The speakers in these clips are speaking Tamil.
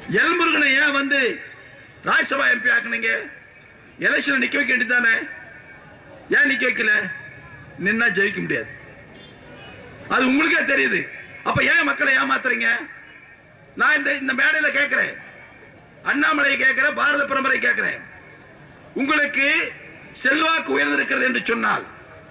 எல்முருகனை ஏன் வந்து ராஜ்யசபா எம்பி ஆக்குனீங்க எலெக்ஷன் நிக்க வைக்க வேண்டியதானே ஏன் நிக்க வைக்கல நின்னா ஜெயிக்க முடியாது அது உங்களுக்கே தெரியுது அப்ப ஏன் மக்களை ஏமாத்துறீங்க நான் இந்த இந்த மேடையில கேட்கிறேன் அண்ணாமலை கேட்கிறேன் பாரத பிரமரை கேட்கிறேன் உங்களுக்கு செல்வாக்கு உயர்ந்திருக்கிறது என்று சொன்னால்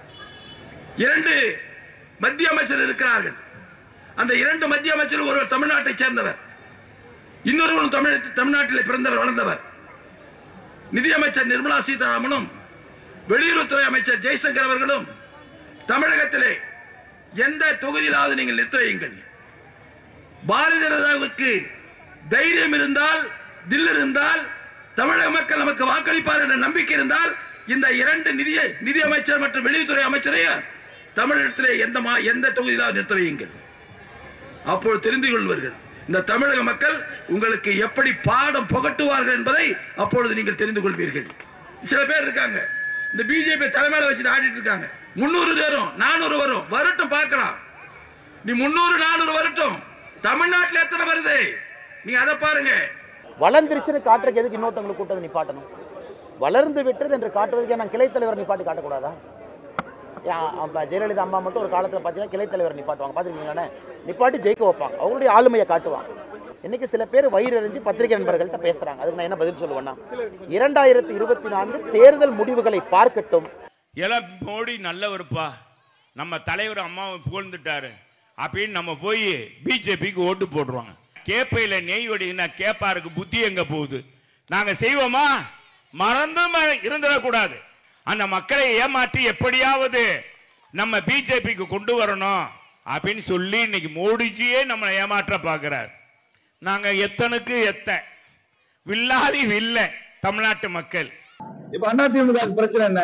இரண்டு மத்திய அமைச்சர் இருக்கிறார்கள் அந்த இரண்டு மத்திய அமைச்சர் ஒருவர் தமிழ்நாட்டை சேர்ந்தவர் இன்னொருவரும் தமிழ் தமிழ்நாட்டில் பிறந்தவர் வளர்ந்தவர் நிதியமைச்சர் நிர்மலா சீதாராமனும் வெளியுறவுத்துறை அமைச்சர் ஜெய்சங்கர் அவர்களும் தமிழகத்திலே எந்த தொகுதியிலாவது நீங்கள் நிறுத்த வையுங்கள் பாரதிய ஜனதாவுக்கு தைரியம் இருந்தால் தில் இருந்தால் தமிழக மக்கள் நமக்கு வாக்களிப்பார் என்ற நம்பிக்கை இருந்தால் இந்த இரண்டு நிதிய நிதி அமைச்சர் மற்றும் வெளியுறவுத்துறை அமைச்சரையும் தமிழகத்திலே எந்த மா- எந்த தொகுதியிலாவது நிறுத்த வையுங்கள் அப்பொழுது தெரிந்து கொள்வார்கள் இந்த தமிழக மக்கள் உங்களுக்கு எப்படி பாடம் புகட்டுவார்கள் என்பதை அப்பொழுது நீங்கள் தெரிந்து கொள்வீர்கள் சில பேர் இருக்காங்க இந்த பிஜேபி தலைமையில வச்சு ஆடிட்டு இருக்காங்க முன்னூறு வரும் நானூறு வரும் வரட்டும் பார்க்கலாம் நீ முன்னூறு நானூறு வரட்டும் தமிழ்நாட்டில் எத்தனை வருது நீ அதை பாருங்க வளர்ந்துருச்சுன்னு காட்டுறதுக்கு எதுக்கு இன்னொருத்தவங்களுக்கு கூட்டத்தை நிப்பாட்டணும் வளர்ந்து விட்டது என்று காட்டுவதற்கு நான் கிளை தலைவர் நிப்பாட்டி காட்டக்கூடாதா ஏன் அப்ப ஜெயலலிதா அம்மா மட்டும் ஒரு காலத்தில் பார்த்தீங்கன்னா கிளை தலைவர் நிப்பாட்டுவாங்க பார்த்துருக்கீங்களாண்ணே நிப்பாட்டி ஜெயிக்க வைப்பாங்க அவங்களுடைய ஆளுமையை காட்டுவாங்க இன்னைக்கு சில பேர் வயிறறிஞ்சு பத்திரிகை நண்பர்கள்ட்ட பேசுறாங்க அதுக்கு நான் என்ன பதில் சொல்லுவேன்னா இரண்டாயிரத்தி இருபத்தி நான்கு தேர்தல் முடிவுகளை பார்க்கட்டும் எல்லாம் மோடி நல்லவருப்பா நம்ம தலைவர் அம்மாவை புகழ்ந்துட்டாரு அப்படின்னு நம்ம போய் பிஜேபிக்கு ஓட்டு போடுறோங்க கேப்பையில் நெய் வடினா கேப்பாருக்கு புத்தி எங்க போகுது நாங்க செய்வோமா மறந்தும் இருந்துடக்கூடாது அந்த மக்களை ஏமாற்றி எப்படியாவது நம்ம பிஜேபிக்கு கொண்டு வரணும் அப்படின்னு சொல்லி இன்னைக்கு மோடிஜியே நம்மளை ஏமாற்ற பார்க்கிறார் நாங்க எத்தனுக்கு எத்த வில்லாதி வில்ல தமிழ்நாட்டு மக்கள் இப்ப அதிமுக க்கு பிரச்சனை என்ன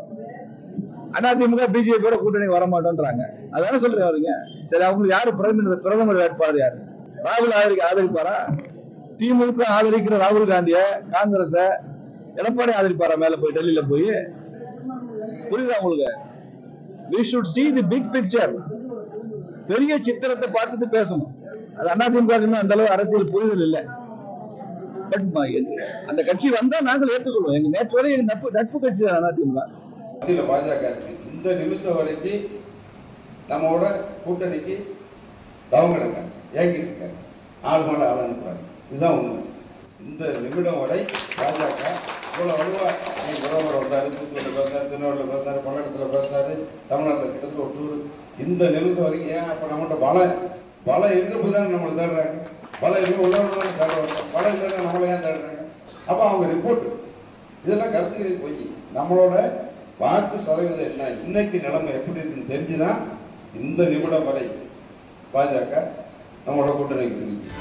அதிமுக பிஜேபியோட கூட்டணி வர மாட்டோன்றாங்க அதான சொல்றீங்க அவருங்க சரி அவங்களுக்கு யாரு பிரதமர் பிரதமர் வேட்பாளர் யாரு ராகுல் ஆதரிக்க ஆதரிப்பாரா திமுக ஆதரிக்கிற ராகுல் காந்திய காங்கிரஸ எடப்பாடி ஆதரிப்பாரா மேல போய் டெல்லியில போய் புரியுதா உங்களுக்கு we should see the big picture பெரிய சித்திரத்தை பார்த்துட்டு பேசணும் அது அதிமுக இன்னும் அந்த அளவு அரசியல் புரிதல் இல்லை பட் அந்த கட்சி வந்தா நாங்கள் ஏற்றுக்கொள்வோம் எங்க நேற்று வரை எங்க நட்பு நட்பு கட்சி தான் அதிமுக மத்தியில் பாஜக இருக்கு இந்த நிமிஷம் வரைக்கும் நம்மளோட கூட்டணிக்கு தவங்கிடுங்க ஏங்கிட்டு இருக்காங்க ஆள் மேல ஆள் அனுப்புறாங்க இதுதான் உண்மை இந்த நிமிடம் வரை பாஜக இவ்வளோ வலுவா நீங்க பிரதமர் வந்தாரு தூத்துக்குடியில் பேசினாரு திருநெல்வேலியில் பேசினாரு பல்லடத்தில் பேசினாரு தமிழ்நாட்டில் கிட்டத்தட்ட ஒரு டூர் இந்த நிமிஷம் வரைக்கும் ஏன் அப்போ நம்மகிட்ட பலம் பலம் இருக்கப்போ தானே நம்மளை தேடுறாங்க பலம் இருக்க உள்ளவங்க தானே தேடுறாங்க பலம் இல்லைன்னா நம்மளை ஏன் தேடுறாங்க அப்போ அவங்க ரிப்போர்ட் இதெல்லாம் கருத்துக்கள் போய் நம்மளோட வாக்கு சதவீதம் என்ன இன்னைக்கு நிலைமை எப்படி இருக்குன்னு தெரிஞ்சுதான் இந்த நிமிடம் வரை பாஜக நம்மளோட கூட்டணிக்கு இருக்கு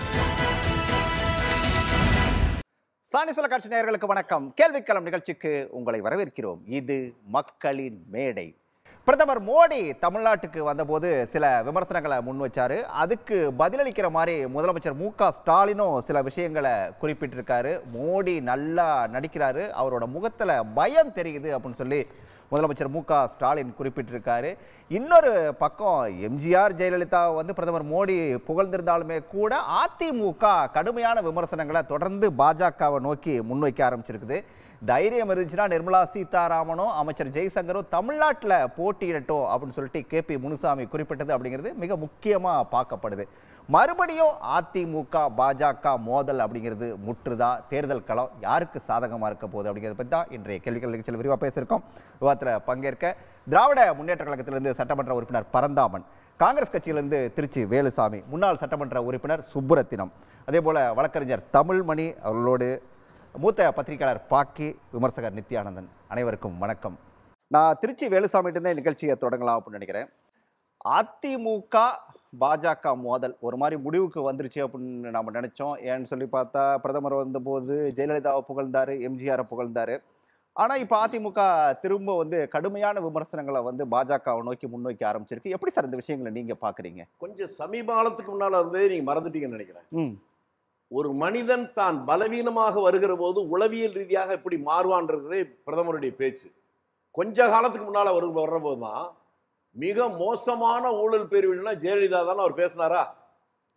சாணி சொல்ல காட்சி நேயர்களுக்கு வணக்கம் கேள்விக்களம் நிகழ்ச்சிக்கு உங்களை வரவேற்கிறோம் இது மக்களின் மேடை பிரதமர் மோடி தமிழ்நாட்டுக்கு வந்தபோது சில விமர்சனங்களை முன் வச்சாரு அதுக்கு பதிலளிக்கிற மாதிரி முதலமைச்சர் மு க ஸ்டாலினும் சில விஷயங்களை குறிப்பிட்டிருக்காரு மோடி நல்லா நடிக்கிறாரு அவரோட முகத்துல பயம் தெரியுது அப்படின்னு சொல்லி முதலமைச்சர் மு க ஸ்டாலின் குறிப்பிட்டிருக்காரு இன்னொரு பக்கம் எம்ஜிஆர் ஜெயலலிதா வந்து பிரதமர் மோடி புகழ்ந்திருந்தாலுமே கூட அதிமுக கடுமையான விமர்சனங்களை தொடர்ந்து பாஜகவை நோக்கி முன்வைக்க ஆரம்பிச்சிருக்குது தைரியம் இருந்துச்சுன்னா நிர்மலா சீதாராமனும் அமைச்சர் ஜெய்சங்கரும் தமிழ்நாட்டில் போட்டியிடட்டும் அப்படின்னு சொல்லிட்டு கே பி முனுசாமி குறிப்பிட்டது அப்படிங்கிறது மிக முக்கியமாக பார்க்கப்படுது மறுபடியும் அதிமுக பாஜக மோதல் அப்படிங்கிறது முற்றுதா தேர்தல் களம் யாருக்கு சாதகமாக இருக்க போகுது அப்படிங்கிறத பற்றி தான் இன்றைய கேள்விகள் நிகழ்ச்சியில் விரிவாக பேசியிருக்கோம் விவாதத்தில் பங்கேற்க திராவிட முன்னேற்ற கழகத்திலிருந்து சட்டமன்ற உறுப்பினர் பரந்தாமன் காங்கிரஸ் கட்சியிலிருந்து திருச்சி வேலுசாமி முன்னாள் சட்டமன்ற உறுப்பினர் சுப்புரத்தினம் அதே போல வழக்கறிஞர் தமிழ்மணி அவர்களோடு மூத்த பத்திரிகையாளர் பாக்கி விமர்சகர் நித்யானந்தன் அனைவருக்கும் வணக்கம் நான் திருச்சி வேலுசாமிகிட்ட இருந்தே நிகழ்ச்சியை தொடங்கலாம் அப்படின்னு நினைக்கிறேன் அதிமுக பாஜக மோதல் ஒரு மாதிரி முடிவுக்கு வந்துருச்சு அப்படின்னு நம்ம நினைச்சோம் ஏன்னு சொல்லி பார்த்தா பிரதமர் வந்தபோது ஜெயலலிதாவை புகழ்ந்தாரு எம்ஜிஆரை புகழ்ந்தாரு ஆனால் இப்போ அதிமுக திரும்ப வந்து கடுமையான விமர்சனங்களை வந்து பாஜகவை நோக்கி முன்வைக்க ஆரம்பிச்சிருக்கு எப்படி சார் இந்த விஷயங்களை நீங்க பாக்குறீங்க கொஞ்சம் சமீப காலத்துக்கு முன்னால இருந்தே நீங்க மறந்துட்டீங்கன்னு நினைக்கிறேன் ம் ஒரு மனிதன் தான் பலவீனமாக வருகிற போது உளவியல் ரீதியாக எப்படி மாறுவான்றதே பிரதமருடைய பேச்சு கொஞ்ச காலத்துக்கு முன்னால வரு வர்ற போது தான் மிக மோசமான ஊழல் பேர்வழினா ஜெயலலிதா தானே அவர் பேசினாரா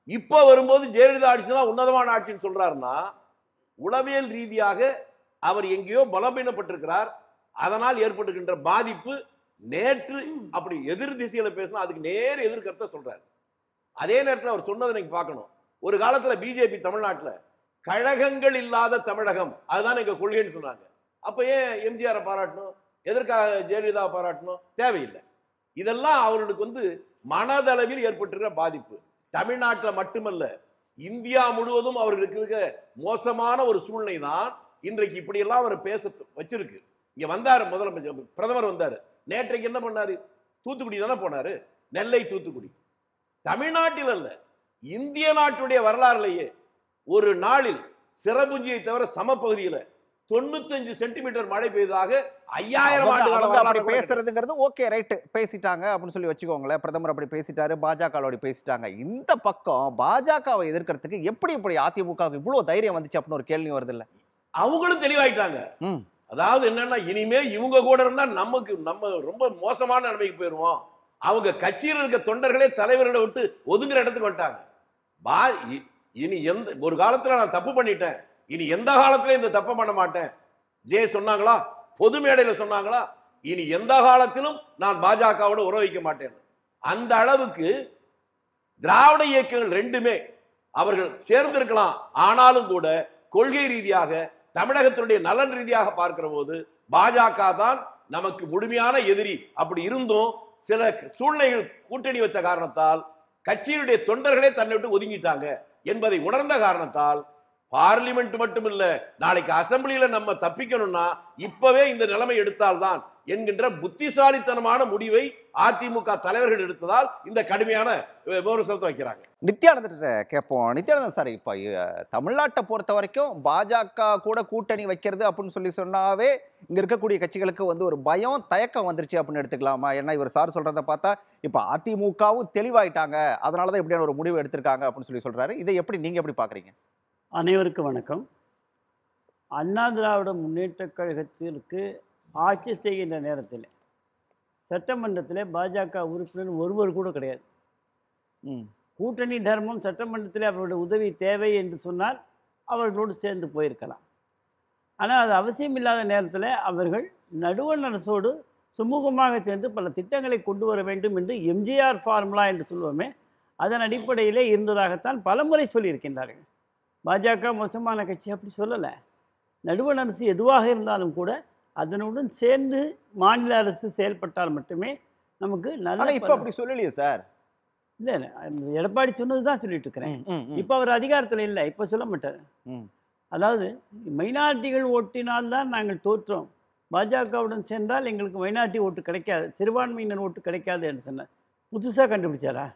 இப்ப வரும்போது ஜெயலலிதா ஆட்சி தான் உன்னதமான ஆட்சின்னு சொல்றாருன்னா உளவியல் ரீதியாக அவர் எங்கேயோ பலவீனப்பட்டிருக்கிறார் அதனால் ஏற்பட்டுகின்ற பாதிப்பு நேற்று அப்படி எதிர் திசையில பேசினா அதுக்கு நேர் எதிர்கருத்தை சொல்றாரு அதே நேரத்தில் அவர் சொன்னதை நீங்க பார்க்கணும் ஒரு காலத்துல பிஜேபி தமிழ்நாட்டுல கழகங்கள் இல்லாத தமிழகம் அதுதான் எங்க கொள்கைன்னு சொன்னாங்க அப்ப ஏன் எம்ஜிஆரை பாராட்டணும் எதற்காக ஜெயலலிதா பாராட்டணும் தேவையில்லை இதெல்லாம் அவர்களுக்கு வந்து மனதளவில் ஏற்பட்டிருக்கிற பாதிப்பு தமிழ்நாட்டில் மட்டுமல்ல இந்தியா முழுவதும் அவர்களுக்கு இருக்க மோசமான ஒரு சூழ்நிலை தான் இன்றைக்கு இப்படியெல்லாம் அவர் பேச வச்சிருக்கு இங்க வந்தார் முதலமைச்சர் பிரதமர் வந்தார் நேற்றைக்கு என்ன பண்ணாரு தூத்துக்குடி தானே போனாரு நெல்லை தூத்துக்குடி தமிழ்நாட்டில் அல்ல இந்திய நாட்டுடைய வரலாறுலேயே ஒரு நாளில் சிறபுஞ்சியை தவிர சமபகுதியில் தொண்ணூத்தஞ்சு சென்டிமீட்டர் மழை பெய்ததாக ஐயாயிரம் அவங்க- ஆண்டு கால அவங்க அப்படி வரலாறு கூட கிடையாது. பேசுறதுங்கிறது ஓகே ரைட்டு பேசிட்டாங்க அப்படின்னு சொல்லி வச்சுக்கோங்களேன் பிரதமர் அப்படி பேசிட்டாரு பாஜக அப்படி பேசிட்டாங்க இந்த பக்கம் பாஜகவை எதிர்க்கிறதுக்கு எப்படி இப்படி அதிமுகவுக்கு இவ்வளவு தைரியம் வந்துச்சு அப்படின்னு ஒரு கேள்வி வருது இல்ல அவங்களும் தெளிவாயிட்டாங்க ம். அதாவது என்னன்னா இனிமே இவங்க கூட இருந்தா நமக்கு நம்ம ரொம்ப மோசமான நிலைமைக்கு போயிருவோம் அவங்க கட்சியில் இருக்க தொண்டர்களே தலைவர்களை விட்டு ஒதுங்குற இடத்துக்கு வந்துட்டாங்க பா இ- இனி எந்த ஒரு காலத்துல நான் தப்பு பண்ணிட்டேன் இனி எந்த காலத்துல இந்த தப்பை பண்ண மாட்டேன் ஜே சொன்னாங்களா பொது மேடையில சொன்னாங்களா இனி எந்த காலத்திலும் நான் பாஜகவோட உறவு வைக்க மாட்டேன் அந்த அளவுக்கு திராவிட இயக்கங்கள் ரெண்டுமே அவர்கள் சேர்ந்திருக்கலாம் ஆனாலும் கூட கொள்கை ரீதியாக தமிழகத்தினுடைய நலன் ரீதியாக பார்க்கிற போது பாஜக தான் நமக்கு முழுமையான எதிரி அப்படி இருந்தும் சில சூழ்நிலைகள் கூட்டணி வச்ச காரணத்தால் கட்சியினுடைய தொண்டர்களே தன்னை விட்டு ஒதுங்கிட்டாங்க என்பதை உணர்ந்த காரணத்தால் பார்லிமெண்ட் மட்டுமில்ல நாளைக்கு அசெம்பிளியில நம்ம தப்பிக்கணும்னா இப்பவே இந்த நிலைமை எடுத்தால்தான் என்கின்ற புத்திசாலித்தனமான முடிவை அதிமுக தலைவர்கள் எடுத்ததால் இந்த கடுமையான அஹ், விமர்சனத்தை வைக்கிறாங்க நித்யானந்த கேட்போம் நித்யானந்தன் சார் இப்போ அஹ், தமிழ்நாட்டை பொறுத்த வரைக்கும் பாஜக கூட கூட்டணி வைக்கிறது அப்படின்னு சொல்லி சொன்னாவே இங்க இருக்கக்கூடிய கட்சிகளுக்கு வந்து ஒரு பயம் தயக்கம் வந்துருச்சு அப்படின்னு எடுத்துக்கலாமா ஏன்னா இவர் சார் சொல்றத பார்த்தா இப்போ அதிமுகவும் தெளிவாயிட்டாங்க அதனால தான் இப்படியான ஒரு முடிவு எடுத்திருக்காங்க அப்படின்னு சொல்லி சொல்றாரு இதை எப்படி நீங்க எப்படி பாக்குறீங்க அனைவருக்கும் வணக்கம் அண்ணா திராவிட முன்னேற்றக் கழகத்திற்கு ஆட்சி செய்கின்ற நேரத்தில் சட்டமன்றத்தில் பாஜக உறுப்பினர் ஒருவர் கூட கிடையாது ம் கூட்டணி தர்மம் சட்டமன்றத்தில் அவருடைய உதவி தேவை என்று சொன்னால் அவர்களோடு சேர்ந்து போயிருக்கலாம் ஆனால் அது அவசியம் இல்லாத நேரத்தில் அவர்கள் நடுவண் அரசோடு சுமூகமாக சேர்ந்து பல திட்டங்களை கொண்டு வர வேண்டும் என்று எம்ஜிஆர் ஃபார்முலா என்று சொல்லுவோமே அதன் அடிப்படையிலே இருந்ததாகத்தான் பலமுறை சொல்லியிருக்கின்றார்கள் பாஜக மோசமான கட்சி அப்படி சொல்லலை நடுவண் அரசு எதுவாக இருந்தாலும் கூட அதனுடன் சேர்ந்து மாநில அரசு செயல்பட்டால் மட்டுமே நமக்கு ஆனா நல்ல இப்போ அப்படி சொல்லலையே சார் இல்லை இல்லை எடப்பாடி சொன்னது தான் சொல்லிட்டு இருக்கிறேன் ம், ம், ம். இப்போ அவர் அதிகாரத்தில் இல்லை இப்போ சொல்ல மாட்டார் ம். அதாவது மைனாரிட்டிகள் ஓட்டினால்தான் நாங்கள் தோற்றோம் பாஜகவுடன் சென்றால் எங்களுக்கு மைனாரிட்டி ஓட்டு கிடைக்காது சிறுபான்மையினர் ஓட்டு கிடைக்காது என்று சொன்னார் புதுசாக கண்டுபிடிச்சாரா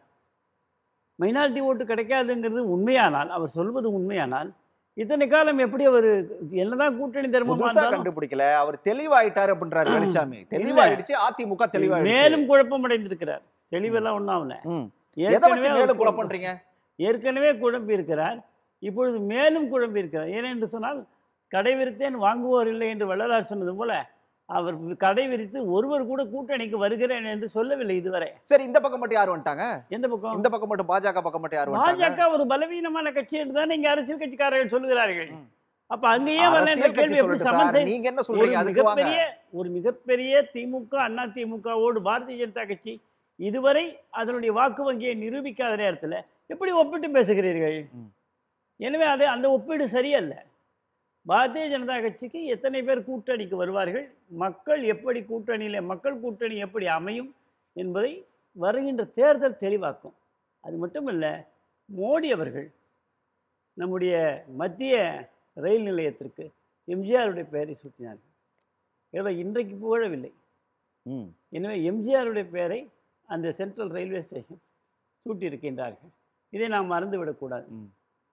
மைனாரிட்டி ஓட்டு கிடைக்காதுங்கிறது உண்மையானால் அவர் சொல்வது உண்மையானால் இத்தனை காலம் எப்படி அவர் என்னதான் கூட்டணி தர்மமா புதுசா இருந்தாலும் கண்டுபிடிக்கல அவர் தெளிவாயிட்டாரு அப்படின்றாரு வெளிச்சாமி தெளிவாயிடுச்சு அதிமுக தெளிவாயிடுச்சு மேலும் குழப்பமடைந்திருக்கிறார் தெளிவெல்லாம் ஒன்றும் ஆகல ம். எதை வச்சு ஏற்கனவே மேலும் அவர் குழப்பம் பண்றீங்க ஏற்கனவே குழம்பி இருக்கிறார் இப்பொழுது மேலும் குழம்பி இருக்கிறார் ஏனென்று சொன்னால் கடை விரித்தேன் வாங்குவோர் இல்லை என்று வள்ளலார் சொன்னது போல அவர் கடை விரித்து ஒருவர் கூட கூட்டணிக்கு வருகிறேன் என்று சொல்லவில்லை இதுவரை சரி இந்த பக்கம் மட்டும் யார் வந்துட்டாங்க எந்த பக்கம் இந்த பக்கம் மட்டும் பாஜக பக்கம் மட்டும் யார் வந்துட்டாங்க பாஜக ஒரு பலவீனமான கட்சி என்று தான் இங்க அரசியல் கட்சிக்காரர்கள் சொல்லுகிறார்கள் ம். அப்ப அங்கேயே வரல என்ற அரசியல் கட்சி கேள்வி எப்படி சொல்லட்டும் சமன் சார். செய்து நீங்க என்ன ஒரு சொல்றீங்க அதுக்கு வாங்க மிகப்பெரிய ஒரு மிகப்பெரிய திமுக அண்ணா திமுகவோடு பாரதிய ஜனதா கட்சி இதுவரை அதனுடைய வாக்கு வங்கியை நிரூபிக்காத நேரத்தில் எப்படி ஒப்பிட்டு பேசுகிறீர்கள் ம். எனவே அது அந்த ஒப்பீடு சரியல்ல பாரதிய ஜனதா கட்சிக்கு எத்தனை பேர் கூட்டணிக்கு வருவார்கள் மக்கள் எப்படி கூட்டணியில் மக்கள் கூட்டணி எப்படி அமையும் என்பதை வருகின்ற தேர்தல் தெளிவாக்கும் அது மட்டுமல்ல மோடி அவர்கள் நம்முடைய மத்திய ரயில் நிலையத்திற்கு எம்ஜிஆருடைய பெயரை சூட்டினார்கள் ஏதோ இன்றைக்கு புகழவில்லை ம். எனவே எம்ஜிஆருடைய பெயரை அந்த சென்ட்ரல் ரயில்வே ஸ்டேஷன் சூட்டியிருக்கின்றார்கள் இதை நாம் மறந்துவிடக்கூடாது ம்.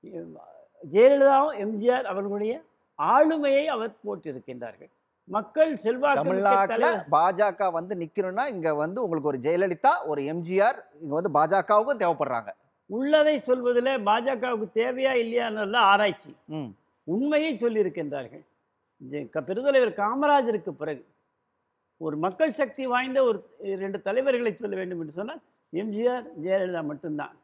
ஜெயலலிதாவும் எம்ஜிஆர் அவர்களுடைய ஆளுமையை அவர் போட்டிருக்கின்றார்கள் மக்கள் செல்வாக்கு தமிழ்நாட்டுல பாஜக வந்து நிக்கணும்னா இங்க வந்து உங்களுக்கு ஒரு ஜெயலலிதா ஒரு எம்ஜிஆர் இங்க வந்து பாஜகவுக்கும் தேவைப்படுறாங்க உள்ளதை சொல்வதில் பாஜகவுக்கு தேவையா இல்லையான்னு ஆராய்ச்சி ம். உண்மையை சொல்லியிருக்கின்றார்கள் ஜெ- க- பெருந்தலைவர் காமராஜருக்கு பிறகு ஒரு மக்கள் சக்தி வாய்ந்த ஒரு ரெண்டு தலைவர்களை சொல்ல வேண்டும் என்று சொன்னால் எம்ஜிஆர் ஜெயலலிதா மட்டும்தான்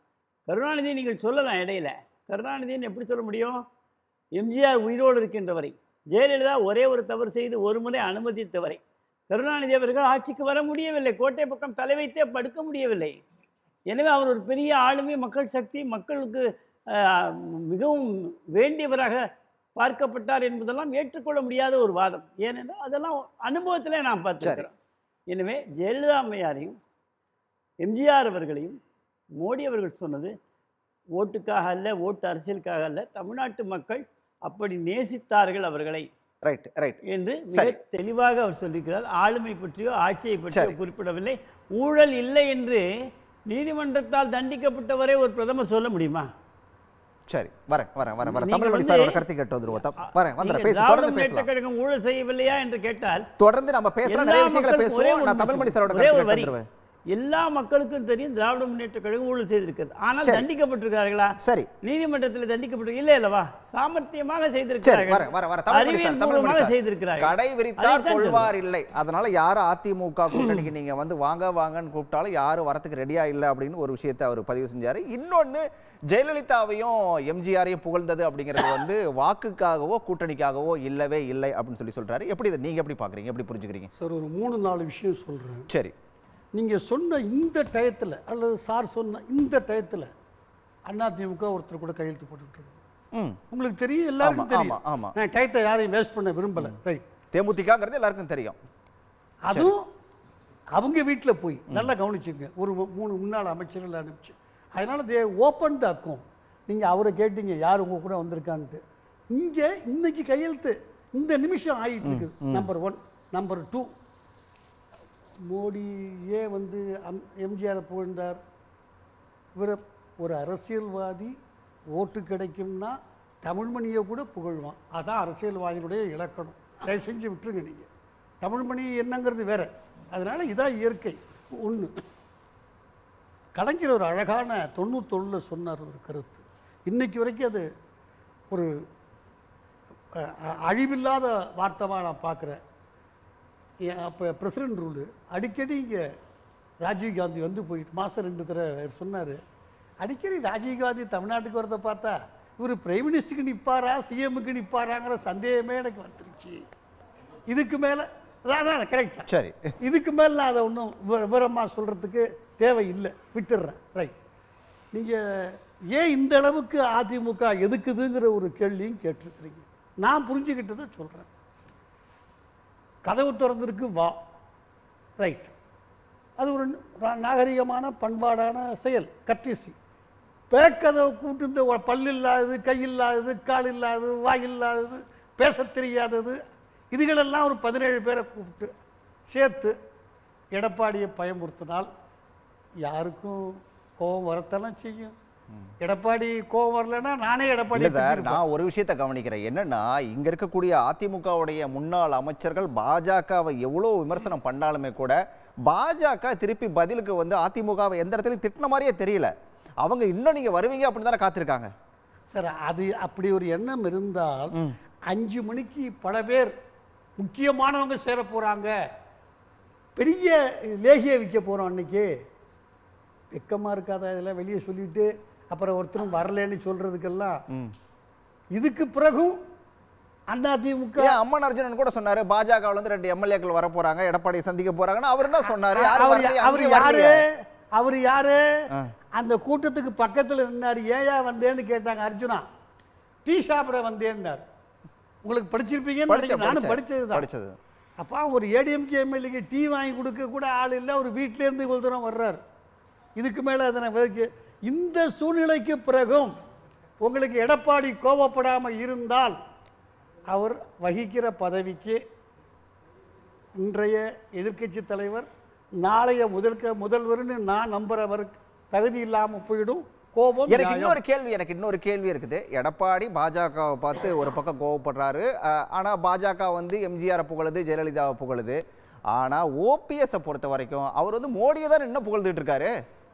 கருணாநிதி நீங்கள் சொல்லலாம் இடையில கருணாநிதின்னு எப்படி சொல்ல முடியும் எம்ஜிஆர் உயிரோடு இருக்கின்ற வரை ஜெயலலிதா ஒரே ஒரு தவறு செய்து ஒரு முறை அனுமதித்த வரை கருணாநிதி அவர்கள் ஆட்சிக்கு வர முடியவில்லை கோட்டை பக்கம் தலை வைத்தே படுக்க முடியவில்லை எனவே அவர் ஒரு பெரிய ஆளுமை மக்கள் சக்தி மக்களுக்கு ஆஹ், மிகவும் வேண்டியவராக பார்க்கப்பட்டார் என்பதெல்லாம் ஏற்றுக்கொள்ள முடியாத ஒரு வாதம் ஏனென்றால் அதெல்லாம் அனுபவத்திலே நாம் பார்த்திருக்கிறோம் எனவே ஜெயலலிதா அம்மையாரையும் எம்ஜிஆர் அவர்களையும் மோடி அவர்கள் சொன்னது ஓட்டுக்காக அல்ல ஓட்டு அரசியலுக்காக அல்ல தமிழ்நாட்டு மக்கள் அப்படி நேசித்தார்கள் அவர்களை ரைட் ரைட் என்று மிக சரி. தெளிவாக அவர் சொல்லியிருக்கிறார் ஆளுமை பற்றியோ ஆட்சியை பற்றியோ சரி. குறிப்பிடவில்லை ஊழல் இல்லை என்று நீதிமன்றத்தால் தண்டிக்கப்பட்டவரை ஒரு பிரதமர் சொல்ல முடியுமா சரி வரேன் வரேன் வரேன் வரேன் நீங்க தமிழ்மணி வந்து- சாரோட கருத்து கேட்டு வந்துருவோம் தப்- வரேன் வந்துடுறேன் நீங்க பேசு திராவிட தொடர்ந்து முன்னேற்ற பேசலாம் கழகம் ஊழல் செய்யவில்லையா என்று கேட்டால் தொடர்ந்து நம்ம பேசலாம் எல்லா நிறைய விஷயங்களை மக்களுக்கும் ஒரே பேசுவோம் ஒரு நான் தமிழ்மணி நிமிஷம். சாரோட ஒரே கருத்து ஒரு கேட்டு வரி. வந்துருவேன் எல்லா மக்களுக்கும் தெரியும் திராவிட முன்னேற்ற கழகம் ஊழல் செய்திருக்கிறது ஆனால் சரி. தண்டிக்கப்பட்டிருக்கிறார்களா சரி நீதிமன்றத்தில் தண்டிக்கப்பட்டு இல்லை அல்லவா சாமர்த்தியமாக சரி செய்திருக்கிறார்கள் வரேன் வரேன் வரேன் தமிழ்மணி அறிவியல் சார் தமிழ்மணி பூர்வமாக சார் செய்திருக்கிறார்கள் கடை விரித்தார் அதைத்தான் கொள்வார் இல்லை அதனால யாரும் அதிமுக கூட்டணிக்கு நீங்க வந்து வாங்க வாங்கன்னு கூப்பிட்டாலும் யாரும் வரத்துக்கு ரெடியா இல்லை அப்படின்னு ஒரு விஷயத்தை அவர் பதிவு செஞ்சாரு இன்னொன்னு ஜெயலலிதாவையும் எம்ஜிஆரையும் புகழ்ந்தது அப்படிங்கிறது வந்து வாக்குக்காகவோ கூட்டணிக்காகவோ இல்லவே இல்லை அப்படின்னு சொல்லி சொல்றாரு எப்படி இதை நீங்க எப்படி பாக்குறீங்க எப்படி புரிஞ்சுக்கிறீங்க சார் ஒரு மூணு நாலு விஷயம் சொல்கிறேன் சரி நீங்கள் சொன்ன இந்த டயத்தில் அல்லது சார் சொன்ன இந்த டயத்தில் அதிமுக ஒருத்தர் கூட கையெழுத்து போட்டுக்கிட்டு இருக்கு ம் உங்களுக்கு தெரியும் ஆமா எல்லாருக்கும் ஆமா தெரியும் ஆமா நான் டயத்தை யாரையும் வேஸ்ட் பண்ண விரும்பலை ரைட் தேமுதிகங்கிறது எல்லாருக்கும் தெரியும் அதுவும் அவங்க வீட்டில் போய் நல்லா கவனிச்சுங்க ஒரு மூ- மூணு முன்னாள் அமைச்சர்கள் அனுப்பிச்சு அதனால தே ஓப்பன் த அக்கௌண்ட் நீங்கள் அவரை கேட்டீங்க யார் உங்க கூட வந்திருக்கான்ட்டு இங்கே இன்னைக்கு கையெழுத்து இந்த நிமிஷம் ஆகிட்டு இருக்குது number one number two Modi ஏன் வந்து அம் எம்ஜிஆரை புகழ்ந்தார் இவர் ஒரு அரசியல்வாதி ஓட்டு கிடைக்கும்னா தமிழ்மணியை கூட புகழ்வான் அதான் அரசியல்வாதியினுடைய இலக்கணம் தயவு செஞ்சு விட்டுருங்க நீங்கள் தமிழ்மணி என்னங்கிறது வேற அதனால இதான் இயற்கை ஒன்று கலைஞர் ஒரு அழகான தொண்ணூத்தொன்னில் சொன்னார் ஒரு கருத்து இன்னைக்கு வரைக்கும் அது ஒரு அஹ், அஹ், அழிவில்லாத வார்த்தைமாக நான் பார்க்குறேன் அப்போ பிரசிடென்ட் ரூலு அடிக்கடி இங்கே ராஜீவ் காந்தி வந்து போயிட்டு மாதம் ரெண்டு தடவை சொன்னார் அடிக்கடி ராஜீவ் காந்தி தமிழ்நாட்டுக்கு வரதை பார்த்தா இவர் பிரைம் மினிஸ்டருக்கு நிற்பாரா சிஎம்முக்கு நிற்பாராங்கிற சந்தேகமே எனக்கு வந்துருச்சு இதுக்கு மேலே அதான் கரெக்ட் சார் சரி இதுக்கு மேலே நான் அதை ஒன்றும் விவரமாக சொல்கிறதுக்கு தேவையில்லை விட்டுடுறேன் ரைட் நீங்கள் ஏன் இந்த அளவுக்கு அதிமுக எதுக்குதுங்கிற ஒரு கேள்வியும் கேட்டிருக்கிறீங்க நான் புரிஞ்சுக்கிட்டதை சொல்கிறேன் கதவு திறந்திருக்கு வா ரைட் அது ஒரு நா- நாகரிகமான பண்பாடான செயல் கட்டிசி பேக்கதவை கூட்டு இந்த ஒ- பல் இல்லாதது கை இல்லாதது கால் இல்லாதது வாய் இல்லாதது பேசத் தெரியாதது இதுகளெல்லாம் ஒரு பதினேழு பேரை கூப்பிட்டு சேர்த்து எடப்பாடியை பயமுறுத்தினால் யாருக்கும் கோபம் வரத்தானே செய்யும் எடப்பாடி கோபம் வரலைன்னா நானே இல்ல எடப்பாடி சார் நான் ஒரு விஷயத்தை கவனிக்கிறேன் என்னன்னா இங்க இருக்கக்கூடிய அதிமுகவுடைய முன்னாள் அமைச்சர்கள் பாஜகவை எவ்வளவு விமர்சனம் பண்ணாலுமே கூட பாஜக திருப்பி பதிலுக்கு வந்து அதிமுகவை எந்த இடத்துலயும் திட்டின மாதிரியே தெரியல அவங்க இன்னும் நீங்க வருவீங்க அப்படின்னு தானே காத்திருக்காங்க சார் அது அப்படி ஒரு எண்ணம் இருந்தால் அஞ்சு மணிக்கு பல பேர் முக்கியமானவங்க சேர போறாங்க பெரிய லேகியை விற்க போறோம் அன்னைக்கு வெக்கமா இருக்காதா இதெல்லாம் வெளியே சொல்லிட்டு அப்புறம் ஒருத்தரும் வரலன்னு சொல்றதுக்கெல்லாம் இதுக்கு பிறகும் அதிமுக ஏன் அம்மன் அர்ஜுனன் கூட சொன்னாரு பாஜகவுல இருந்து ரெண்டு எம்எல்ஏக்கள் வர போறாங்க எடப்பாடியை சந்திக்க போறாங்கன்னு அவர் தான் சொன்னாரு யாரும் அவர் வரலையே, அவர் அங்கேயும் யாரு வரலையே. அவர் யாரு ஆ. அந்த கூட்டத்துக்கு பக்கத்துல நின்னாரு ஏயா வந்தேன்னு கேட்டாங்க அர்ஜுனா டீ சாப்பிட வந்தேன்னார் உங்களுக்கு படிச்சிருப்பீங்கன்னு படிச்சேன், நினைக்கிறேன். நானும் படிச்சேன். படிச்சது தான் படிச்சது அப்பா ஒரு ஏடிஎம்கே எம்எல்ஏக்கு டீ வாங்கி கொடுக்க கூட ஆள் இல்லை ஒரு வீட்டிலேருந்து இவ்வளோ தூரம் வர்றார் இதுக்கு மேலே அதனை விளக்கு இந்த சூழ்நிலைக்கு பிறகும் உங்களுக்கு எடப்பாடி கோபப்படாமல் இருந்தால் அவர் வகிக்கிற பதவிக்கு இன்றைய எதிர்க்கட்சி தலைவர் நாளைய முதல்க முதல்வர்னு நான் நம்புறவருக்கு தகுதி இல்லாமல் போயிடும் கோபம் எனக்கு நியாயம். இன்னொரு கேள்வி எனக்கு இன்னொரு கேள்வி இருக்குது எடப்பாடி பாஜகவை பார்த்து ஒரு பக்கம் கோவப்படுறாரு அஹ், ஆனா பாஜக வந்து எம்ஜிஆரை புகழுது ஜெயலலிதாவை புகழுது ஆனா ஓபிஎஸ் பொறுத்த வரைக்கும் அவர் வந்து மோடியை தான் இன்னும் புகழ்ந்துட்டு இருக்காரு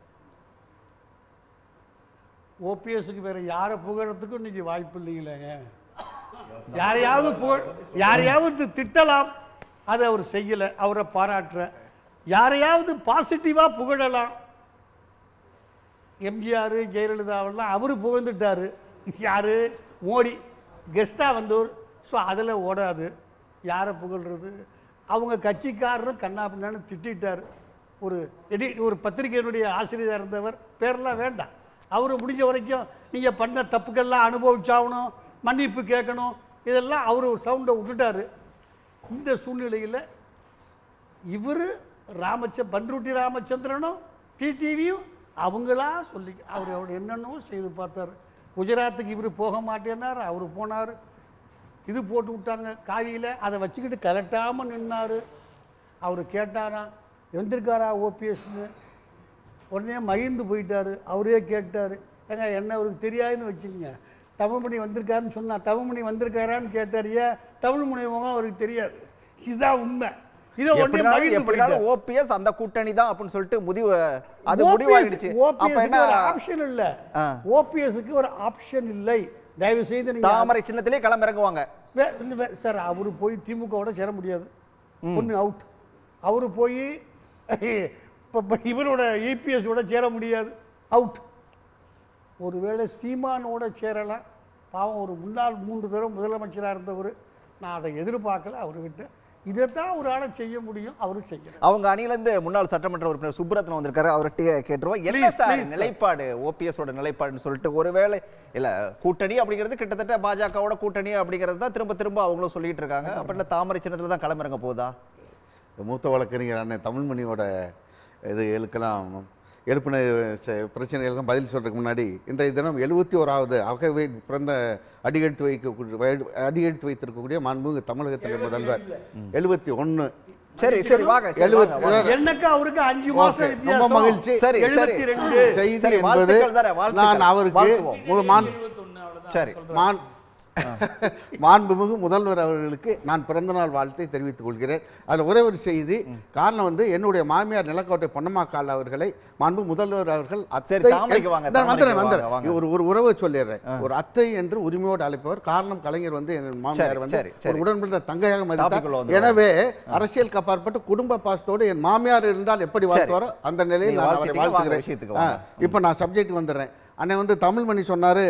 ஓபிஎஸ்க்கு வேற யாரை புகழறதுக்கும் இன்னைக்கு வாய்ப்பு இல்லைங்களேங்க யாரையாவது புகழ் யாரையாவது திட்டலாம் அதை அவர் செய்யல அவரை பாராட்டுற யாரையாவது பாசிட்டிவா புகழலாம் எம்ஜிஆர் ஜெயலலிதாவெல்லாம் அவர் புகழ்ந்துட்டார் யார் மோடி கெஸ்ட்டாக வந்தவர் ஸோ அதில் ஓடாது யாரை புகழ்றது அவங்க கட்சிக்காரரும் கண்ணா பின்னான்னு திட்டார் ஒரு எடி ஒரு பத்திரிகையினுடைய ஆசிரியராக இருந்தவர் பேரெல்லாம் வேண்டாம் அவர் முடிஞ்ச வரைக்கும் நீங்கள் பண்ண தப்புக்கெல்லாம் அனுபவிச்சாகணும் மன்னிப்பு கேட்கணும் இதெல்லாம் அவர் ஒரு சவுண்டை விட்டுட்டாரு இந்த சூழ்நிலையில் இவர் ராமச்ச பன்ருட்டி ராமச்சந்திரனும் டிடிவியும் அவங்களா சொல்லி அவர் அவர் என்னென்னவோ செய்து பார்த்தாரு குஜராத்துக்கு இவர் போக மாட்டேன்னார் அவர் போனார் இது போட்டு விட்டாங்க காவியில் அதை வச்சுக்கிட்டு கலட்டாமல் நின்னார் அவர் கேட்டாராம் வந்திருக்காரா ஓபிஎஸ்னு உடனே மகிழ்ந்து போயிட்டாரு அவரே கேட்டார் ஏங்க என்ன அவருக்கு தெரியாதுன்னு வச்சுக்கோங்க தமிழ்மணி வந்திருக்காருன்னு சொன்னா தமிழ்மணி வந்திருக்காரான்னு கேட்டார் ஏன் தமிழ்மணி முகம் அவருக்கு தெரியாது இதுதான் உண்மை இதை உடனே எப்படினாலும் மகிழ்ந்து எப்படினாலும் போயிட்டார். ஓபிஎஸ் அந்த கூட்டணி தான் அப்படின்னு சொல்லிட்டு முடிவு அது OPS முடிவாகிடுச்சு அப்ப OPS க்கு என்ன ஒரு ஆப்ஷன் இல்ல ஆ. ஓபிஎஸ்க்கு ஒரு ஆப்ஷன் இல்லை தயவு செய்து நீங்க தாமரை சின்னத்திலே களம் இறங்குவாங்க வே- இல்ல, வே- சார் அவர் போய் திமுகவோட சேர முடியாது ஒன்று அவுட் அவர் போய் இப்போ இவரோட இபிஎஸோட சேர முடியாது அவுட் ஒருவேளை சீமானோட சேரலாம் பாவம் ஒரு முன்னாள் மூன்று தடவை முதலமைச்சராக இருந்தவர் நான் அதை எதிர்பார்க்கல அவர்கிட்ட இதைத்தான் ஒரு ஆளை செய்ய முடியும் அவரும் செய்யல அவங்க அணியில இருந்து முன்னாள் சட்டமன்ற உறுப்பினர் சுப்ரத்னம் வந்திருக்காரு அவர்கிட்ட கேட்டுருவோம் என்ன Please, சார் please, sir. நிலைப்பாடு ஓபிஎஸ் ஓட நிலைப்பாடுன்னு சொல்லிட்டு ஒருவேளை இல்ல கூட்டணி அப்படிங்கிறது கிட்டத்தட்ட பாஜகவோட கூட்டணி அப்படிங்கிறது தான் திரும்ப திரும்ப அவங்களும் சொல்லிட்டு இருக்காங்க அப்ப இல்ல தாமரை சின்னத்துல தான் களமிறங்க போதா மூத்த வழக்கறிஞர் அண்ணன் தமிழ்மணியோட இது எழுக்கலாம் எழுப்பின ச- பிரச்சனைகளுக்கும் பதில் சொல்றதுக்கு முன்னாடி இன்றைய தினம் எழுபத்தி ஓராவது அகவை பிறந்த அடியெடுத்து வைக்கக்கூடிய அடியெடுத்து வைத்திருக்கக்கூடிய மாண்புமிகு தமிழகத்தின் முதல்வர் எழுபத்தி ஒன்று சரி சரி வாங்க சரி, எழுபத்தி வாங்க, வாங்க. எனக்கு அவருக்கு அஞ்சு மாசம் ஓகே, ரொம்ப வித்தியாசம் மகிழ்ச்சி. சரி, சரி. எழுபத்தி ரெண்டு செய்தி சரி, என்பது வாழ்த்துக்கள் தானே, வாழ்த்துக்கள். நான் அவருக்கு வாழ்த்துவோம். மு- மான் சரி மான் மாண்புமிகு முதல்வர் அவர்களுக்கு நான் பிறந்தநாள் வாழ்த்தை தெரிவித்துக் கொள்கிறேன் அதில் ஒரே ஒரு செய்தி காரணம் வந்து என்னுடைய மாமியார் நிலக்கோட்டை பொன்னம்மாக்கால் அவர்களை மாண்பு முதல்வர் அவர்கள் சரி, அத்தை தாமரைக்கு வாங்க, நான் வந்துடுறேன், தாமரைக்கு வந்துடுறேன். வாங்க, வாங்க. ஒரு ஒரு உறவை சொல்லிடுறேன் ஒரு அத்தை என்று உரிமையோடு அழைப்பவர் காரணம் கலைஞர் வந்து என் மாமியார் சரி, வந்து சரி, சரி. ஒரு உடன்பிறந்த தங்கையாக டாபிக்குள்ள மதித்தார் வந்துருவோம். எனவே அரசியல் கப்பாற்பட்டு குடும்ப பாசத்தோடு என் மாமியார் இருந்தால் எப்படி வாழ்த்துவாரோ அந்த நிலையில் நீங்க நான் அவரை வாழ்த்திட்டீங்க, வாங்க வாழ்த்துகிறேன் விஷயத்துக்கு ஆ, வாங்க. இப்போ நான் சப்ஜெக்ட் வந்துடுறேன் அண்ணன் வந்து தமிழ்மணி சொன்னார்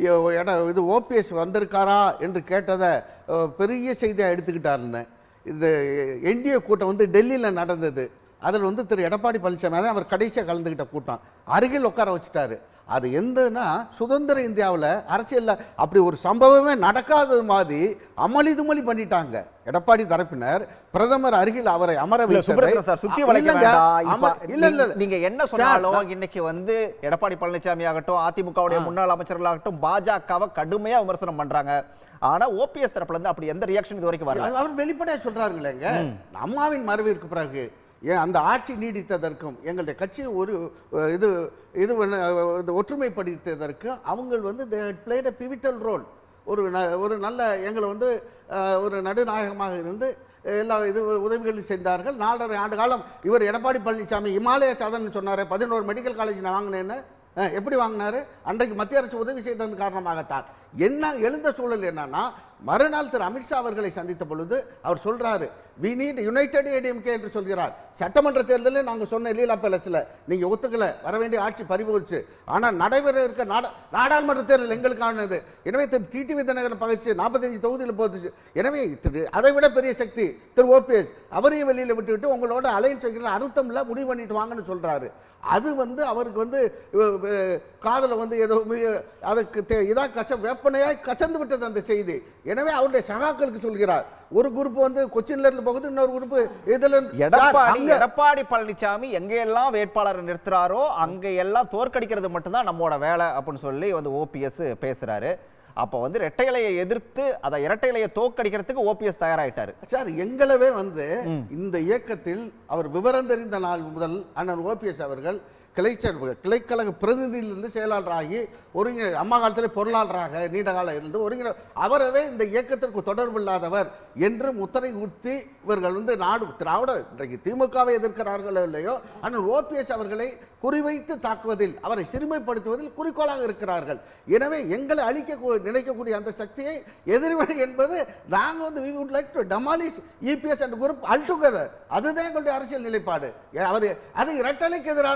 இது ஓபிஎஸ் வந்திருக்காரா என்று கேட்டதை அஹ், பெரிய செய்தியாக எடுத்துக்கிட்டாருன்னு இந்த என்டிஏ கூட்டம் வந்து டெல்லியில் நடந்தது அதில் வந்து திரு எடப்பாடி பழனிசாமி அவர் கடைசியாக கலந்துக்கிட்ட கூட்டம் அருகில் உட்கார வச்சுட்டாரு அது எந்தன்னா சுதந்திர இந்தியாவில் அரசியலில் அப்படி ஒரு சம்பவமே நடக்காதது மாதிரி அமளி துமளி பண்ணிட்டாங்க எடப்பாடி தரப்பினர் பிரதமர் அருகில் அவரை அமர இல்ல வைத்ததை- சுப்ரத்னம் சார் சுத்தி வளைக்க இல்லைங்க, வேண்டாம் இப்ப அம- இல்ல இல்ல நீங்க- நீங்க என்ன சார், சொன்னாலும் நான்- இன்னைக்கு வந்து எடப்பாடி பழனிசாமி ஆகட்டும் அதிமுகவுடைய முன்னாள் அமைச்சர்களாகட்டும் பாஜகவை கடுமையா விமர்சனம் பண்றாங்க ஆனா ஓபிஎஸ் தரப்புல இருந்து அப்படி எந்த ரியாக்ஷன் இது வரைக்கும் வரல அது அவர் வெளிப்படையா சொல்றாருங்களேங்க அம்மாவின் மறைவிற்கு பிறகு ஏன் அந்த ஆட்சி நீடித்ததற்கும் எங்களுடைய கட்சி ஒரு அஹ், இது இது பண்ண- அஹ், இது ஒற்றுமைப்படுத்தியதற்கு அவங்க வந்து பிளேட் அ பிவிட்டல் ரோல் ஒரு ந- ஒரு நல்ல எங்களை வந்து அஹ், ஒரு நடுநாயகமாக இருந்து எல்லா இது உதவிகளும் செய்தார்கள் நாலரை ஆண்டு காலம் இவர் எடப்பாடி பழனிசாமி இமாலய சாதனை சொன்னாரு பதினோரு மெடிக்கல் காலேஜ் நான் வாங்கினேன்னு அஹ், எப்படி வாங்கினாரு அன்றைக்கு மத்திய அரசு உதவி செய்ததன் காரணமாகத்தான் என்ன எழுந்த சூழல் என்னன்னா மறுநாள் திரு அமித்ஷா அவர்களை சந்தித்த பொழுது அவர் சொல்றாரு வி நீட் யுனைடெட் ஏடிஎம்கே என்று சொல்கிறார் சட்டமன்ற தேர்தலில் நாங்க சொன்ன லீலா பேலஸ்ல நீங்க ஒத்துக்கல வர வேண்டிய ஆட்சி பறிபோச்சு ஆனா நடைபெற இருக்க நாடா- நாடாளுமன்ற தேர்தல் எங்களுக்கானது எனவே திரு டிடிவி தினகரன் பகைச்சு நாற்பத்தஞ்சு தொகுதியில் போத்துச்சு எனவே திரு அதை விட பெரிய சக்தி திரு ஓபிஎஸ் அவரையும் வெளியில விட்டு விட்டு உங்களோட அலைன்ஸ் வைக்கிற அறுத்தம்ல முடிவு பண்ணிட்டு வாங்கன்னு சொல்றாரு அது வந்து அவருக்கு வந்து அஹ், அஹ், காதுல வந்து ஏதோ மிக- அதுக்கு தே- இதா கச்ச வேப்பனையாய் கச்சந்து விட்டது அந்த செய்தி எனவே அவருடைய சகாக்களுக்கு சொல்கிறார் ஒரு குரூப் வந்து கொச்சின்ல இருந்து போகுது இன்னொரு குரூப் இதுல இருந்து- சார், எடப்பாடி அங்க- எடப்பாடி பழனிசாமி எங்க எல்லாம் வேட்பாளரை நிறுத்துறாரோ அங்க எல்லாம் தோற்கடிக்கிறது மட்டும்தான் நம்மோட வேலை அப்படின்னு சொல்லி வந்து ஓபிஎஸ் பேசுறாரு அப்ப வந்து இரட்டை இலையை எதிர்த்து அதை இரட்டை இலையை தோற்கடிக்கிறதுக்கு ஓபிஎஸ் தயாராயிட்டாரு சார் எங்களவே வந்து இந்த இயக்கத்தில் அவர் விவரம் தெரிந்த நாள் முதல் அண்ணன் ஓபிஎஸ் அவர்கள் கிளைச்சர் கிளைக்கழக பிரதிநிதியிலிருந்து செயலாளராகி ஒருங்கிற அம்மா காலத்தில் பொருளாளராக நீண்ட காலம் இருந்து ஒருங்கிற அவரவே இந்த இயக்கத்திற்கு தொடர்பு இல்லாதவர் என்று முத்திரை குத்தி இவர்கள் வந்து நாடு திராவிட இன்றைக்கு திமுகவை எதிர்க்கிறார்களோ இல்லையோ அண்ணன் ஓபிஎஸ் அவர்களை குறிவைத்து தாக்குவதில் அவரை சிறுமைப்படுத்துவதில் குறிக்கோளாக இருக்கிறார்கள் எனவே எங்களை அழிக்க கூ- நினைக்கக்கூடிய அந்த சக்தியை எதிர்வினை என்பது நாங்கள் வந்து we would like to demolish EPS and group altogether அதுதான் எங்களுடைய அரசியல் நிலைப்பாடு ஏ, அவர் அது இரட்டலைக்கு எதிரானது அல்ல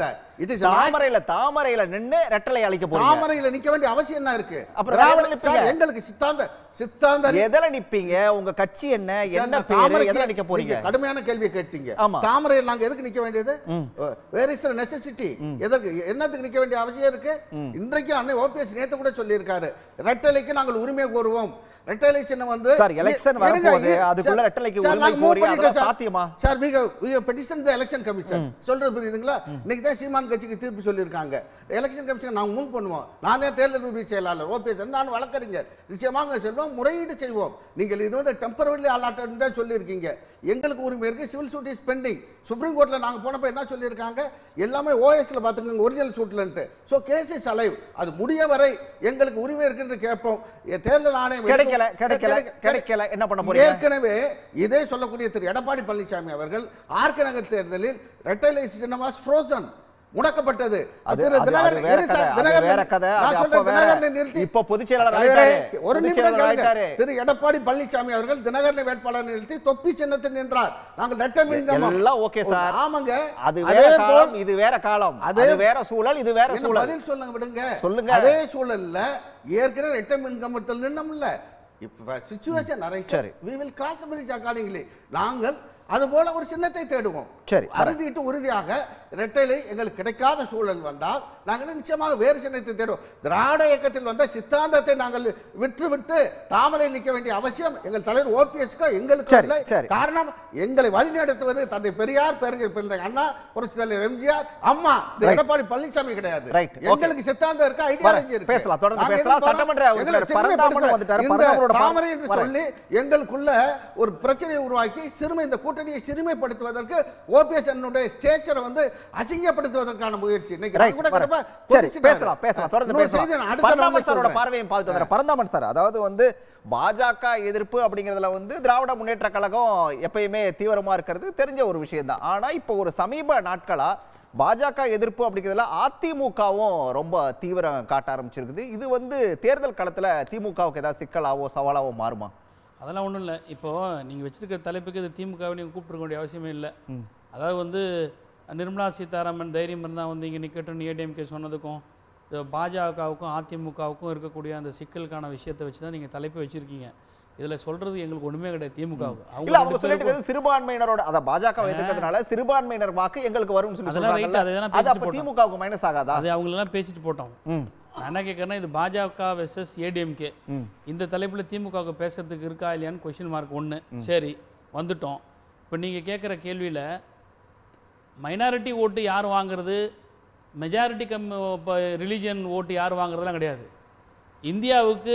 இட் இஸ் தாமரையில தாமரையில நின்னு ரெட்டலை அழிக்க போறீங்க தாமரையில நிக்க வேண்டிய அவசியம் என்ன இருக்கு அப்புறம் திராவிட எதுல நிப்பீங்க? சார், எங்களுக்கு சித்தாந்த சித்தாந்த எதுல நிப்பீங்க உங்க கட்சி என்ன சார், என்ன நான் பேரு தாமரைக்கு எதுல நிக்க போறீங்க நீங்க கடுமையான கேள்வியை கேட்டீங்க ஆமா. தாமரையில் நாங்க எதுக்கு நிக்க வேண்டியது வேர் இஸ் நெசசிட்டி எதற்கு என்னத்துக்கு நிக்க வேண்டிய அவசியம் இருக்கு இன்றைக்கு அன்னை ஓபிஎஸ் நேத்து கூட சொல்லியிருக்காரு ரெட்டலைக்கு நாங்கள் உரிமை கோருவோம் ரெட்டலை சின்னம் வந்து சார், election இருங்க, வரப்போகுது. இரு- அதுக்குள்ள சார், ரெட்டலைக்கு சார், உரிமை நாங்க move கோரி பண்ணிட்டோம் அதெல்லாம் சார். சாத்தியமா? Sir we have- we have petitioned the election commission சொல்றது புரியுதுங்களா இன்னைக்கு தான் சீமான் கட்சிக்கு தீர்ப்பு சொல்லியிருக்காங்க எலெக்ஷன் கமிஷன் நாங்க மூவ் பண்ணுவோம் நான் தான் தேர்தல் உதவி செயலாளர் ஓபிஎஸ் நான் வழக்கறிஞர் நிச்சயமாக செல்வோம் முறையீடு செய்வோம் நீங்கள் இது வந்து டெம்பரவரி ஆளாட்டம் தான் சொல்லியிருக்கீங்க எங்களுக்கு உரிமை இருக்கு civil suit is pending supreme கோர்ட்ல நாங்க போனப்ப என்ன சொல்லியிருக்காங்க எல்லாமே ஓஎஸ்ல பாத்துக்கோங்க ஒரிஜினல் சூட்லன்ட்டு ஸோ கேஸ் இஸ் அலைவ் அது முடிய வரை எங்களுக்கு உரிமை இருக்குன்னு கேட்போம் எ- தேர்தல் ஆணையம் கிடைக்கல, எடுக்கும்- கிடைக்கல, கிடைக்க- கிடைக்கல. என்ன பண்ண போறீங்க? ஏற்கனவே இதே சொல்லக்கூடிய திரு எடப்பாடி பழனிசாமி அவர்கள் ஆர்கே நகர் தேர்தலில் ரெட்டலை சின்னம் வாஸ் frozen முடக்கப்பட்டது அது திரு அது- தினகரன் அது வேற இரு சார், கதை, அது தினகரன் வேற கதை, நான் அது சொல்றேன், அப்ப வேற. தினகரனை நிறுத்தி- இப்ப பொதுச் செயலாளர் தலைவரே, ஆயிட்டாரு. ஒரு பொதுச் நிமிடம் செயலாளர் கேளுங்க. ஆயிட்டாரு. திரு எடப்பாடி பழனிசாமி அவர்கள் தினகரனை வேட்பாளர் நிறுத்தி தொப்பி சின்னத்தில் நின்றார் நாங்கள் ரெட்டை மின்கம்பம். எல்லாம் ஓகே சார் ஆமாங்க அது அதே வேற போல் காலம் இது வேற காலம் அதே- அது வேற சூழல் இது வேற என்ன சூழல் பதில் சொல்லுங்க விடுங்க சொல்லுங்க. அதே சூழல்ல ஏற்கனவே ரெட்டை மின்கம்பத்தில் நின்னோம்ல இப்ப சிச்சுவேஷன் அரைஸ் சரி. we will cross the bridge accordingly நாங்கள் அது போல ஒரு சின்னத்தை தேடுவோம் சரி, வரேன். அறுதிட்டு உறுதியாக இரட்டைலை எங்களுக்கு கிடைக்காத சூழல் வந்தால் நாங்கள் நிச்சயமாக வேறு சின்னத்தை தேடுவோம் திராவிட இயக்கத்தில் வந்த சித்தாந்தத்தை நாங்கள் விற்று விட்டு தாமரை நிற்க வேண்டிய அவசியம் எங்கள் தலைவர் ஓபிஎஸ்க்கோ எங்களுக்கு சரி, இல்லை சரி. காரணம் எங்களை வழிநடத்துவது தந்தை பெரியார் பேரறிஞர் பிறந்த அண்ணா புரட்சி தலைவர் எம்ஜிஆர் அம்மா இந்த Right. எடப்பாடி பழனிசாமி கிடையாது Right, okay. எங்களுக்கு சித்தாந்தம் இருக்கு ஐடியாலஜி இருக்கு பேசலாம், தொடர்ந்து நாங்க பேசலாம். எதுக்கு சட்டமன்ற போறோம்? உறுப்பினர் எங்களை பரந்தாமனும் சிறுமைப்படுத்த- வந்துட்டாரு. இந்த பரந்தாமனோட பா- தாமரை என்று வரேன். சொல்லி எங்களுக்குள்ள ஒரு பிரச்சனையை உருவாக்கி சிறுமை இந்த கூட்டணியை சிறுமைப்படுத்துவதற்கு ஓபிஎஸ் என்னுடைய ஸ்டேச்சரை வந்து அசிங்கப்படுத்துவதற்கான முயற்சி இன்னைக்கு Right, நான் கூட வரேன். கிடப்ப சரி கொதிச்சுட்டாரு. பேசலாம் பேசலாம் தொடர்ந்து இன்னொரு செய்தி பேசலாம் நான் அடுத்த பரந்தாமன் நாள்ல சாரோட சொல்றேன். பார்வையும் பார்த்துட்டு வந்துடுறேன் பரந்தாமன் சார் அதாவது வந்து பாஜக எதிர்ப்பு அப்படிங்கிறதுல வந்து திராவிட முன்னேற்ற கழகம் எப்பயுமே தீவிரமா இருக்கிறது தெரிஞ்ச ஒரு விஷயம் தான் ஆனா இப்போ ஒரு சமீப நாட்களா பாஜக எதிர்ப்பு அப்படிங்கிறதுல அதிமுகவும் ரொம்ப தீவிரம் காட்ட ஆரம்பிச்சிருக்குது இது வந்து தேர்தல் களத்துல திமுகவுக்கு ஏதாவது சிக்கலாவோ சவாலாவோ மாறுமா அதெல்லாம் ஒன்றும் இல்லை இப்போது நீங்கள் வச்சிருக்கிற தலைப்புக்கு இது திமுகவை நீங்கள் கூப்பிட்டுருக்க வேண்டிய அவசியமே இல்லை அதாவது வந்து நிர்மலா சீதாராமன் தைரியம் இருந்தால் வந்து இங்கே நிற்கட்டும் ஏடிஎம்கே சொன்னதுக்கும் இது பாஜகவுக்கும் அதிமுகவுக்கும் இருக்கக்கூடிய அந்த சிக்கலுக்கான விஷயத்தை வச்சு தான் நீங்கள் தலைப்பு வச்சுருக்கீங்க இதில் சொல்கிறது எங்களுக்கு ஒன்றுமே கிடையாது திமுகவுக்கு இல்ல அவங்க ரெண்டு சொல்லிட்டு பேருக்கும் இருக்கிறது சிறுபான்மையினரோட அத பாஜக எதிர்க்கிறதுனால சிறுபான்மையினர் வாக்கு எங்களுக்கு வரும்னு சொல்லி அதெல்லாம் right, சொல்றாங்கல்ல அதை வேணா அது பேசிட்டு அப்ப போட்டோம். திமுகவுக்கு மைனஸ் ஆகாதா அது அவங்களெல்லாம் பேசிட்டு போட்டோம் ம் நான் என்ன கேட்குறேன்னா இது பாஜக வெர்சஸ் ஏடிஎம்கே இந்த தலைப்பில் திமுகவுக்கு பேசுறதுக்கு இருக்கா இல்லையான்னு கொஷின் மார்க் ஒன்று சரி வந்துட்டோம் இப்போ நீங்கள் கேட்குற கேள்வியில் மைனாரிட்டி ஓட்டு யார் வாங்குறது மெஜாரிட்டி கம் இப்போ ரிலீஜியன் ஓட்டு யார் வாங்குறதுலாம் கிடையாது இந்தியாவுக்கு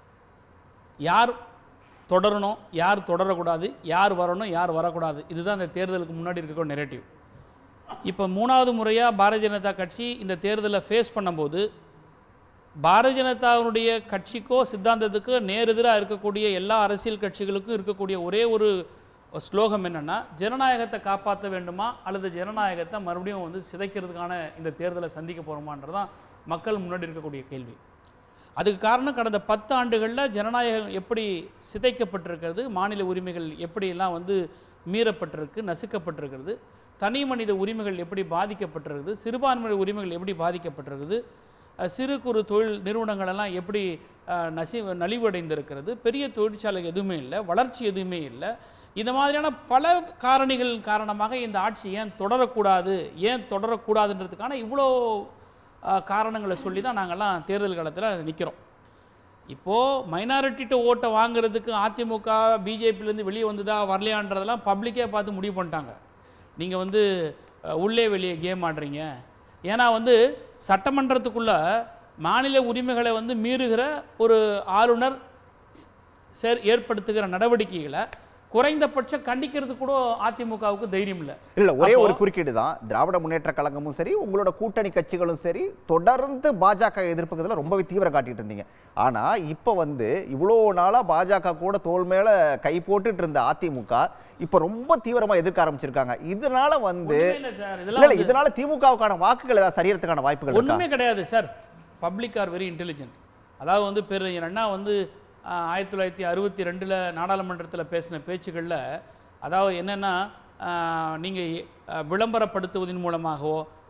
யார் தொடரணும் யார் தொடரக்கூடாது யார் வரணும் யார் வரக்கூடாது இதுதான் இந்த தேர்தலுக்கு முன்னாடி இருக்கக்கூடிய நெரேட்டிவ் இப்போ மூணாவது முறையாக பாரதிய ஜனதா கட்சி இந்த தேர்தலை ஃபேஸ் பண்ணும்போது பாரதிய ஜனதாவுடைய கட்சிக்கோ சித்தாந்தத்துக்கோ நேரெதிராக இருக்கக்கூடிய எல்லா அரசியல் கட்சிகளுக்கும் இருக்கக்கூடிய ஒரே ஒரு ஸ்லோகம் என்னென்னா ஜனநாயகத்தை காப்பாற்ற வேண்டுமா அல்லது ஜனநாயகத்தை மறுபடியும் வந்து சிதைக்கிறதுக்கான இந்த தேர்தலை சந்திக்க போகிறோமான்றது தான் மக்கள் முன்னாடி இருக்கக்கூடிய கேள்வி அதுக்கு காரணம் கடந்த பத்து ஆண்டுகளில் ஜனநாயகம் எப்படி சிதைக்கப்பட்டிருக்கிறது மாநில உரிமைகள் எப்படியெல்லாம் வந்து மீறப்பட்டிருக்கு நசுக்கப்பட்டிருக்கிறது தனி மனித உரிமைகள் எப்படி பாதிக்கப்பட்டிருக்குது சிறுபான்மையின உரிமைகள் எப்படி பாதிக்கப்பட்டிருக்குது அஹ், சிறு குறு தொழில் நிறுவனங்கள் எல்லாம் எப்படி அஹ், நசி நலிவடைந்திருக்கிறது பெரிய தொழிற்சாலை எதுவுமே இல்லை வளர்ச்சி எதுவுமே இல்லை இந்த மாதிரியான பல காரணிகள் காரணமாக இந்த ஆட்சி ஏன் தொடரக்கூடாது ஏன் தொடரக்கூடாதுன்றதுக்கான இவ்வளோ அஹ், காரணங்களை சொல்லி தான் நாங்கள்லாம் தேர்தல் காலத்தில் நிற்கிறோம் இப்போது மைனாரிட்டிட்ட ஓட்டை வாங்குறதுக்கு அதிமுக பிஜேபியிலேருந்து வெளியே வந்ததா வரலையான்றதெல்லாம் பப்ளிக்கே பார்த்து முடிவு பண்ணிட்டாங்க நீங்கள் வந்து அஹ், உள்ளே வெளியே கேம் ஆடுறீங்க ஏன்னா வந்து சட்டமன்றத்துக்குள்ள மாநில உரிமைகளை வந்து மீறுகிற ஒரு ஆளுநர் சேர் ஏற்படுத்துகிற நடவடிக்கைகளை குறைந்தபட்சம் கண்டிக்கிறது கூட அதிமுகவுக்கு தைரியம் இல்லை இல்ல ஒரே ஒரு அப்போ- குறுக்கீடு தான் திராவிட முன்னேற்ற கழகமும் சரி உங்களோட கூட்டணி கட்சிகளும் சரி தொடர்ந்து பாஜக எதிர்ப்புக்கிறதுல ரொம்பவே தீவிரம் காட்டிட்டு இருந்தீங்க ஆனா இப்ப வந்து இவ்வளோ நாளா பாஜக கூட தோள் மேல கை போட்டுட்டு இருந்த அதிமுக இப்ப ரொம்ப தீவிரமா எதிர்க்க ஆரம்பிச்சிருக்காங்க இதனால வந்து ஒண்ணுமே இல்லை சார் இல்ல இதெல்லாம் இல்ல வந்து- இதனால திமுகவுக்கான வாக்குகள் ஏதாவது சரியறதுக்கான வாய்ப்புகள் இருக்கா ஒண்ணுமே கிடையாது sir public are very intelligent அதாவது வந்து பெரு அண்ணா வந்து ஆஹ், ஆயிரத்தி தொள்ளாயிரத்தி அறுபத்தி ரெண்டில் நாடாளுமன்றத்தில் பேசின பேச்சுகளில் அதாவது என்னென்னா நீங்கள் விளம்பரப்படுத்துவதன் மூலமாகவோ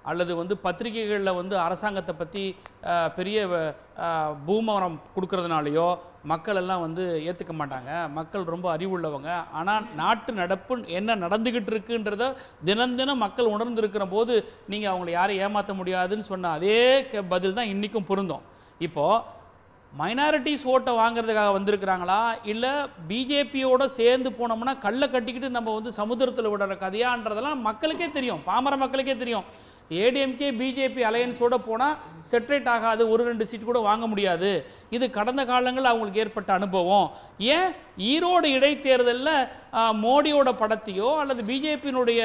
அல்லது வந்து பத்திரிகைகளில் வந்து அரசாங்கத்தை பற்றி பெரிய அஹ், பூமரம் கொடுக்கறதுனாலையோ மக்கள் எல்லாம் வந்து ஏற்றுக்க மாட்டாங்க மக்கள் ரொம்ப அறிவுள்ளவங்க ஆனால் நாட்டு நடப்பு என்ன நடந்துக்கிட்டு இருக்குன்றத தினம் தினம் மக்கள் உணர்ந்திருக்கிற போது நீங்கள் அவங்கள யாரையும் ஏமாற்ற முடியாதுன்னு சொன்ன அதே க- பதில் தான் இன்றைக்கும் பொருந்தும் இப்போது மைனாரிட்டிஸ் ஓட்டை வாங்குறதுக்காக வந்திருக்கிறாங்களா இல்லை பிஜேபியோட சேர்ந்து போனோம்னா கல்லை கட்டிக்கிட்டு நம்ம வந்து சமுத்திரத்தில் விடுற கதையான்றதெல்லாம் மக்களுக்கே தெரியும் பாமர மக்களுக்கே தெரியும் ஏடிஎம்கே பிஜேபி அலையன்ஸோட போனால் செட்ரேட் ஆகாது ஒரு ரெண்டு சீட் கூட வாங்க முடியாது இது கடந்த காலங்களில் அவங்களுக்கு ஏற்பட்ட அனுபவம் ஏன் ஈரோடு இடைத்தேர்தலில் மோடியோட படத்தையோ அல்லது பிஜேபியினுடைய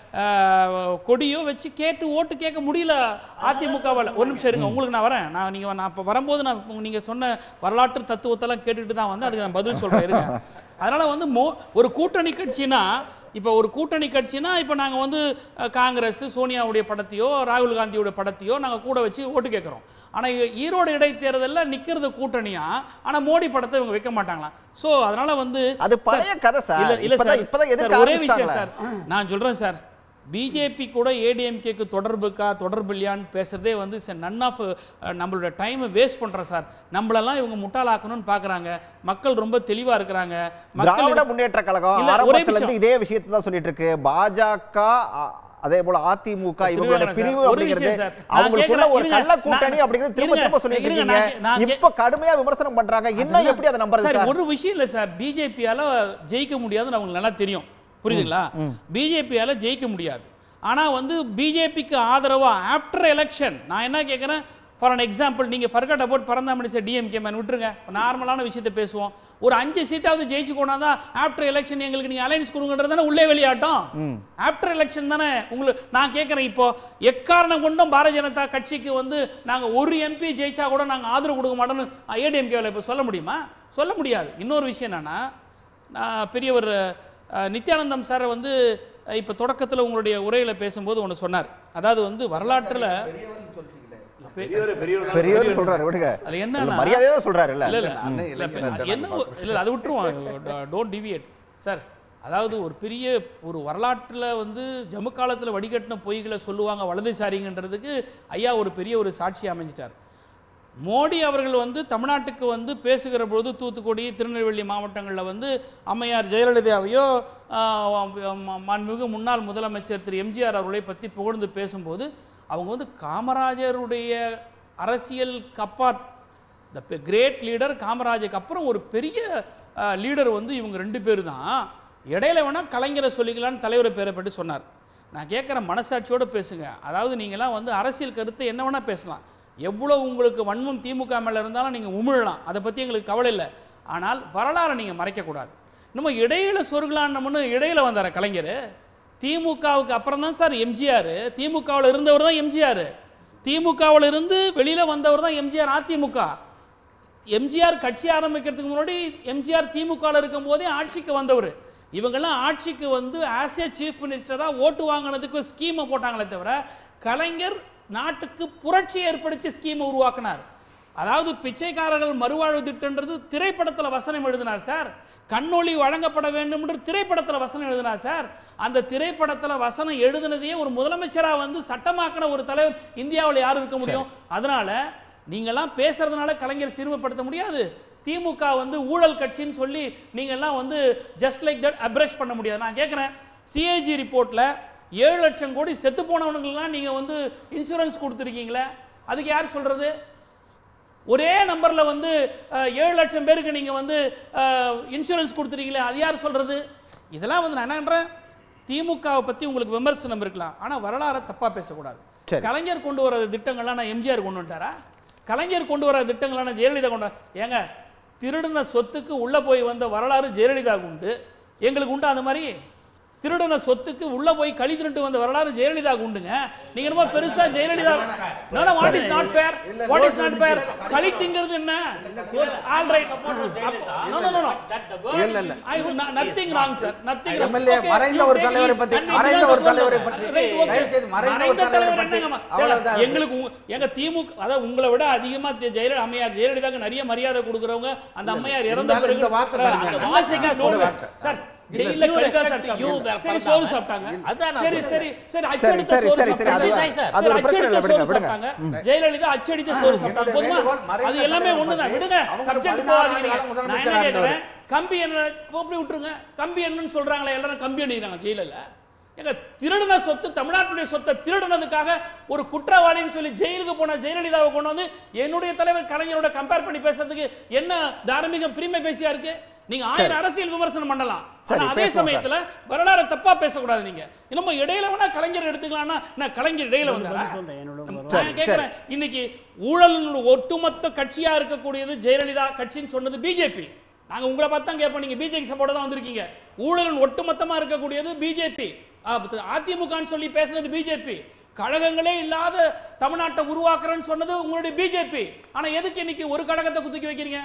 கொடியோ வச்சு கேட்டு ஓட்டு கேட்க முடியல அதிமுகவால் ஒரு நிமிஷம் இருங்க உங்களுக்கு நான் வரேன் நான் நீங்கள் நான் இப்போ வரும்போது நான் நீங்கள் சொன்ன வரலாற்று தத்துவத்தெல்லாம் கேட்டுட்டு தான் வந்து அதுக்கு நான் பதில் சொல்கிறேன் இருங்க அதனால் வந்து மோ ஒரு கூட்டணி கட்சினா இப்போ ஒரு கூட்டணி கட்சினா இப்போ நாங்கள் வந்து அஹ், காங்கிரஸ் சோனியாவுடைய படத்தையோ ராகுல் காந்தியோட படத்தையோ நாங்கள் கூட வச்சு ஓட்டு கேட்குறோம் ஆனால் ஈரோடு இடைத்தேர்தலில் நிற்கிறது கூட்டணியா ஆனால் மோடி படத்தை இவங்க வைக்க மாட்டாங்களாம் ஸோ அதனால வந்து அது பழைய கதை சார். இல்ல இல்ல இப்பதான்- சார் இப்பதான் எதிர்க்க சார், ஒரே விஷயம் ஆரம்பிச்சிட்டாங்களே. சார் நான் சொல்றேன் சார் பிஜேபி கூட ஏடிஎம்கேக்கு தொடர்புக்கா தொடர்பு இல்லையான்னு பேசுறதே வந்து நன் ஆஃப் நம்மளோட டைமை வேஸ்ட் பண்றோம் சார் நம்மளெல்லாம் இவங்க முட்டாளாக்கணும்னு பார்க்கறாங்க மக்கள் ரொம்ப தெளிவா இருக்கிறாங்க மக்கள் திராவிட முன்னேற்ற கழகம் இல்ல, ஒரே ஆரம்பத்துல இருந்து விஷயம். இதே விஷயத்தை தான் சொல்லிட்டு இருக்கு பாஜக அ- அதே போல அதிமுக இவங்களோட திருவேங்கடம் பிரிவு சார், ஒரு அப்படிங்கிறது விஷயம் சார். நான் அவங்களுக்குள்ள கேட்கிறேன், ஒரு இருங்க, கள்ள கூட்டணி நான்- அப்படிங்கிறது திரும்ப இருங்க, திரும்ப சொல்லிட்டு இருங்க, இருக்கீங்க நான் நான் கே- இப்ப கடுமையா விமர்சனம் பண்றாங்க இன்னும் எப்படி அதை நம்புறது சார் சார் ஒரு விஷயம் இல்ல சார் பிஜேபியால ஜெயிக்க முடியாதுன்னு அவங்களுக்கு நல்லா தெரியும் புரியுதுங்களா பிஜேபியால ஜெயிக்க முடியாது ஆனா வந்து பிஜேபிக்கு ஆதரவா ஆஃப்டர் எலெக்ஷன் நான் என்ன கேட்குறேன் ஃபார் அன் எக்ஸாம்பிள் நீங்க ஃபர்கட் அபவுட் பரந்தாமணி சார் டிஎம்கே மேன் விட்டுருங்க நார்மலான விஷயத்தை பேசுவோம் ஒரு அஞ்சு சீட்டாவது ஜெயிச்சு கொண்டாதான் ஆஃப்டர் எலெக்ஷன் எங்களுக்கு நீங்க அலைன்ஸ் கொடுங்கன்றது தானே உள்ளே வெளியாட்டம் ஆஃப்டர் எலெக்ஷன் தானே உங்களுக்கு நான் கேட்குறேன் இப்போ எக்காரணம் கொண்டும் பாரதிய ஜனதா கட்சிக்கு வந்து நாங்க ஒரு எம்பி ஜெயிச்சா கூட நாங்க ஆதரவு கொடுக்க மாட்டோம்னு ஏடிஎம்கேவில் இப்போ சொல்ல முடியுமா சொல்ல முடியாது இன்னொரு விஷயம் என்னன்னா நான் பெரியவர் அஹ், நித்யானந்தம் சார் வந்து அஹ், இப்ப தொடக்கத்துல உங்களுடைய உரையில பேசும்போது ஒன்று சொன்னார் அதாவது வந்து வரலாற்றுல பெரியவர் பெரியவர் பெரியவர் சொல்றாரு விடுங்க அது இல்ல, என்னன்னா மரியாதையா தான் சொல்றாரு இல்ல இல்ல இல்ல அண்ணன் இல்ல, இளைஞர் இல்ல, என்ன ஒரு- இல்ல இல்ல, அதை விட்டுருவோம் டோன்ட் டிவியேட் சார் அதாவது ஒரு பெரிய ஒரு வரலாற்றில் வந்து ஜம்மு காலத்தில் வடிகட்டின பொய்களை சொல்லுவாங்க வலதுசாரிங்கன்றதுக்கு ஐயா ஒரு பெரிய ஒரு சாட்சி அமைஞ்சிட்டார் மோடி அவர்கள் வந்து தமிழ்நாட்டுக்கு வந்து பேசுகிற பொழுது தூத்துக்குடி திருநெல்வேலி மாவட்டங்களில் வந்து அம்மையார் ஜெயலலிதாவையோ ஆஹ், ம- மாண்புமிகு முன்னாள் முதலமைச்சர் திரு எம்ஜிஆர் அவர்களை பற்றி புகழ்ந்து பேசும்போது அவங்க வந்து காமராஜருடைய அரசியல் கப்பாட் த கிரேட் லீடர் காமராஜருக்கு அப்புறம் ஒரு பெரிய லீடர் வந்து இவங்க ரெண்டு பேர் தான் இடையில வேணால் கலைஞரை சொல்லிக்கலான்னு தலைவரை பேரை பற்றி சொன்னார் நான் கேட்குற மனசாட்சியோட பேசுங்க அதாவது நீங்களாம் வந்து அரசியல் கருத்தை என்ன வேணால் பேசலாம் எவ்வளோ உங்களுக்கு வன்மம் திமுக மேலே இருந்தாலும் நீங்கள் உமிழலாம் அதை பற்றி எங்களுக்கு கவலை இல்லை ஆனால் வரலாறை நீங்கள் மறைக்கக்கூடாது நம்ம இடையில சொருகலான்னமுன்னு இடையில வந்தார கலைஞர் திமுகவுக்கு அப்புறம் தான் சார் எம்ஜிஆர் திமுகவில் இருந்தவர் தான் எம்ஜிஆர் திமுகவில் இருந்து வெளியில் வந்தவர் தான் எம்ஜிஆர் அதிமுக எம்ஜிஆர் கட்சி ஆரம்பிக்கிறதுக்கு முன்னாடி எம்ஜிஆர் திமுகவில் இருக்கும் போதே ஆட்சிக்கு வந்தவர் இவங்கெல்லாம் ஆட்சிக்கு வந்து ஆஸ் ஏ சீஃப் மினிஸ்டராக ஓட்டு வாங்கினதுக்கு ஸ்கீமை போட்டாங்களே தவிர கலைஞர் நாட்டுக்கு புரட்சி ஏற்படுத்தி ஸ்கீமை உருவாக்கினார் அதாவது பிச்சைக்காரர்கள் மறுவாழ்வு திட்டன்றது திரைப்படத்தில் வசனம் எழுதினார் சார் கண்ணொளி வழங்கப்பட வேண்டும் என்று திரைப்படத்தில் வசனம் எழுதினார் சார் அந்த திரைப்படத்தில் வசனம் எழுதினதையே ஒரு முதலமைச்சராக வந்து சட்டமாக்கின ஒரு தலைவர் இந்தியாவில் யார் இருக்க முடியும் அதனால நீங்கெல்லாம் பேசுறதுனால கலைஞர் சிறுமப்படுத்த முடியாது திமுக வந்து ஊழல் கட்சின்னு சொல்லி நீங்கெல்லாம் வந்து ஜஸ்ட் லைக் தட் அப்ரஷ் பண்ண முடியாது நான் கேட்குறேன் சிஏஜி ரிப்போர்ட்டில் ஏழு லட்சம் கோடி செத்து போனவனுங்கெல்லாம் நீங்கள் வந்து இன்சூரன்ஸ் கொடுத்துருக்கீங்களே அதுக்கு யார் சொல்கிறது ஒரே நம்பரில் வந்து அஹ், ஏழு லட்சம் பேருக்கு நீங்கள் வந்து இன்சூரன்ஸ் கொடுத்துருக்கீங்களே அது யார் சொல்கிறது இதெல்லாம் வந்து நான் என்னன்றேன் திமுகவை பற்றி உங்களுக்கு விமர்சனம் இருக்கலாம் ஆனால் வரலாறை தப்பாக பேசக்கூடாது சரி. கலைஞர் கொண்டு வர திட்டங்கள்லாம் நான் எம்ஜிஆர் கொண்டு வந்துட்டாரா கலைஞர் கொண்டு வர திட்டங்கள்லாம் நான் ஜெயலலிதா கொண்டு வர- ஏங்க திருடின சொத்துக்கு உள்ளே போய் வந்த வரலாறு ஜெயலலிதாவுக்கு உண்டு எங்களுக்கு உண்டு அந்த மாதிரி திருடின சொத்துக்கு உள்ள போய் கழி திருட்டு வந்த வரலாறு ஜெயலலிதாவுக்கு உண்டுங்க நீங்க ரொம்ப பெருசா Jayalalithaa what is not fair what is not fair களி திங்கிறது என்ன all right no no no இல்ல, இல்ல. I nothing wrong sir nothing MLA மறைந்த ஒரு தலைவரை பற்றி, மறைந்த ஒரு தலைவரை பற்றி, தயவு செய்து மறைந்த ஒரு தலைவரை பற்றி, அவ்வளவுதான். எங்களுக்கு உங்க- எங்க திமுக அதாவது உங்களை விட அதிகமா தெ- ஜெயலலிதா அம்மையார் ஜெயலலிதாக்கு நிறைய மரியாதை கொடுக்குறவங்க அந்த அம்மையார் இறந்த இருந்தாலும் பிறகு இந்த வார்த்தை பாருங்க. அந்த வாசிக்க இந்த நோட்டு- வார்த்தை. சார் ஜெயில்ல You கடுக்கா respect சார் you சாப்பிட்டாங்க. சரி பரந்தாம. சோறு சாப்பிட்டாங்க அதான் நான் சரி சொல்றேன். சரி சரி சரி அச்சடித்த சரி சோறு சரி சரி அது சாப்பிட்டாங்க சார். அது ஒரு சரி, பிரச்சனை இல்லை அச்சடித்த விடுங்க சோறு விடுங்க சாப்பிட்டாங்க ஜெயலலிதா அச்சடித்த சோறு சாப்பிட்டாங்க போதுமா அது எல்லாமே ஒண்ணுதான் விடுங்க சப்ஜெக்ட் போகாதீங்க நான் என்ன கேட்கிறேன் கம்பி என்ன அப்படி விட்டுருங்க கம்பி என்னன்னு சொல்றாங்களே எல்லாரும் கம்பி அணிகிறாங்க ஜெயிலில் எங்க திருடின சொத்து தமிழ்நாட்டுடைய சொத்தை திருடினதுக்காக ஒரு குற்றவாளின்னு சொல்லி ஜெயிலுக்கு போன ஜெயலலிதாவை கொண்டு வந்து என்னுடைய தலைவர் கலைஞரோட கம்பேர் பண்ணி பேசுறதுக்கு என்ன தார்மீகம் பிரிமை பேசியா இருக்கு நீங்க ஆயிரம் அரசியல் விமர்சனம் பண்ணலாம் சரி, ஆனா அதே பேசுவோம் சமயத்துல வரலாறு தப்பா பேசக்கூடாது நீங்க நம்ம இடையில வேணா கலைஞர் எடுத்துக்கலாம்னா நான் கலைஞர் இடையில வந்தாரா சொல்றேன் என்னோட நான் கேட்கிறேன் இன்னைக்கு ஊழலின் ஒட்டுமொத்த கட்சியா இருக்கக்கூடியது ஜெயலலிதா கட்சின்னு சொன்னது பிஜேபி நாங்க உங்களை பார்த்து தான் கேட்போம் நீங்க பிஜேபி சப்போர்ட் தான் வந்திருக்கீங்க ஊழலின் ஒட்டுமொத்தமா இருக்கக்கூடியது பிஜேபி அதிமுகன்னு சொல்லி பேசுனது பிஜேபி கழகங்களே இல்லாத தமிழ்நாட்டை உருவாக்குறேன்னு சொன்னது உங்களுடைய பிஜேபி ஆனா எதுக்கு இன்னைக்கு ஒரு கழகத்தை குத்துக்கி வைக்கிறீங்க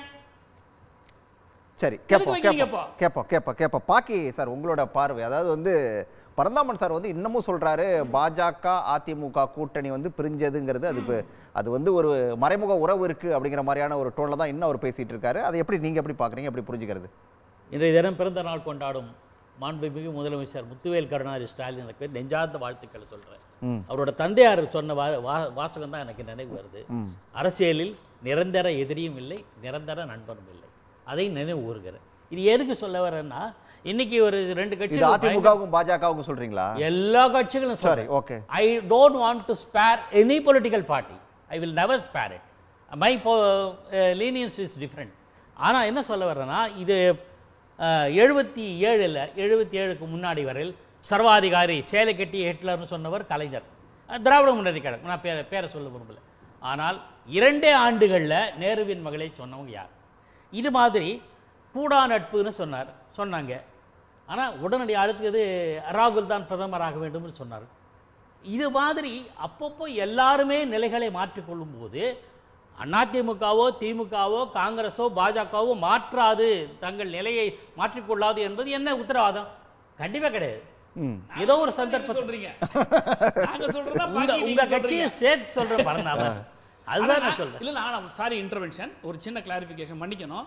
சரி எதுக்கு கேட்போம் வைக்கிறீங்கப்பா? கேட்போம் கேட்போம் கேட்போம் கேட்போம் பாக்கி சார் உங்களோட பார்வை அதாவது வந்து பரந்தாமன் சார் வந்து இன்னமும் சொல்றாரு பாஜக அதிமுக கூட்டணி வந்து பிரிஞ்சதுங்கிறது அது இப்ப- அது வந்து ஒரு மறைமுக உறவு இருக்கு அப்படிங்கிற மாதிரியான ஒரு டோன்ல தான் இன்னும் அவர் பேசிட்டு இருக்காரு அதை எப்படி நீங்க எப்படி பாக்குறீங்க எப்படி புரிஞ்சுக்கிறது இன்றைய தினம் பிறந்த நாள் கொண்டாடும் மாண்புமிகு முதலமைச்சர் முத்துவேல் கருணாநிதி ஸ்டாலினுக்கு நெஞ்சார்ந்த வாழ்த்துக்களை சொல்கிறேன் ம். அவரோட தந்தையார் சொன்ன வா வா- வாசகம் தான் எனக்கு நினைவு வருது ம். அரசியலில் நிரந்தர எதிரியும் இல்லை நிரந்தர நண்பனும் இல்லை அதை நினைவு கூறுகிறேன் இது எதுக்கு சொல்ல வரேன்னா இன்னைக்கு ஒரு ரெண்டு இது கட்சிகள் பயங்கர- அதிமுகவுக்கும் பாஜகவுக்கும் சொல்றீங்களா எல்லா கட்சிகளும் சரி okay I don't want to spare any political party I will never spare it my leniency is different ஆனால் என்ன சொல்ல வர்றேன்னா இது எழுபத்தி ஏழில் எழுபத்தி ஏழுக்கு முன்னாடி வரையில் சர்வாதிகாரி சேலை கட்டி ஹிட்லர்னு சொன்னவர் கலைஞர் அஹ், திராவிட முன்னேற்ற கழகம் நான் பேரை பேரை சொல்ல விரும்பல ஆனால் இரண்டே ஆண்டுகளில் நேருவின் மகளை சொன்னவங்க யார் இது மாதிரி கூடா நட்புன்னு சொன்னார் சொன்னாங்க ஆனால் உடனடி அடுத்தது ராகுல் தான் பிரதமராக வேண்டும்னு சொன்னார் இது மாதிரி அப்பப்போ எல்லாருமே நிலைகளை மாற்றிக்கொள்ளும் போது அதிமுகவோ திமுகவோ காங்கிரஸோ பாஜகவோ மாற்றாது தங்கள் நிலையை மாற்றிக்கொள்ளாது என்பது என்ன உத்தரவாதம் கண்டிப்பாக கிடையாது ம் ஏதோ ஒரு சந்தர்ப்பம் சொல்றீங்க நாங்க சொல்றதா உங்க பாக்கி உங்க நீங்க கட்சியை சொல்றீங்க. சேர்த்து சொல்றேன் பரந்தாமன் அதுதான் நான் சொல்றேன் இல்லை நான் சாரி இன்டர்வென்ஷன் ஒரு சின்ன கிளாரிஃபிகேஷன் மன்னிக்கணும்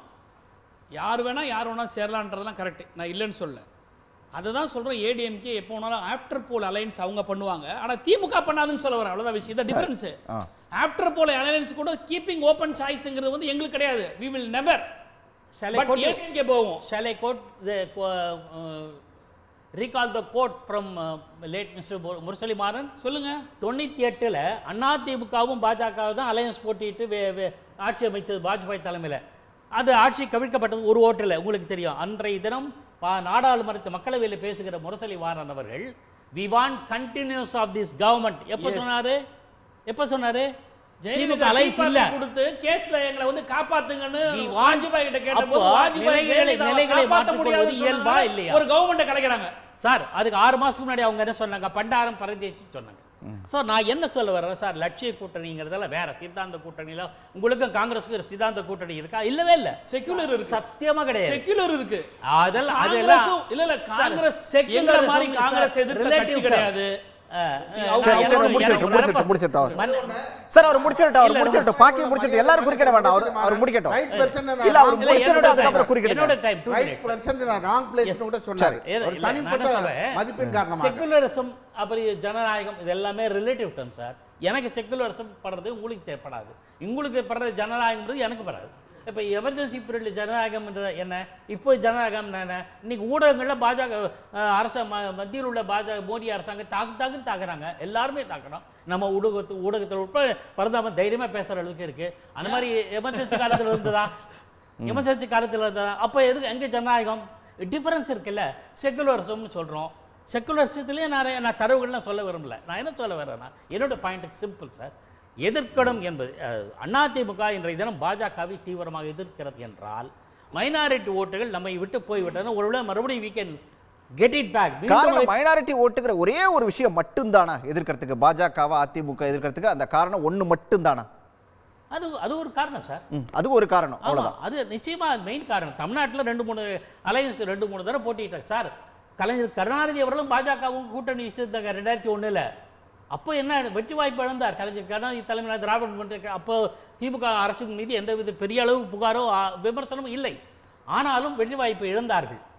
யார் வேணா யார் வேணா சேரலான்றதெல்லாம் கரெக்ட் நான் இல்லைன்னு சொல்ல அதை தான் சொல்கிறேன் ஏடிஎம்கே எப்போ வேணாலும் ஆஃப்டர் போல் அலைன்ஸ் அவங்க பண்ணுவாங்க ஆனால் திமுக பண்ணாதுன்னு சொல்ல வரேன் அவ்வளோதான் விஷயம் இதான் டிஃபரன்ஸு ஆ. ஆஃப்டர் போல் அலைன்ஸ் கூட கீப்பிங் ஓப்பன் சாய்ஸுங்கிறது வந்து எங்களுக்கு கிடையாது we will never Shall I but quote you? ADMK போவோம் Shall I quote the uh, uh, recall the quote from uh, late Mr. Mur- Murasoli Maran சொல்லுங்க தொண்ணூற்றி எட்டில் அதிமுகவும் பாஜகவும் தான் அலையன்ஸ் போட்டிட்டு வே- வே- ஆட்சி அமைத்தது வாஜ்பாய் தலைமையில் அது ஆட்சி கவிழ்க்கப்பட்டது ஒரு ஓட்டில் உங்களுக்கு தெரியும் அன்றைய தினம் பா- நாடாளுமன்ற மக்களவையில் பேசுகிற முரசொலி மாறன் அவர்கள் we want continuance of this government எப்போ Yes. சொன்னாரு எப்போ சொன்னாரு திமுக ஜெயலலிதா அலைன்ஸ் டீ இல்ல பார்ட்டி கொடுத்து கேஸ்ல எங்களை வந்து காப்பாத்துங்கன்னு We want- வாஜ்பாய் கிட்ட கேட்டபோது அப்போ வாஜ்பாய் நிலைகளை- ஜெயலலிதாவை நிலைகளை காப்பாத்த மாற்றிக் முடியாதுன்னு கொள்வது இயல்பா சொன்னதுனால இல்லையா? ஒரு கவர்மெண்ட்டை கலைக்கிறாங்க சார் அதுக்கு ஆறு மாசத்துக்கு முன்னாடி அவங்க என்ன சொன்னாங்க பண்டாரம் பரதேசி சொன்னாங்க ஸோ நான் என்ன சொல்ல வரேன் சார் லட்சிய கூட்டணிங்கிறதெல்லாம் வேற சித்தாந்த கூட்டணியில உங்களுக்கும் காங்கிரஸுக்கும் ஒரு சித்தாந்த கூட்டணி இருக்கா இல்லவே இல்ல செக்யூலர் இருக்கு சத்தியமா கிடையாது செக்யூலர் இருக்கு அதெல்லாம் அதெல்லாம் காங்கிரஸும் இல்ல இல்ல காங்கிரஸ் secular எங்களை மாதிரி sir, காங்கிரஸ் எதிர்த்த relative கட்சி term. கிடையாது அஹ், சரி, அஹ், சரி, என்னோட- முடிச்சிட்டு, எனக்கு முடிச்சிட்டு, வரப்ப- முடிச்சிட்டு அவர். மன்- சார் அவர் முடிச்சிடட்டும் அவர் இல்ல, முடிச்சிடட்டும் பாக்கி முடிச்சிட்டு எல்லாரும் குறுக்கிட வேண்டாம் அவர் அவர் முடிக்கட்டும் ரைட் பர்சன் இல்ல அவர் இல்ல, முடிச்சிட்டு என்னோட அதுக்கப்புறம் time, குறுக்கிடுங்க என்னோட time too right person wrong place கூட சொன்னாரு இல்ல, ஒரு இல்ல, நான் தனிப்பட்ட என்ன சொல்றேன்? மதிப்பின் காரணமாக செக்குலரிசம் அப்புறம் ஜனநாயகம் இது எல்லாமே ரிலேட்டிவ் டேர்ம் சார் எனக்கு செக்குலரிசம் படுறது உங்களுக்கு தேவைப்படாது உங்களுக்கு படுற ஜனநாயகம்ன்றது எனக்கு படாது இப்போ எமர்ஜென்சி பீரியடில் ஜனநாயகம் என்ன இப்போ ஜனநாயகம் என்ன இன்னைக்கு ஊடகங்களில் பாஜக அஹ், அரச ம- மத்தியில் உள்ள பாஜக மோடி அரசாங்கம் தாக்கு தாக்குன்னு தாக்குறாங்க எல்லாருமே தாக்குறோம் நம்ம ஊடகத்து ஊடகத்தில் உட்பட பரந்தாம தைரியமாக பேசுகிற அளவுக்கு இருக்கு அந்த மாதிரி எமர்ஜென்சி காலத்தில் இருந்ததா எமர்ஜென்சி காலத்தில் இருந்ததா அப்போ எதுக்கு எங்கே ஜனநாயகம் டிஃபரன்ஸ் இருக்குல்ல செக்குலரிசம்னு சொல்கிறோம் செக்குலரிசத்துலேயே நிறைய நான் தரவுகள்லாம் சொல்ல விரும்பல நான் என்ன சொல்ல வரேன்னா என்னோட பாயிண்ட் சிம்பிள் சார் எதிர்க்கணும் என்பது அஹ், அதிமுக இன்றைய தினம் பாஜகவை தீவிரமாக எதிர்க்கிறது என்றால் மைனாரிட்டி ஓட்டுகள் நம்மை விட்டு போய்விட்டன ஒருவேளை மறுபடியும் we can get it back காரணம் மைனாரிட்டி ஓட்டுங்கிற ஒரே ஒரு விஷயம் மட்டும்தானா எதிர்க்கிறதுக்கு பாஜகவா அதிமுக எதிர்க்கிறதுக்கு அந்த காரணம் ஒண்ணு மட்டும்தானா அது அது ஒரு காரணம் சார் ம், அது ஒரு காரணம் ஆமா அவ்வளவுதான் அது நிச்சயமா மெயின் காரணம் தமிழ்நாட்டுல ரெண்டு மூணு அலையன்ஸ் ரெண்டு மூணு தடவை போட்டிட்டாங்க சார் கலைஞர் கருணாநிதி அவர்களும் பாஜகவும் கூட்டணி வச்சிருந்தாங்க ரெண்டாயிரத்தி ஒண்ணுல அப்போ என்ன வெற்றி வாய்ப்பு இழந்தார் கலைஞர் கருணாநிதி தலைமையில் திராவிட முன்னேற்ற அப்போ திமுக அரசின் மீது எந்தவித பெரிய அளவு புகாரோ ஆ, விமர்சனமும் இல்லை ஆனாலும் வெற்றி வாய்ப்பு இழந்தார்கள்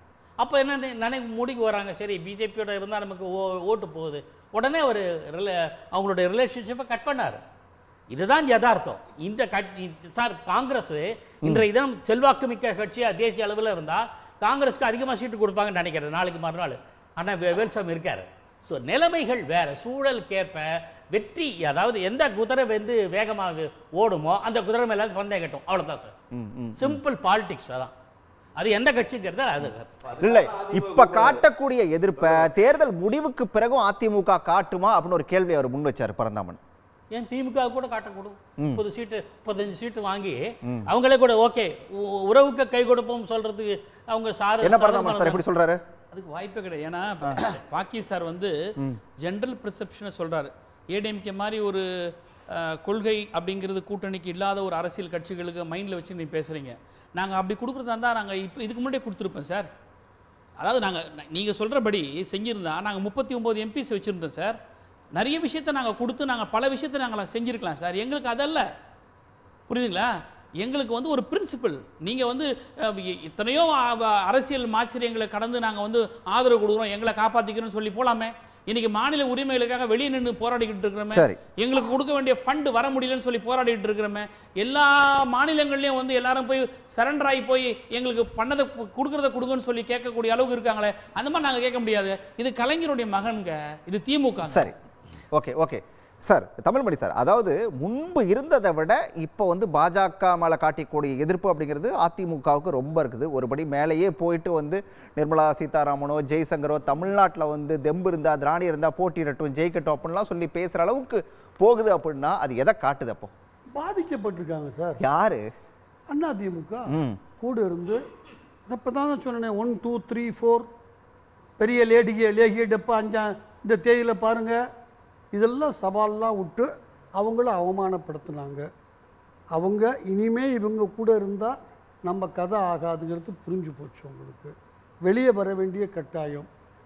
அப்போ என்ன நினை முடிக்கு வராங்க சரி பிஜேபியோட இருந்தால் நமக்கு ஓ ஓட்டு போகுது உடனே ஒரு ரிலே அவங்களுடைய ரிலேஷன்ஷிப்பை கட் பண்ணார் இதுதான் யதார்த்தம் இந்த கட் சார் காங்கிரஸ் இன்றைய தினம் செல்வாக்கு மிக்க கட்சியாக தேசிய அளவில் இருந்தால் காங்கிரஸ்க்கு அதிகமாக சீட்டு கொடுப்பாங்கன்னு நினைக்கிறேன் நாளைக்கு மறுநாள் ஆனால் வேல்சாமி இருக்கார் ஸோ நிலைமைகள் வேற சூழலுக்கேற்ப வெற்றி அதாவது எந்த குதிரை வந்து வேகமாக ஓடுமோ அந்த குதிரை மேலே பந்தயம் கட்டும் அவ்வளோதான் சார் சிம்பிள் பாலிடிக்ஸ் அதான் அது எந்த கட்சிங்கிறது அது இல்லை இப்ப காட்டக்கூடிய எதிர்ப்பை தேர்தல் முடிவுக்கு பிறகும் அதிமுக காட்டுமா அப்படின்னு ஒரு கேள்வி அவர் முன் வச்சாரு பரந்தாமன் ஏன் திமுக கூட காட்டக்கூடும் ம். முப்பது சீட்டு முப்பத்தஞ்சு சீட்டு வாங்கி அவங்களே கூட ஓகே உறவுக்கு கை கொடுப்போம் சொல்றதுக்கு அவங்க சார் என்ன பரந்தாமன் சார் எப்படி சொல்றாரு அதுக்கு வாய்ப்பே கிடையாது ஏன்னா இப்ப பாக்கி சார் வந்து ஜென்ரல் ப்ரிசெப்ஷனை சொல்றாரு ஏடிஎம்கே மாதிரி ஒரு அஹ், கொள்கை அப்படிங்கிறது கூட்டணிக்கு இல்லாத ஒரு அரசியல் கட்சிகளுக்கு மைண்டில் வச்சு நீங்க பேசுறீங்க நாங்கள் அப்படி கொடுக்குறதா இருந்தால் நாங்கள் இப்போ இதுக்கு முன்னாடியே கொடுத்துருப்போம் சார் அதாவது நாங்கள் நீங்கள் சொல்கிறபடி செஞ்சுருந்தா நாங்கள் முப்பத்தி ஒம்பது எம்பிஸ் வச்சுருந்தோம் சார் நிறைய விஷயத்தை நாங்கள் கொடுத்து நாங்கள் பல விஷயத்தை நாங்கள் செஞ்சுருக்கலாம் சார் எங்களுக்கு அதல்ல புரியுதுங்களா எங்களுக்கு வந்து ஒரு பிரின்சிபல் நீங்கள் வந்து அஹ், இ- எத்தனையோ அ- அரசியல் மாச்சரியங்களை கடந்து நாங்கள் வந்து ஆதரவு கொடுக்குறோம் எங்களை காப்பாற்றிக்கிறோம்னு சொல்லி போலாமே இன்னைக்கு மாநில உரிமைகளுக்காக வெளியே நின்று போராடிக்கிட்டு இருக்கிறோமே சரி. எங்களுக்கு கொடுக்க வேண்டிய ஃபண்டு வர முடியலன்னு சொல்லி போராடிட்டு இருக்கிறோமே எல்லா மாநிலங்கள்லயும் வந்து எல்லாரும் போய் சரண்டர் ஆகி போய் எங்களுக்கு பண்ணதை கு- கொடுக்கறத கொடுங்கன்னு சொல்லி கேட்கக்கூடிய அளவுக்கு இருக்காங்களே அந்த மாதிரி நாங்க கேட்க முடியாது இது கலைஞருடைய மகன்க இது திமுக சரி okay okay sir Tamilmani sir அதாவது முன்பு இருந்ததை விட இப்போ வந்து பாஜக மேலே காட்டிக்கூடிய எதிர்ப்பு அப்படிங்கிறது அதிமுகவுக்கு ரொம்ப இருக்குது ஒருபடி மேலேயே போயிட்டு வந்து நிர்மலா சீதாராமனோ ஜெய்சங்கரோ தமிழ்நாட்டில் வந்து தெம்பு இருந்தா திராணி இருந்தா போட்டியிடட்டும் ஜெயிக்கட்டும் அப்படின்லாம் சொல்லி பேசுகிற அளவுக்கு போகுது அப்படின்னா அது எதை காட்டுது அப்போ பாதிக்கப்பட்டிருக்காங்க சார் யாரு அண்ணா திமுக ம் கூட இருந்து இப்போ தான் சொன்னேன் ஒன் டூ த்ரீ ஃபோர் பெரிய லேடிகே லேகிய டப்பா அஞ்சா இந்த தேதியில் பாருங்க இதெல்லாம் சவால்லாம் விட்டு அவங்கள அவமானப்படுத்துனாங்க அவங்க இனிமே இவங்க கூட இருந்தால் நம்ம கதை ஆகாதுங்கிறது புரிஞ்சு போச்சு உங்களுக்கு வெளியே வர வேண்டிய கட்டாயம்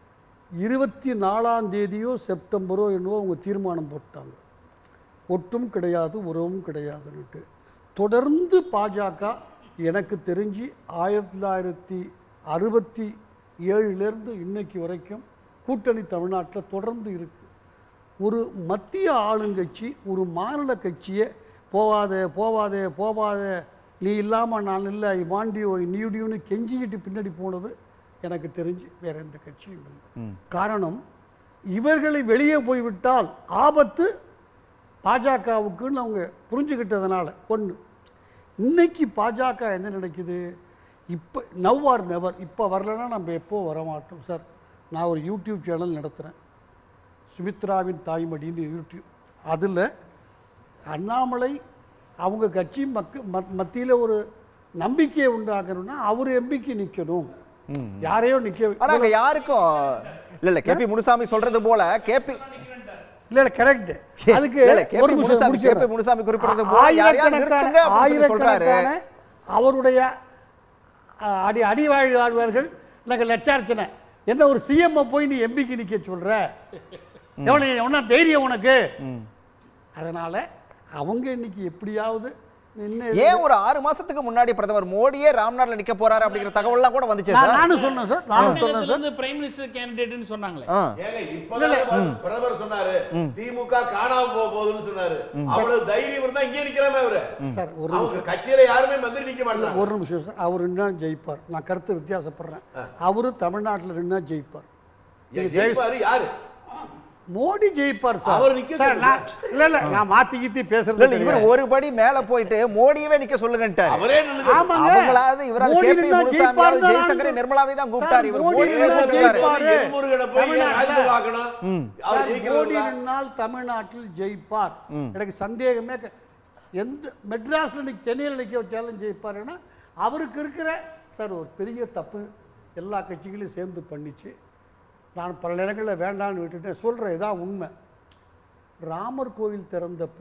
இருபத்தி நாலாம் தேதியோ செப்டம்பரோ என்னவோ அவங்க தீர்மானம் போட்டாங்க ஒட்டும் கிடையாது உறவும் கிடையாதுன்னுட்டு தொடர்ந்து பாஜக எனக்கு தெரிஞ்சு ஆயிரத்தி தொள்ளாயிரத்தி அறுபத்தி ஏழுலேருந்து இன்னைக்கு வரைக்கும் கூட்டணி தமிழ்நாட்டில் தொடர்ந்து இருக்கு ஒரு மத்திய ஆளுங்கட்சி ஒரு மாநில கட்சியை போவாதே போவாதே போவாதே நீ இல்லாமல் நான் இல்லை ஐ வாண்டியோ நீடியோன்னு கெஞ்சிக்கிட்டு பின்னாடி போனது எனக்கு தெரிஞ்சு வேற எந்த கட்சியும் இல்லை காரணம் இவர்களை வெளியே போய்விட்டால் ஆபத்து பாஜகவுக்குன்னு அவங்க புரிஞ்சுக்கிட்டதுனால ஒன்று இன்னைக்கு பாஜக என்ன நினைக்குது இப்போ நவ் ஆர் நெவர் இப்போ வரலன்னா நம்ம எப்போ வரமாட்டோம் சார் நான் ஒரு யூடியூப் சேனல் நடத்துகிறேன் சுமித்ராவின் தாய்மடின்னு யூடியூப் அதில் அண்ணாமலை அவங்க கட்சி மக்க மத்தியில் ஒரு நம்பிக்கையை உண்டாக்கணும்னா அவர் எம்பிக்கு நிற்கணும் யாரையோ நிற்க ஆனா அங்க யாருக்கும் இல்ல இல்ல கேபி முனுசாமி சொல்றது போல கேபி இல்ல இல்ல கரெக்ட் அதுக்கு இல்ல, இல்ல, KP ஒரு நிமிஷம் முனுசாமி, முடிச்சிடுறேன். KP முனுசாமி குறிப்பிடுறது போல யாரையாவது நிறுத்துங்க ஆயிரக்கணக்கான அப்படின்னு சொல்லி சொல்றாரு. ஆயிரக்கணக்கான அவருடைய அஹ், அடி அடிவாழ் வாழ்வார்கள் நாங்கள் லட்சார்ச்சனை என்ன ஒரு சிஎம் போய் நீ எம்பிக்கு நிக்க சொல்ற எவனை எவனா தைரியம் உனக்கு அதனால அவங்க இன்னைக்கு எப்படியாவது என்ன ஏன் ஒரு ஆறு மாசத்துக்கு முன்னாடி பிரதமர் மோடியே ராம்நாட்ல நிக்க போறாரு அப்படிங்கிற தகவல்லாம் கூட வந்துச்சு நான் சார் நானும் சொன்னேன் சார் நானும் சொன்னேன் சார் இருந்து பிரைம் மினிஸ்டர் கேண்டிடேட்னு சொன்னாங்களே ஆ. ஏங்க இப்பதான் பிரதமர் சொன்னாரு திமுக காணாம போக போகுதுன்னு சொன்னாரு அவ்வளவு தைரியம் இருந்தா இங்கே நிக்கிறாமே அவரு சார் ஒரு அவங்க நிமிஷம் கட்சியில யாருமே மந்திரி நிக்க இல்ல, மாட்டாங்க ஒரு நிமிஷம் சார் அவர் நின்னா ஜெயிப்பார் நான் கருத்து வித்தியாசப்படுறேன் அவரு தமிழ்நாட்டில் நின்னா ஜெயிப்பார் நீங்க தயவு ஜெயிப்பாரு யாரு மோடி ஜெயிப்பார் சார் அவர் நிக்க சார் சொல்லுங்க. நான் இல்ல இல்ல நான் மாத்தி கீத்தி இல்ல, பேசுறது இல்ல, இவர் கிடையாது. ஒரு படி மேல போயிட்டு மோடியவே நிக்க சொல்லுங்கன்ட்டாரு அவரே நின்னுட்டு ஆமாங்க. அவங்களாவது இவராவது மோடி கேபி நின்னா முனுசாமியாவது ஜெயிப்பார் தான் ஜெய்சங்கரை நான் நிர்மலாவை தான் கூப்பிட்டாரு இவர் மோடி மோடியவே நின்னா கூப்பிட்டாரு ஜெயிப்பாரு. எல்முருகனை போய் தமிழ்நாட்டுல- ராஜ்யசபா ஆக்கணும் அவர் சார், மோடி ஜெயிக்கிறதா நின்னால் தமிழ்நாட்டில் ஜெயிப்பார் எனக்கு சந்தேகமே க- எந்த மெட்ராஸ்ல இன்னைக்கு சென்னையில் நிற்க வச்சாலும் ஜெயிப்பாருன்னா அவருக்கு இருக்கிற சார் ஒரு பெரிய தப்பு எல்லா கட்சிகளையும் சேர்ந்து பண்ணிச்சு நான் பல நேரங்களில் வேண்டாம்னு விட்டுட்டேன் சொல்கிறேன் இதான் உண்மை ராமர் கோவில் திறந்தப்ப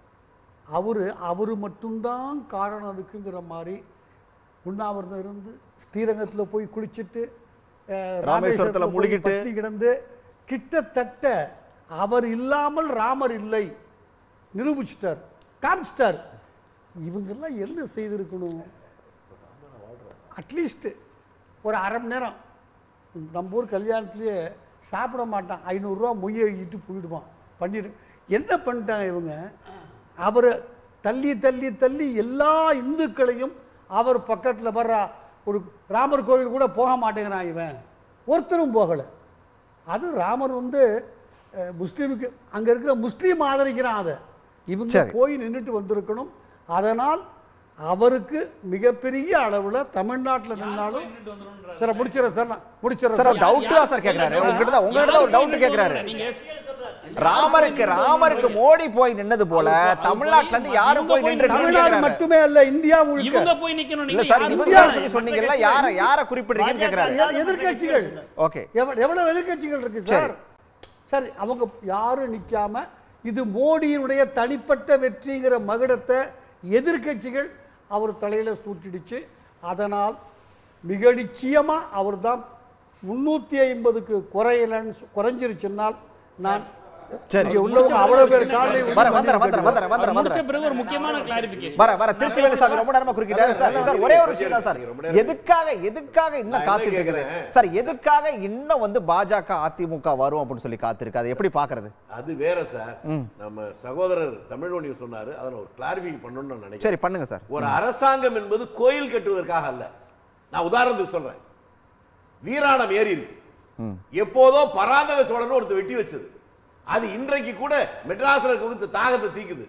அவர் அவர் மட்டும்தான் காரணம் அதுக்குங்கிற மாதிரி உண்ணாவிரதம் இருந்து ஸ்ரீரங்கத்தில் போய் குளிச்சுட்டு அஹ், ராமேஸ்வரத்துல போய் முழுகிட்டு. பட்டினி கிடந்து கிட்டத்தட்ட அவர் இல்லாமல் ராமர் இல்லை நிரூபிச்சிட்டார் காமிச்சிட்டார் இவங்கெல்லாம் என்ன செய்திருக்கணும் அட்லீஸ்ட் ஒரு அரை மணி நேரம் நம்ம ஊர் கல்யாணத்துலேயே சாப்பிட மாட்டான் ஐநூறுரூவா மொய்யை எழுதிட்டு போயிடுவான் பண்ணிடு என்ன பண்ணிட்டாங்க இவங்க அவரை தள்ளி தள்ளி தள்ளி எல்லா இந்துக்களையும் அவர் பக்கத்தில் வர்ற ஒரு ராமர் கோவில் கூட போக மாட்டேங்கிறான் இவன் ஒருத்தரும் போகலை அது ராமர் வந்து அஹ், முஸ்லீமுக்கு அங்கே இருக்கிற முஸ்லீம் ஆதரிக்கிறான் அதை இவங்க சரி. போய் நின்றுட்டு வந்திருக்கணும் அதனால் அவருக்கு மிகப்பெரிய அளவில் தமிழ்நாட்டில் நின்னாலும் சார் முடிச்சிடறேன் சார் நான் முடிச்சிடறேன் சார் சார். டவுட் தான் சார் கேட்கிறாரு உங்ககிட்ட தான் உங்ககிட்ட தான் ஒரு டவுட் கேட்கிறாரு ராமருக்கு ராமருக்கு மோடி போய் நின்னது போல தமிழ்நாட்டுல இருந்து யாரும் போய் நின்று தமிழ்நாடு மட்டுமே அல்ல இந்தியா முழுக்க இவங்க போய் நிக்கணும் இல்ல நீங்க சார் யாரும் இந்தியா சொல்லல. சொல்லி சொன்னீங்கல்ல யார யார குறிப்பிடுறீங்கன்னு கேக்குறாரு எ- எதிர்க்கட்சிகள் ஓகே எவ்வ- எவ்வளவு எதிர்க்கட்சிகள் இருக்கு சார் சரி அவங்க யாரும் நிக்காம இது மோடியினுடைய தனிப்பட்ட வெற்றிங்கிற மகுடத்தை எதிர்க்கட்சிகள் அவர் தலையில சூட்டிடுச்சு அதனால் மிக நிச்சயமா அவர் தான் முன்னூத்தி ஐம்பதுக்கு குறையலன்னு சொ- குறைஞ்சிருச்சுன்னால் நான் சரி. இங்க உள்ளவங்க அவ்வளவு பேர் காலை வர வந்துற வந்துற வந்துற வந்துற அவர் முடிச்ச வந்துற பிறகு ஒரு முக்கியமான கிளாரிபிகேஷன் வர வர திருச்சி வேலுசாமி ரொம்ப நேரமா குறுக்கிட்டாரு சார் சார் ஒரே ஒரு விஷயம் தான் சார் எதுக்காக எதுக்காக இன்னும் நான் என்ன காத்துட்டு இருக்குது கேக்குறேன்? சார் எதுக்காக இன்னும் வந்து பாஜக அதிமுக வரும் அப்படின்னு சொல்லி காத்திருக்கு அதை எப்படி பாக்குறது அது வேற சார் நம்ம சகோதரர் தமிழ்மொழி சொன்னாரு அதை நான் ஒரு கிளாரிஃபை பண்ணணும்னு நான் நினைக்கிறேன் சரி பண்ணுங்க சார் ஒரு அரசாங்கம் என்பது கோயில் கட்டுவதற்காக அல்ல நான் உதாரணத்துக்கு சொல்றேன் வீராணம் ஏறி இருக்கு எப்போதோ பராந்தக சோழன் ஒருத்தர் வெட்டி வச்சது அது இன்றைக்கு கூட மெட்ராஸ்ல இருக்க தாகத்தை தீக்குது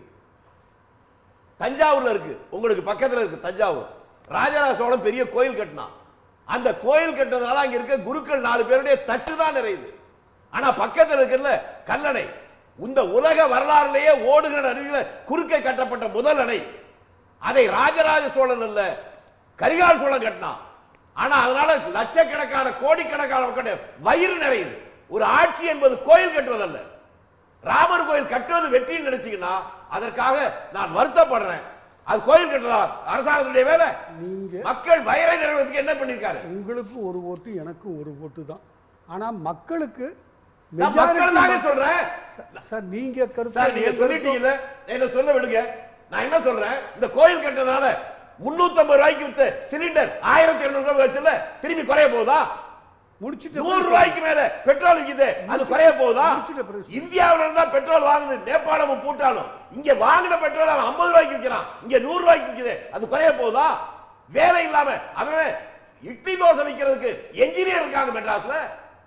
தஞ்சாவூர்ல இருக்கு உங்களுக்கு பக்கத்துல இருக்கு தஞ்சாவூர் ராஜராஜ சோழன் பெரிய கோயில் கட்டினான் அந்த கோயில் கட்டினதுனால அங்க இருக்க குருக்கள் நாலு பேருடைய தட்டு தான் நிறையுது ஆனா பக்கத்துல இருக்குல்ல கல்லணை இந்த உலக வரலாறுலேயே ஓடுகிற நதியில குறுக்கே கட்டப்பட்ட முதல் அணை அதை ராஜராஜ சோழன் அல்ல கரிகால் சோழன் கட்டினான் ஆனா அதனால லட்சக்கணக்கான கோடிக்கணக்கான மக்களுடைய வயிறு நிறையுது ஒரு ஆட்சி என்பது கோயில் கட்டுவதல்ல ராமர் கோயில் கட்டுவது வெற்றின்னு நினைச்சீங்கன்னா அதற்காக நான் வருத்தப்படுறேன் அது கோயில் கட்டுறதா அரசாங்கத்துடைய வேலை மக்கள் வயிறை நிறைவேறதுக்கு என்ன பண்ணிருக்காரு உங்களுக்கு ஒரு ஓட்டு எனக்கு ஒரு ஓட்டு தான் ஆனா மக்களுக்கு நான் மக்கள் தாங்க majority சொல்றேன் சார், சார் நீங்க கருத்து சார் நீங்க சொல்லிட்டீங்கல்ல என்ன சொல்ல விடுங்க நான் என்ன சொல்றேன் இந்த கோயில் கட்டுறதுனால 350 ரூபாய்க்கு வித்த சிலிண்டர் ஆயிரத்தி இருநூறு ரூபாய் வச்சுல திரும்பி குறைய போகுதா முடிச்சிட்டு நூறு ரூபாய்க்கு மேல பெட்ரோல் விக்குது அது குறைய போகுதா முடிச்சிட்ட பிறகு இந்தியாவுல இருந்தா பெட்ரோல் வாங்குது நேபாளமும் பூட்டாலும் இங்க வாங்கின பெட்ரோல் அவன் 50 ரூபாய்க்கு விக்கிறான் இங்க நூறு ரூபாய்க்கு விக்குது அது குறைய போகுதா வேலை இல்லாம அவன் இட்லி தோசை விக்கிறதுக்கு என்ஜினியர் இருக்காங்க மெட்ராஸ்ல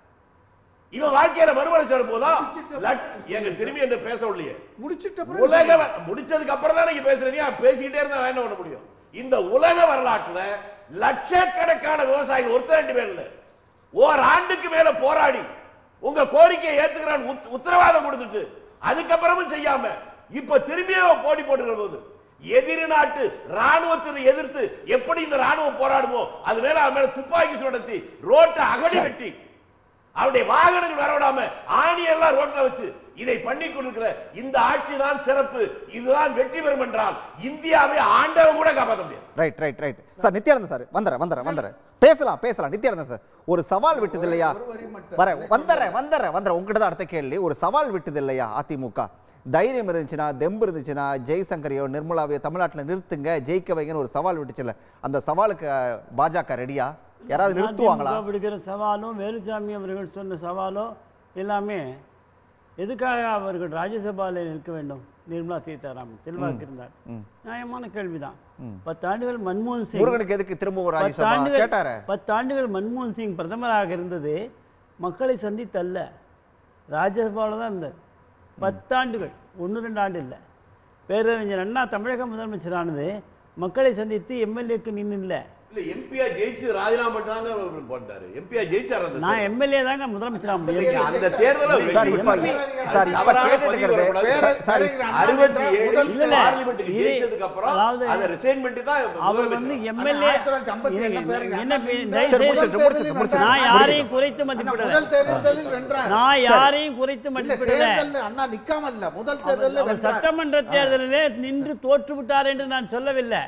இவன் வாழ்க்கையில மறுமலர்ச்சி போதா லட்- எங்க திரும்பி என்ன பேச இல்லையே முடிச்சிட்ட பிறகு உலக வ- முடிச்சதுக்கு அப்புறம் தான் நீங்க பேசுறீங்க பேசிக்கிட்டே இருந்தா நான் என்ன பண்ண முடியும் இந்த உலக வரலாற்றுல லட்சக்கணக்கான விவசாயிகள் ஒருத்தர் ரெண்டு பேர் இல்ல ஓர் ஆண்டுக்கு மேல போராடி உங்க கோரிக்கையை ஏத்துக்கிறான் உத்- உத்தரவாதம் கொடுத்துட்டு அதுக்கப்புறமும் செய்யாம இப்ப திரும்பியும் போட்டி போட்டுக்கிற போது எதிரி நாட்டு ராணுவத்தை எதிர்த்து எப்படி இந்த ராணுவம் போராடுமோ அது மேல அவன் மேல துப்பாக்கி சுடத்தி ரோட்டை அகடி வெட்டி அவருடைய வாகனங்கள் வரவிடாம ஆணி எல்லாம் ரோட்ல வச்சு இதை பண்ணி கொண்டிருக்கிற இந்த ஆட்சி தான் சிறப்பு இதுதான் வெற்றி பெறும் என்றால் இந்தியாவை ஆண்டவன் கூட காப்பாற்ற முடியாது right right right sir Nithyananda sir வந்துறேன் வந்துறேன் வந்துறேன் பேசலாம் பேசலாம் நித்யானந்தன் சார் ஒரு சவால் விட்டது இல்லையா வர வந்துடுறேன் வந்துடுறேன் வந்துடுறேன் உங்ககிட்ட தான் அடுத்த கேள்வி ஒரு சவால் விட்டது இல்லையா அதிமுக தைரியம் இருந்துச்சுன்னா தெம்பு இருந்துச்சுன்னா ஜெய்சங்கரையோ நிர்மலாவையோ தமிழ்நாட்டில் நிறுத்துங்க ஜெயிக்க வைங்கன்னு ஒரு சவால் விட்டுச்சுல்ல அந்த சவாலுக்கு அஹ், பாஜக ரெடியா யாராவது நிறுத்துவாங்களா அதிமுக விடுக்கிற சவாலும் வேலுசாமி அவர்கள் சொன்ன சவாலோ எல்லாமே எதுக்காக அவர்கள் ராஜ்யசபாவில் நிற்க வேண்டும் நிர்மலா சீதாராமன் செல்வாக்கு இருந்தார் நியாயமான கேள்விதான் பத்து ஆண்டுகள் மன்மோகன் சிங் முருகனுக்கு எதுக்கு திரும்ப ஒரு பத்து ராஜ்யசபா ஆண்டுகள் கேட்டாரு பத்து ஆண்டுகள் மன்மோகன் சிங் பிரதமராக இருந்தது மக்களை சந்தித்தல்ல ராஜ்யசபாவில் தான் இருந்தார் பத்தாண்டுகள் ஒன்று ரெண்டு ஆண்டு இல்லை பேரறிஞர் அண்ணா தமிழக முதலமைச்சரானது மக்களை சந்தித்து எம்எல்ஏக்கு நின்று இல்லை இல்ல எம்பியா ஜெயிச்சு ராஜினாமா பண்ணாங்க போட்டாரு எம்பியா ஜெயிச்சார் அந்த நான் எம்எல்ஏ தாங்க முதலமைச்சராக நீங்க முடியும் அந்த தேர்தலை சார் இப்ப சார் இப்ப தவறான கேட்டுட்டு பதிவு இருக்கிறது வரக்கூடாது. சார், சார் அறுபத்தி இல்ல, ஏழு இல்ல. பார்லிமெண்ட்டுக்கு இது- ஜெயிச்சதுக்கு அப்புறம் அதாவது அதை ரிசைன் பண்ணிட்டு தான் அவர் வந்து முதலமைச்சர் எம்எல்ஏ ஆயிரத்தி தொள்ளாயிரத்தி ஐம்பத்தி ஏழுல பேருங்க. என்ன பே- அண்ணா தயவு சரி, செய்து- முடிச்சிட்டு, முடிச்சிட்டு, முடிச்சிட்டு. நான் யாரையும் குறைத்து அண்ணா, மதிப்பிடல முதல் தேர்தலில் வென்றார் நான் யாரையும் குறைத்து இல்ல மதிப்பிடல தேர்தல்ல அண்ணா நிக்காம இல்ல முதல் தேர்தலில் அவர் வென்றார் சட்டமன்ற தேர்தலிலே நின்று தோற்று விட்டார் என்று நான் சொல்லவில்லை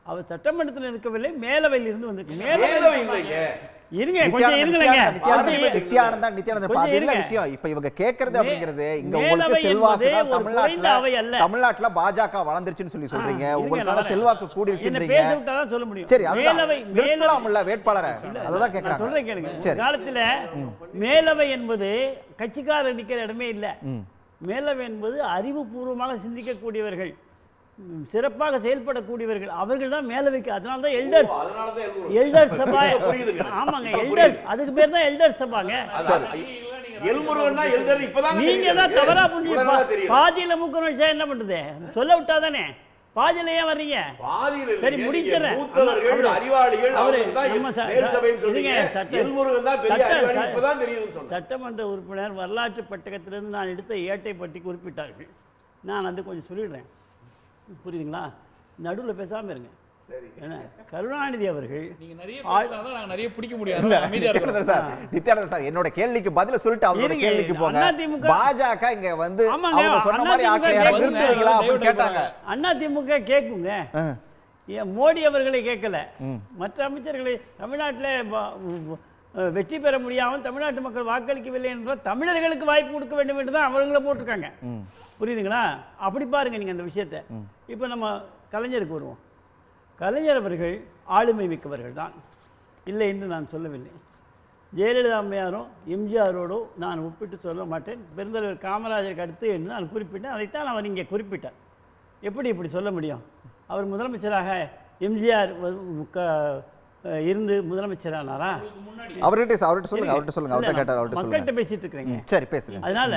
அவர் சட்டமன்றத்தில் இருக்கவில்லை மேலவையில் இருந்து வந்திருக்கு மேலவை இல்லைங்க. இருங்க கொஞ்சம் இருங்களேங்க நித்யானந்தன் நித்யானந்தன் நித்யானந்தன் இப்ப அது இல்ல இருங்க. விஷயம் இப்ப இவங்க கேக்குறது மே- அப்படிங்கிறது இங்க மேலவை உங்களுக்கு செல்வாக்கு என்பதே தான் ஒரு குறைந்த தமிழ்நாட்டுல அவை அல்ல. தமிழ்நாட்டுல பாஜக வளர்ந்துருச்சுன்னு சொல்லி சொல்றீங்க இருங்க, உங்களுக்கான நான் செல்வாக்கு என்ன கூடிருச்சுன்றீங்க பேச விட்டாதான் சொல்ல முடியும் சரி அதுதான் மேலவை நிறுத்தலாம்ல வேட்பாளரை அததான் நான் கேக்குறாங்க சொல்றேன் கேளுங்க ஒரு சரி காலத்துல மேலவை என்பது கட்சிக்காரர் நிக்கிற இடமே இல்ல ம். மேலவை என்பது அறிவுபூர்வமாக சிந்திக்கக்கூடியவர்கள் ம், சிறப்பாக செயல்படக்கூடியவர்கள் அவர்கள் தான் மேலவைக்கு அதனால தான் எல்டர்ஸ் ஓ, அதனாலதான் எழுதுறோம். எல்டர் சபா இப்ப புரியுதுங்க. ஆமாங்க இப்ப எல்டர்ஸ் புரியுது. அதுக்கு பேர் தான் எல்டர் சபாங்க அதான், எல்முருகன்னா எழுதுறது இப்பதாங்க நீங்க தெரியுது தான் எனக்கு. தவறா புரிஞ்சு இவ்வளவு நாளா தெரியல. பாதியில மூக்கணும் வச்சா என்ன பண்றது சொல்ல விட்டாதானே பாதியில ஏன் வர்றீங்க பாதியில சரி இல்லைங்க. நீங்க முடிச்சிடுறேன் மூத்தவர்கள், அவரு- அறிவாளிகள், அவரு அவங்களுக்கு தான் நம்ம ச- மேல் ச- சபைன்னு சொல்றீங்க. இருங்க, சட்ட- எல்முருகன் தான் பெரிய சட்ட- அறிவாளி, ச- இப்பதான் தெரியுதுன்னு சொன்னேன். சட்டமன்ற உறுப்பினர் வரலாற்று பட்டகத்திலிருந்து நான் எடுத்த ஏட்டை பற்றி குறிப்பிட்டார்கள் நான் அது கொஞ்சம் சொல்லிடுறேன் புரியுதுங்களா நடுவில் பேசாம இருங்க ஏன்னா கருணாநிதி அவர்கள் நீங்க நிறைய ஆ- பேசினாதான் நாங்க நிறைய பிடிக்க இல்ல, முடியாது அமைதியா நித்யானந்தன் இருக்கணும் சார் நித்யானந்தன் சார் என்னோட கேள்விக்கு பதில சொல்லிட்டு அவரோட இருங்க, கேள்விக்கு போங்க அதிமுக பாஜக இங்க வந்து ஆமாங்க, அவங்க சொன்ன மாதிரி அதிமுக ஆட்களை யாராவது கேக்குங்க. நிறுத்துவீங்களா அப்படின்னு கேட்டாங்க அண்ணா திமுக கேட்குங்க ஆ. ஏன் மோடி அவர்களை கேட்கல ம். மற்ற அமைச்சர்களை தமிழ்நாட்டில் வெற்றி பெற முடியாமல் தமிழ்நாட்டு மக்கள் வாக்களிக்கவில்லை என்றால் தமிழர்களுக்கு வாய்ப்பு கொடுக்க வேண்டும் என்று தான் அவங்கள போட்டிருக்காங்க ம். புரியுதுங்களா அப்படி பாருங்க நீங்க அந்த விஷயத்தை இப்போ நம்ம கலைஞருக்கு வருவோம் கலைஞர் அவர்கள் ஆளுமை மிக்கவர்கள் தான் இல்லை என்று நான் சொல்லவில்லை ஜெயலலிதா அம்மையாரும் எம்ஜிஆரோடோ நான் ஒப்பிட்டு சொல்ல மாட்டேன் பெருந்தலைவர் காமராஜருக்கு அடுத்து என்று நான் குறிப்பிட்டேன் அதைத்தான் அவர் இங்கே குறிப்பிட்டார் எப்படி இப்படி சொல்ல முடியும் அவர் முதலமைச்சராக எம்ஜிஆர் வ- க- இருந்து முதலமைச்சரானாரா அவர்கிட்ட அவர்கிட்ட சொல்லுங்க அவர்கிட்ட சொல்லுங்க அவர்கிட்ட இல்ல, கேட்டார் அவர்கிட்ட மக்கள்கிட்ட சொல்லுங்க பேசிட்டு இருக்கிறீங்க ம், சரி பேசுங்க அதனால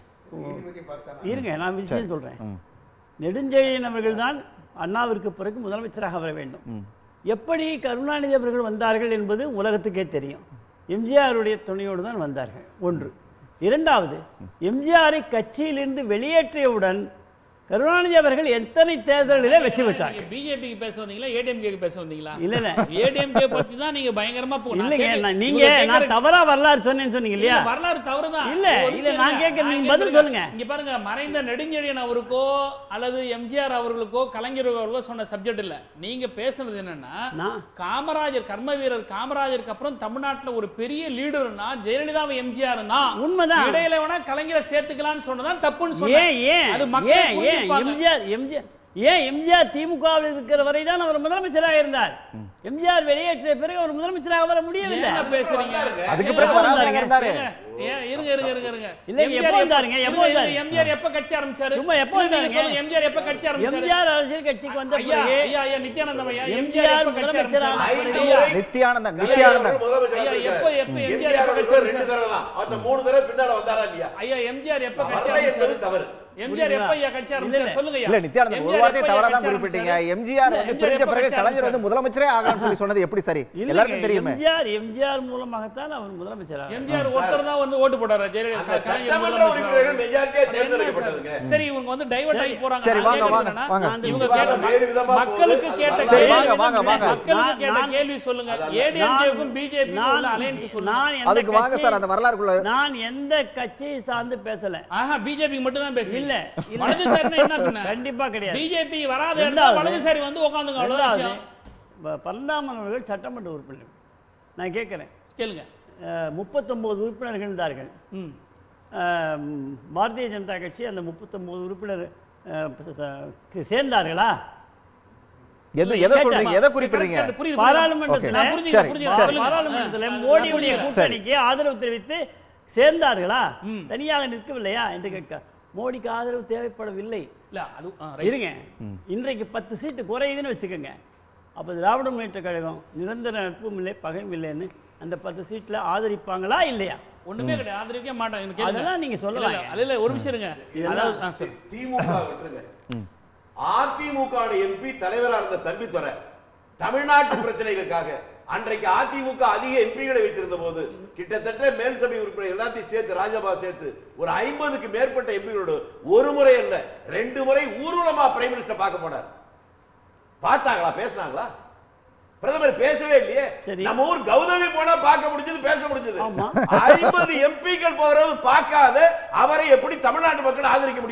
இருங்க நான் விஷயம் சொல்றேன் நெடுஞ்செழியன் அவர்கள் தான் அண்ணாவிற்கு பிறகு முதலமைச்சராக வர வேண்டும் எப்படி கருணாநிதி அவர்கள் வந்தார்கள் என்பது உலகத்துக்கே தெரியும் எம்ஜிஆருடைய துணையோடு தான் வந்தார்கள் ஒன்று இரண்டாவது எம்ஜிஆரை கட்சியிலிருந்து வெளியேற்றியவுடன் கருணாநிதி அவர்கள் எத்தனை தேர்தல்களிலே வெற்றி பெற்றார்கள் பிஜேபிக்கு பேச வந்தீங்களா ஏடிஎம்கே பேச வந்தீங்களா இல்ல இல்ல ஏடிஎம்கே பத்தி தான் நீங்க பயங்கரமா போ- நான் இல்லைங்க கேட்க- நான் இவங்க நீங்க நான் கேட்கற- தவறா வரலாறு சொன்னேன்னு சொன்னீங்க இல்லையா இல்ல, வரலாறு தவறுதான் இல்ல, ஒரு இல்ல, நிமிஷம் நான் இருங்க. கேட்கறது நீங்க இங்க பதில் பாருங்க. சொல்லுங்க. இங்க பாருங்க மறைந்த நெடுஞ்செழியன் அவருக்கோ அல்லது எம்ஜிஆர் அவர்களுக்கோ கலைஞர் அவர்களுக்கோ சொன்ன சப்ஜெக்ட் இல்ல நீங்க பேசுனது என்னன்னா நான் காமராஜர் கர்ம வீரர் காமராஜருக்கு அப்புறம் தமிழ்நாட்டுல ஒரு பெரிய லீடர்னா ஜெயலலிதாவும் எம்ஜிஆர் தான் உண்மைதான். இடையில வேணா கலைஞரை சேர்த்துக்கலாம்னு சொன்னதான் தப்புன்னு ஏன் சொன்னேன் ஏன் அது மக்கள் ஏன் ஏன் புரிஞ்சுப்பாங்க. எம்ஜிஆர் எம்ஜிஆர் ஏன் எம்ஜிஆர் திமுகவில் இருக்கிற வரை தான் அவர் முதலமைச்சராக இருந்தார் எம்ஜிஆர் வெளியேற்றிய பிறகு அவர் முதலமைச்சராக வர முடியவில்லை என்ன பேசுறீங்க அதுக்கு ஏன் பிறகு எப்ப வராம வந்தாருங்க? இருந்தாரு. ஏன் இருங்க இருங்க இருங்க இருங்க இல்ல, MGR எப்ப வந்தாருங்க? எப்ப இருங்க, இருங்க, வந்தாரு? எம்ஜிஆர் எப்ப கட்சி ஆரம்பிச்சாரு சும்மா எப்ப இல்ல, நீங்க வந்தாருங்க? சொல்லுங்க எம்ஜிஆர் எப்ப கட்சி ஆரம்பிச்சாரு எம்ஜிஆர் அரசியல் கட்சிக்கு வந்த ஐயா பிறகு ஐயா ஐயா நித்யானந்தம் ஐயா எம்ஜிஆர் எம்ஜிஆர் எப்ப கட்சி முதலமைச்சர் ஆரம்பிச்சாரு ஐந்து ஐயா, முறை நித்யானந்தன் கலைஞர் நித்யானந்தன் அவர்கள் முதலமைச்சராக ஐயா, எப்ப- எப்ப இருக்காரு. எம்ஜிஆர் எம்ஜிஆர் எப்ப அவர்கள் கட்சி ரெண்டு தடவை தான் அந்த மூணு தடவை பின்னால வந்தாரா இல்லையா ஐயா எம்ஜிஆர் எப்ப கட்சி வரலை என்பது ஆரம்பிச்சாரு தவறு எம்ஜிஆர் எப்ப ஐயா கட்சி இல்ல, ஆரம்பிச்சாரு இல்ல. சொல்லுங்க ஐயா. இல்ல நித்யானந்தன் ஒரு எம்ஜிஆர் வார்த்தை எப்ப தவறா தான் கட்சி குறிப்பிட்டீங்க ஆரம்பிச்சாரு? எம்ஜிஆர் இல்ல, வந்து எம்ஜிஆர் பிரிஞ்ச எப்ப பிறகு கட்சி கலைஞர் வந்து ஆரம்பிச்சாரு? முதலமைச்சரே ஆகலாம்னு சொல்லி சொன்னது எப்படி சரி இல்லைங்க, எல்லாருக்கும் தெரியுமே எம்ஜிஆர் எம்ஜிஆர் மூலமாகத்தான் அவர் முதலமைச்சராக எம்ஜிஆர் ஒருத்தர் தான் வந்து ஓட்டு போட்டாரு அந்த ஜெயலலிதா கலைஞர் சட்டமன்ற முதலமைச்சர் உறுப்பினர்கள் மெஜாரிட்டியா அது என்ன தேர்ந்தெடுக்கப்பட்டதுங்க சார்? சரி இவங்க வந்து டைவர்ட் ஆகி போறாங்க சரி, நான் வாங்க, கேட்கறது வாங்க, என்னன்னா, வாங்க. இவங்க விவாதம் கேட்ட வேறு விதமா மக்களுக்கு போகுது. கேட்ட அது சரி, கேள்வி வாங்க, வாங்க, வாங்க. மக்களுக்கு கேட்ட நான்- கேள்வி சொல்லுங்க அதான். ஏடிஎம்கேக்கும் பிஜேபி உள்ள நான் அலையன்ஸ் சொல்லுங்க நான் எந்த அதுக்கு வாங்க கட்சி- சார் அந்த வரலாறுக்குள்ள நான் எந்த கட்சியை சார்ந்து பேசல ஆஹா பிஜேபி மட்டும் தான் பேசுறீங்க இல்ல, இல்ல. வலதுசாரினா என்ன பின்ன? கண்டிப்பா கிடையாது பிஜேபி வராத இடத்துல ரெண்டாவது- வலதுசாரி வந்து உட்காந்துங்க அவ்வளவுதான் ரெண்டாவது, விஷயம் ப- பரந்தாமன் அவர்கள் சட்டமன்ற உறுப்பினர் நான் கேட்கிறேன் கேளுங்க முப்பத்தொன்பது உறுப்பினர்கள் இருந்தார்கள் ம் அஹ், பாரதிய ஜனதா கட்சி அந்த முப்பத்தொன்பது உறுப்பினர் அஹ், ச- ச- சேர்ந்தார்களா எது எதை சொல்றீங்க எதை குறிப்பிடுறீங்க புரியுது, புரியுது. பாராளுமன்றத்தில் நான் புரிஞ்சுக்கிறேன், சரி, புரிஞ்சுக்கிறேன். சரி. சொல்லுங்க. பாராளுமன்றத்தில் ஆ, மோடியுடைய நான் புரிஞ்சுக்கிறேன். கூட்டணிக்கு ஆதரவு தெரிவித்து சேர்ந்தார்களா ம். தனியாக நிற்கவில்லையா என்று கேட்க மோடிக்கு ஆதரவு தேவைப்படவில்லை இல்ல அது ஆ, right. இருங்க இன்றைக்கு பத்து சீட்டு குறையுதுன்னு வச்சுக்கோங்க அப்போ திராவிட முன்னேற்ற கழகம் நிரந்தர நட்பும் இல்லை பகையும் இல்லைன்னு அந்த பத்து சீட்ல ஆதரிப்பாங்களா இல்லையா ஒண்ணுமே கிடையாது ஆதரிக்கவே மாட்டாங்க எனக்கு கேளுங்க. அதெல்லாம் நீங்க சொல்லலாம். இல்ல, இல்ல, இல்ல ஒரு நிமிஷம் இருங்க இதெல்லாம் அதாவது ஆ, சரி. திமுக விட்டுருங்க அதிமுக எம்பி தலைவரா இருந்த தம்பித்துறை தமிழ்நாட்டு பிரச்சனைகளுக்காக அன்றைக்கு அதிமுக அதிக எம்பிகளை வைத்திருந்த போது கிட்டத்தட்ட மேல் சபை உறுப்பினர் எல்லாத்தையும் சேர்த்து ராஜபா சேர்த்து ஒரு ஐம்பதுக்கு மேற்பட்ட எம்பிகளோடு ஒரு முறை அல்ல ரெண்டு முறை ஊர்வலமா பிரைம் மினிஸ்டர் பார்க்க போனார் பார்த்தாங்களா பேசினாங்களா பிரதமர் பேசவே இல்லையே சரி. நம்ம ஊர் கௌதமி போனா பார்க்க முடிஞ்சது பேச முடிஞ்சது ஆமா. ஐம்பது எம்பிக்கள் போறது பார்க்காத அவரை எப்படி தமிழ்நாட்டு மக்கள் ஆதரிக்க முடியும்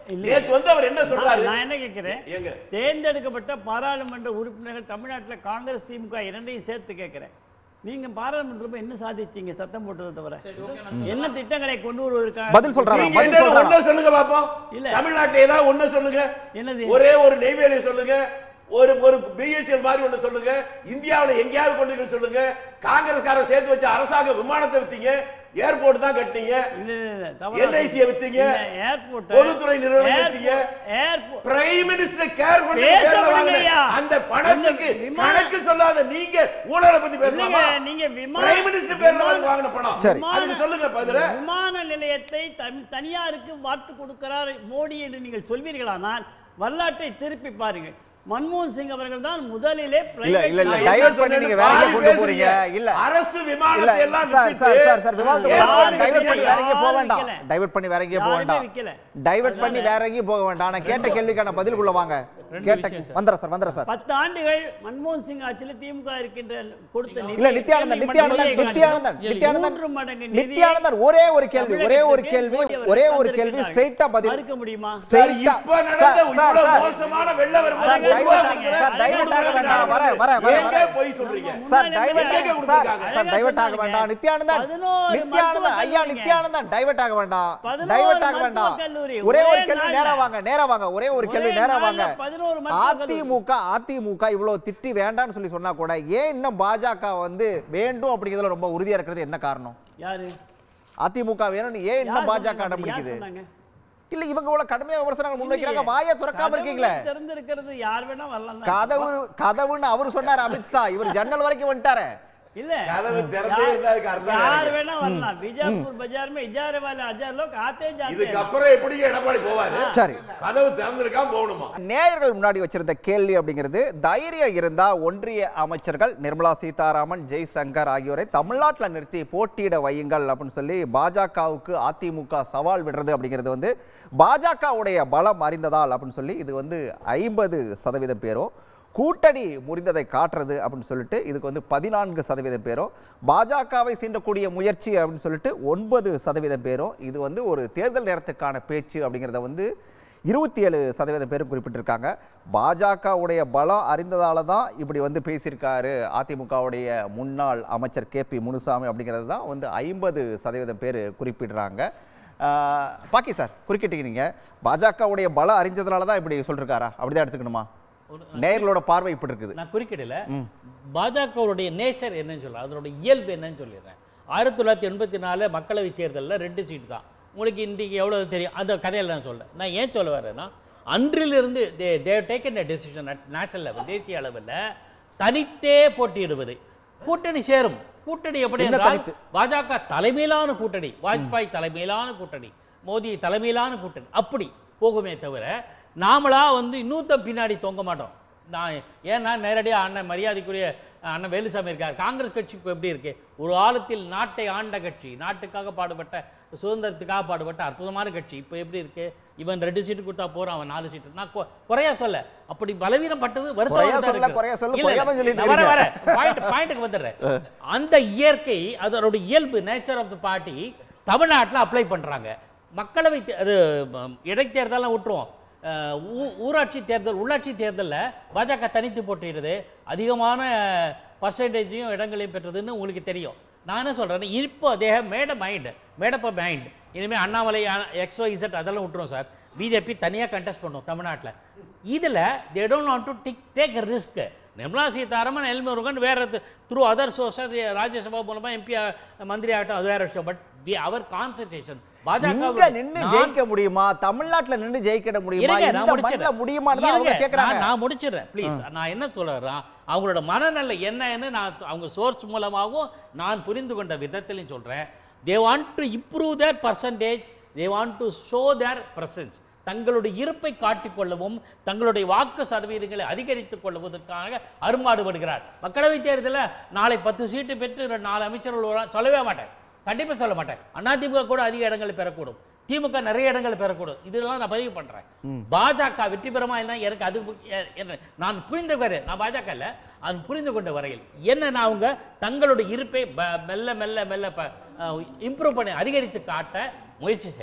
இல்ல. நேத்து வந்து அவர் என்ன சொல்றாரு நான் என்ன கேட்கிறேன் ஏங்க தேர்ந்தெடுக்கப்பட்ட பாராளுமன்ற உறுப்பினர்கள் தமிழ்நாட்டில் காங்கிரஸ் திமுக இரண்டையும் சேர்த்து கேட்கிறேன் நீங்க பாராளுமன்றத்தில் என்ன சாதிச்சீங்க சத்தம் போட்டதை தவிர என்ன திட்டங்களை கொண்டு வருவதற்காக பதில் சொல்றாரா நீங்க பதில் என்ன சொல்றாரா ஒண்ணு சொல்லுங்க பாப்போம் இல்ல. தமிழ்நாட்டுல ஏதாவது ஒண்ணு சொல்லுங்க என்னது ஒரே ஒரு நெய்வேலியை சொல்லுங்க ஒரு ஒரு பிஹெச்எல் மாதிரி ஒண்ணு சொல்லுங்க இந்தியாவுல எங்கேயாவது கொண்டு போய் சொல்லுங்க காங்கிரஸ்காரர் சேர்த்து வச்ச அரசாங்க விமானத்தை வித்தீங்க ஏர்போர்ட் தான் கட்டினீங்க இல்ல இல்ல இல்ல தவறா எல்ஐசியை வித்தீங்க ஏர்போர்ட் பொதுத்துறை நிறுவனம் வித்தீங்க ஏர்போர்ட் பிரைம் மினிஸ்டர் கேர் பண்ணி பேச பேர்ல விடுங்க வாங்கின ஐயா. அந்த பணத்துக்கு இந்த விமான- கணக்கு சொல்லாத நீங்க ஊழலை பத்தி இல்லைங்க பேசலாமா நீங்க விமான பிரைம் மினிஸ்டர் பேர்ல விமான- வாங்கி வாங்கின பணம் சரி. அதுக்கு சொல்லுங்க பதில விமான நிலையத்தை தனி- தனியாருக்கு வார்த்து கொடுக்கிறார் மோடி என்று நீங்கள் சொல்வீர்களானால் வரலாற்றை திருப்பி பாருங்கள் மன்மோகன் சிங் அவர்கள் தான் முதலிலே இல்ல private இல்ல இல்ல நான் டைவர்ட் என்ன பண்ணி நீங்க சொன்னேன்னு வேற எங்கேயோ பாதி கொண்டு பேசுறீங்க. போறீங்க இல்ல அரசு இல்ல விமானத்தை எல்லாம் சார் சார் வித்துட்டு சார் சார் விவாதத்தை ஏர்போர்ட் டைவர்ட் பண்ணி வேற எங்கேயும் போக யாரும் வேண்டாம் விக்கல. டைவர்ட் பண்ணி வேற எங்கேயும் போக யாருமே வேண்டாம் விக்கல. டைவர்ட் பண்ணி அதனால- வேற எங்கேயும் போக வேண்டாம் நான் கேட்ட கேள்விக்கான பதிலுக்குள்ள வாங்க ரெண்டு கேட்ட விஷயம் சார். வந்துடுறேன் சார் வந்துடுறேன் சார் பத்து ஆண்டுகள் மன்மோகன் சிங் ஆட்சியில் திமுக இருக்கின்ற கொடுத்த நிதி- இல்ல நித்யானந்தன் நித்யானந்தன் கேள்வி நித்யானந்தன் கேட்கிறேன். நித்யானந்தன் மூன்று மடங்கு நிதியை நித்யானந்தன் ஒரே ஒரு கேள்வி ஒரே ஒரு கேள்வி தமிழகத்திற்கு ஒரே ஒரு மோடி கேள்வி அவர்கள் ஸ்ட்ரைட்டா பதில் மறுக்க முடியுமா சார், ஸ்ட்ரைட்டா இப்ப நடந்த சார் சார் இவ்வளவு சார் மோசமான வெள்ள வரும்போது சார், ஒரு ரூபா divert ஆக- கொடுக்கல. சார், divert ஆக மூணு வேண்டாம். ரூபா வரேன், வரேன், வரேன், ஏங்க வரேன். போய் சொல்றீங்க சார் முன்னாடி டைவர்ட் எங்க ஆக சார் கொடுத்திருக்காங்க? சார் டைவர்ட் ஆக சொன்னாங்க. வேண்டாம் நித்யானந்தன் பதினோரு நித்யானந்தன் மருத்துவக் ஐயா கல்லூரிங்க. நித்யானந்தன் டைவர்ட் ஆக வேண்டாம் பதினோரு டைவர்ட் ஆக மருத்துவக் வேண்டாம் கல்லூரி. ஒரே ஒரு ஒரே கேள்வி நாள்ல. நேரா வாங்க நேரா வாங்க ஒரே ஒரு கேள்வி ஒரே நேரா நாள்ல வாங்க பதினோரு மருத்துவக் கல்லூரி. அதிமுக அதிமுக இவ்வளவு திட்டி வேண்டாம்னு சொல்லி சொன்னா கூட ஏன் இன்னும் பாஜக வந்து வேண்டும் அப்படிங்கிறதுல ரொம்ப உறுதியா இருக்கிறது என்ன காரணம் யாரு அதிமுக வேணும்னு ஏன் இன்னும் யார் பாஜக சொன்னாங்க? அடம் யார் பிடிக்குது சொன்னாங்க? இல்ல இவங்க இவ்வளவு கடுமையா விமர்சனங்கள் முன்வைக்கிறாங்க இல்லையே. வாயை திறக்காம இருக்கீங்களே கதவுகள் திறந்திருக்கிறது யார் வேணா வரலாம் தான். கதவு கதவுன்னு அவரு சொன்னாரு அமித்ஷா இவர் ஜன்னல் வரைக்கும் வந்துட்டாரு இல்ல கதவு திறந்தே யார்- இருந்தா அதுக்கு அர்த்தம் யார் எனக்கு. வேணா வரலாம் बीजापुर बाजार में इजारे वाले हजार लोग आते जाते இதுக்கு हैं அப்புறம் எப்படி எடப்பாடி போவாரு சரி கதவு திறந்திருக்காம போகணுமா நேயர்கள் முன்னாடி வச்சிருந்த கேள்வி அப்படிங்கிறது தைரியம் இருந்தா ஒன்றிய அமைச்சர்கள் நிர்மலா சீதாராமன் ஜெய்சங்கர் ஆகியோரை தமிழ்நாட்டில் நிறுத்தி போட்டியிட வையுங்கள் அப்படின்னு சொல்லி பாஜகவுக்கு அதிமுக சவால் விடுறது அப்படிங்கிறது வந்து பாஜகவுடைய பலம் அறிந்ததால் அப்படின்னு சொல்லி இது வந்து ஐம்பது சதவீதம் பேரும் கூட்டணி முறிந்ததை காட்டுறது அப்படின்னு சொல்லிட்டு இதுக்கு வந்து பதினான்கு சதவீதம் பேரும் பாஜகவை சீண்டக்கூடிய முயற்சி அப்படின்னு சொல்லிட்டு ஒன்பது சதவீதம் பேரும் இது வந்து ஒரு தேர்தல் நேரத்துக்கான பேச்சு அப்படிங்கிறத வந்து இருபத்தி ஏழு சதவீதம் பேரும் குறிப்பிட்டிருக்காங்க பாஜகவுடைய பலம் அறிந்ததால தான் இப்படி வந்து பேசியிருக்காரு அதிமுகவுடைய முன்னாள் அமைச்சர் கே பி முனுசாமி அப்படிங்கிறது தான் வந்து ஐம்பது சதவீதம் பேர் குறிப்பிடுறாங்க ஆஹ், பாக்கி சார் குறுக்கிட்டீங்க நீங்க பாஜகவுடைய பலம் அறிஞ்சதுனால தான் இப்படி சொல்லிருக்காரா அப்படிதான் எடுத்துக்கணுமா நேயர்களோட பார்வை இப்படி இருக்குது நான் குறுக்கிடல பாஜகவுடைய நேச்சர் என்னன்னு சொல்ல அதோட இயல்பு என்னன்னு சொல்லிடுறேன் ஆயிரத்தி தொள்ளாயிரத்தி எண்பத்தி நாலு மக்களவை தேர்தலில் ரெண்டு சீட் தான் உங்களுக்கு இன்றைக்கி எவ்வளோ தெரியும் அந்த கதையில் நான் சொல்ல நான் ஏன் சொல்ல வரேன்னா அன்றிலிருந்து they they've taken a decision at national level தேசிய அளவில் தனித்தே போட்டியிடுவது கூட்டணி சேரும் கூட்டணி எப்படி என்ன என்றால் தனித்து? பாஜக தலைமையிலான கூட்டணி வாஜ்பாய் தலைமையிலான கூட்டணி மோடி தலைமையிலான கூட்டணி அப்படி போகுமே தவிர நாமளா வந்து இன்னொருத்தன் பின்னாடி தொங்க மாட்டோம் நான் ஏன்னா நேரடியாக அண்ணன் மரியாதைக்குரிய அண்ணன் வேலுசாமி இருக்கார் காங்கிரஸ் கட்சி இப்போ எப்படி இருக்கு ஒரு காலத்தில் நாட்டை ஆண்ட கட்சி நாட்டுக்காக பாடுபட்ட சுதந்திரத்துக்காக பாடுபட்ட அற்புதமான கட்சி இப்போ எப்படி இருக்கு இவன் ரெண்டு சீட்டு கொடுத்தா போறான் அவன் நாலு சீட்டு நான் கொ- குறையா சொல்ல அப்படி பலவீனப்பட்டது குறையா வருத்தம் சொல்ல, குறையா சொல்ல, இல்ல, குறையா தான் சொல்லிட்டு நான் வர இருக்கீங்க. வர பாயிண்ட் பாயிண்ட்டுக்கு வந்துடுறேன் அந்த இயற்கை அதோட இயல்பு நேச்சர் ஆஃப் த பார்ட்டி தமிழ்நாட்டில் அப்ளை பண்றாங்க மக்களவை தே- அது ம், இடைத்தேர்தலாம் விட்டுருவோம் அஹ், ஊ- ஊராட்சி தேர்தல் உள்ளாட்சி தேர்தலில் பாஜக தனித்து போட்டியிடுது அதிகமான பர்சன்டேஜையும் இடங்களையும் பெற்றதுன்னு உங்களுக்கு தெரியும் நான் என்ன சொல்கிறேன் இப்போ தேவ மேட மைண்ட் மேடப் மைண்ட் இனிமேல் அண்ணாமலை எக்ஸோ இசட் அதெல்லாம் விட்டுரும் சார் பிஜேபி தனியாக கண்டெஸ்ட் பண்ணும் தமிழ்நாட்டில் இதில் தே டோன்ட் வாண்ட் டு டிக் டேக் ரிஸ்க் நிர்மலா சீதாராமன் எல்முருகன் வேற த்ரூ அதர் சோர்சஸ் ராஜ்யசபா மூலமா எம்பி மந்திரி ஆகட்டும் அது வேற விஷயம் பட் அவர் கான்சன்ட்ரேஷன் இங்க நின்னு ஜெயிக்க முடியுமா தமிழ்நாட்டுல நின்னு ஜெயிக்க முடியுமா இருங்க, நான் இந்த மண்ணில முடிச்சிடுறேன். முடியுமான்னு தான் அவங்க இருங்க, கேக்குறாங்க நான் நான் முடிச்சிடுறேன் ப்ளீஸ் நான் என்ன சொல்றேன் அவங்களோட மனநிலை என்னன்னு நான் அவங்க சோர்ஸ் மூலமாகவும் நான் புரிந்து கொண்ட விதத்திலையும் சொல்றேன் they want to improve their percentage they want to show their presence தங்களுடைய இருப்பை காட்டிக்கொள்ளவும் தங்களுடைய வாக்கு சதவீதங்களை அதிகரித்துக் கொள்வதற்காக அரும்பாடுபடுகிறார் மக்களவைத் தேர்தலில் நாளை பத்து சீட்டு பெற்று ரெண்டு நாலு அமைச்சர்கள் வருவாங்க. சொல்லவே மாட்டேன் கண்டிப்பாக சொல்ல மாட்டேன் அதிமுக கூட அதிக இடங்களை பெறக்கூடும் திமுக நிறைய இடங்களை பெறக்கூடும் இதெல்லாம் நான் பதிவு பண்றேன் பாஜக வெற்றி பெறுமா என்ன எனக்கு அது மு- எ- என்ன நான் புரிந்து வரை நான் பாஜக இல்ல அது புரிந்து கொண்ட வரையில் என்னன்னா அவங்க தங்களுடைய இருப்பை ப- மெல்ல மெல்ல மெல்ல இம்ப்ரூவ் பண்ணி அதிகரித்து காட்ட முயற்சி செய்கிறார்கள்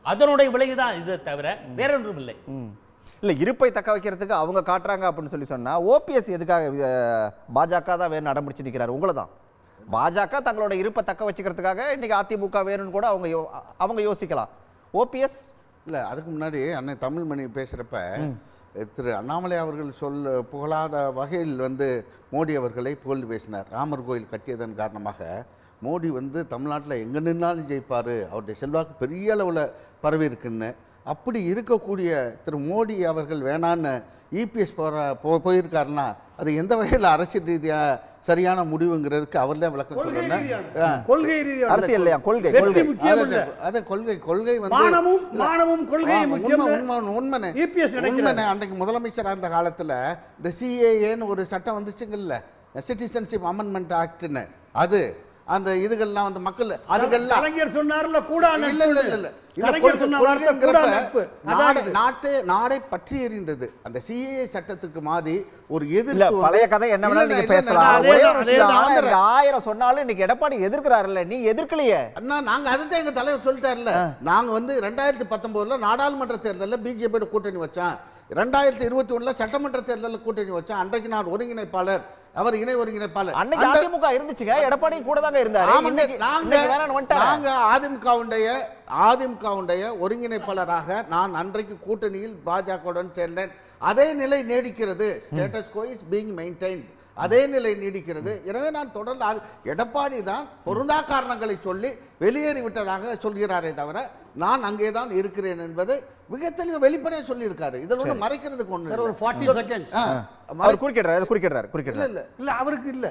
அதனுடைய விளைவுதான் இது தவிர வேற ஒன்றும் இல்லை ம். இல்ல இருப்பை தக்க வைக்கிறதுக்கு அவங்க காட்டுறாங்க அப்படின்னு சொல்லி சொன்னா ஓபிஎஸ் எதுக்காக அஹ், பாஜக தான் வேணும் அடம்பிடிச்சு நிக்கிறாரு உங்களை தான் பாஜக தங்களோட இருப்பை தக்க வச்சுக்கிறதுக்காக இன்னைக்கு அதிமுக வேணும்னு கூட அவங்க யோ- அவங்க யோசிக்கலாம் ஓபிஎஸ் இல்லை அதுக்கு முன்னாடி அண்ணன் தமிழ்மணி பேசுகிறப்ப திரு அண்ணாமலை அவர்கள் சொல்ல புகழாத வகையில் வந்து மோடி அவர்களை புகழ்ந்து பேசினார் ராமர் கோயில் கட்டியதன் காரணமாக மோடி வந்து தமிழ்நாட்டில் எங்கே நின்னாலும் ஜெயிப்பார் அவருடைய செல்வாக்கு பெரிய அளவில் பரவி இருக்குன்னு அப்படி இருக்கக்கூடிய திரு மோடி அவர்கள் வேணான்னு இபிஎஸ் போகிற போ போயிருக்காருன்னா அது எந்த வகையில் அரசியல் ரீதியாக சரியான முடிவுங்கிறதுக்கு அவர் தான் விளக்கம் கொள்கை சொல்லணும் ரீதியான கொள்கை ரீதியான அரசியல் இல்லையா கொள்கை வெற்றி கொள்கை முக்கியம் இல்ல. அது- அது கொள்கை கொள்கை வந்து மானமும் இல்ல. மானமும் கொள்கை ஆமா, முக்கியம் உண்மை, உண்மை, உண்மைண்ணே. EPS நினைக்கிறாரு. உண்மைண்ணே. அன்றைக்கு முதலமைச்சரா இருந்த காலத்துல இந்த சிஏஏன்னு ஒரு சட்டம் வந்துச்சுங்கல்ல சிட்டிசன்ஷிப் அமெண்ட்மெண்ட் ஆக்ட்னு அது அந்த இதுகள்லாம் வந்து மக்கள் அதுகள்லாம் கலைஞர் சொன்னார்ல கூடா இல்ல நட்பு இல்ல இல்ல இல்ல இல்ல கலைஞர் கொள்கை- சொன்ன வார்த்தை கூடா நட்பு கொள்கைங்கிறப்ப அதான் நாடு இது. நாட்டு நாடை பற்றி எறிந்தது அந்த சிஏஏ சட்டத்துக்கு மாதிரி ஒரு இல்ல எதிர்ப்பு வந்து- பழைய கதை என்ன வேணாலும் இல்ல, நீங்க இல்ல, பேசலாம் நான் ஒரே அதே- ஒரு அதே விஷயம் தான் ஆனா, வந்துடுறேன். நீங்க ஆயிரம் சொன்னாலும் இன்னைக்கு எடப்பாடி எதிர்க்கிறாருல்ல நீங்க எதிர்க்கலையே அண்ணா நாங்க அதுதான் எங்க தலைவர் சொல்லிட்டார்ல நாங்க வந்து ரெண்டாயிரத்தி பத்தொன்பதுல நாடாளுமன்ற தேர்தலில் பிஜேபியோட கூட்டணி வச்சோம் ரெண்டாயிரத்தி இருபத்தி ஒண்ணுல சட்டமன்ற தேர்தலில் கூட்டணி வச்சோம் அன்றைக்கு நான் ஒருங்கிணைப்பாளர் அவர் இணை ஒருங்கிணைப்பாளர் அன்னைக்கு அந்த- அதிமுக இருந்துச்சுங்க எடப்பாடி கூட தாங்க இருந்தாரு ஆமாங்க, இன்னைக்கு நாங்க இன்னைக்கு வேணாம்னு வந்துட்டாரு நாங்க அதிமுகவுடைய அதிமுகவுடைய ஒருங்கிணைப்பாளராக நான் அன்றைக்கு கூட்டணியில் பாஜகவுடன் சேர்ந்தேன் அதே நிலை நீடிக்கிறது status quo is being maintained அதே நிலை நீடிக்கிறது எனவே நான் தொடர்ந்து ஆ- எடப்பாடி தான் பொருந்தா காரணங்களை சொல்லி வெளியேறி விட்டதாக சொல்கிறாரே தவிர நான் அங்கே தான் இருக்கிறேன் என்பது மிக தெளிவு வெளிப்படையாக சொல்லியிருக்காரு இதில் ஒன்று மறைக்கிறதுக்கு ஒன்று சார், ஒரு 40 seconds. அவர் குறுக்கிடுறாரு குறுக்கிடுறாரு இல்ல குறுக்கிடுறாரு இல்ல இல்ல அவருக்கு இல்ல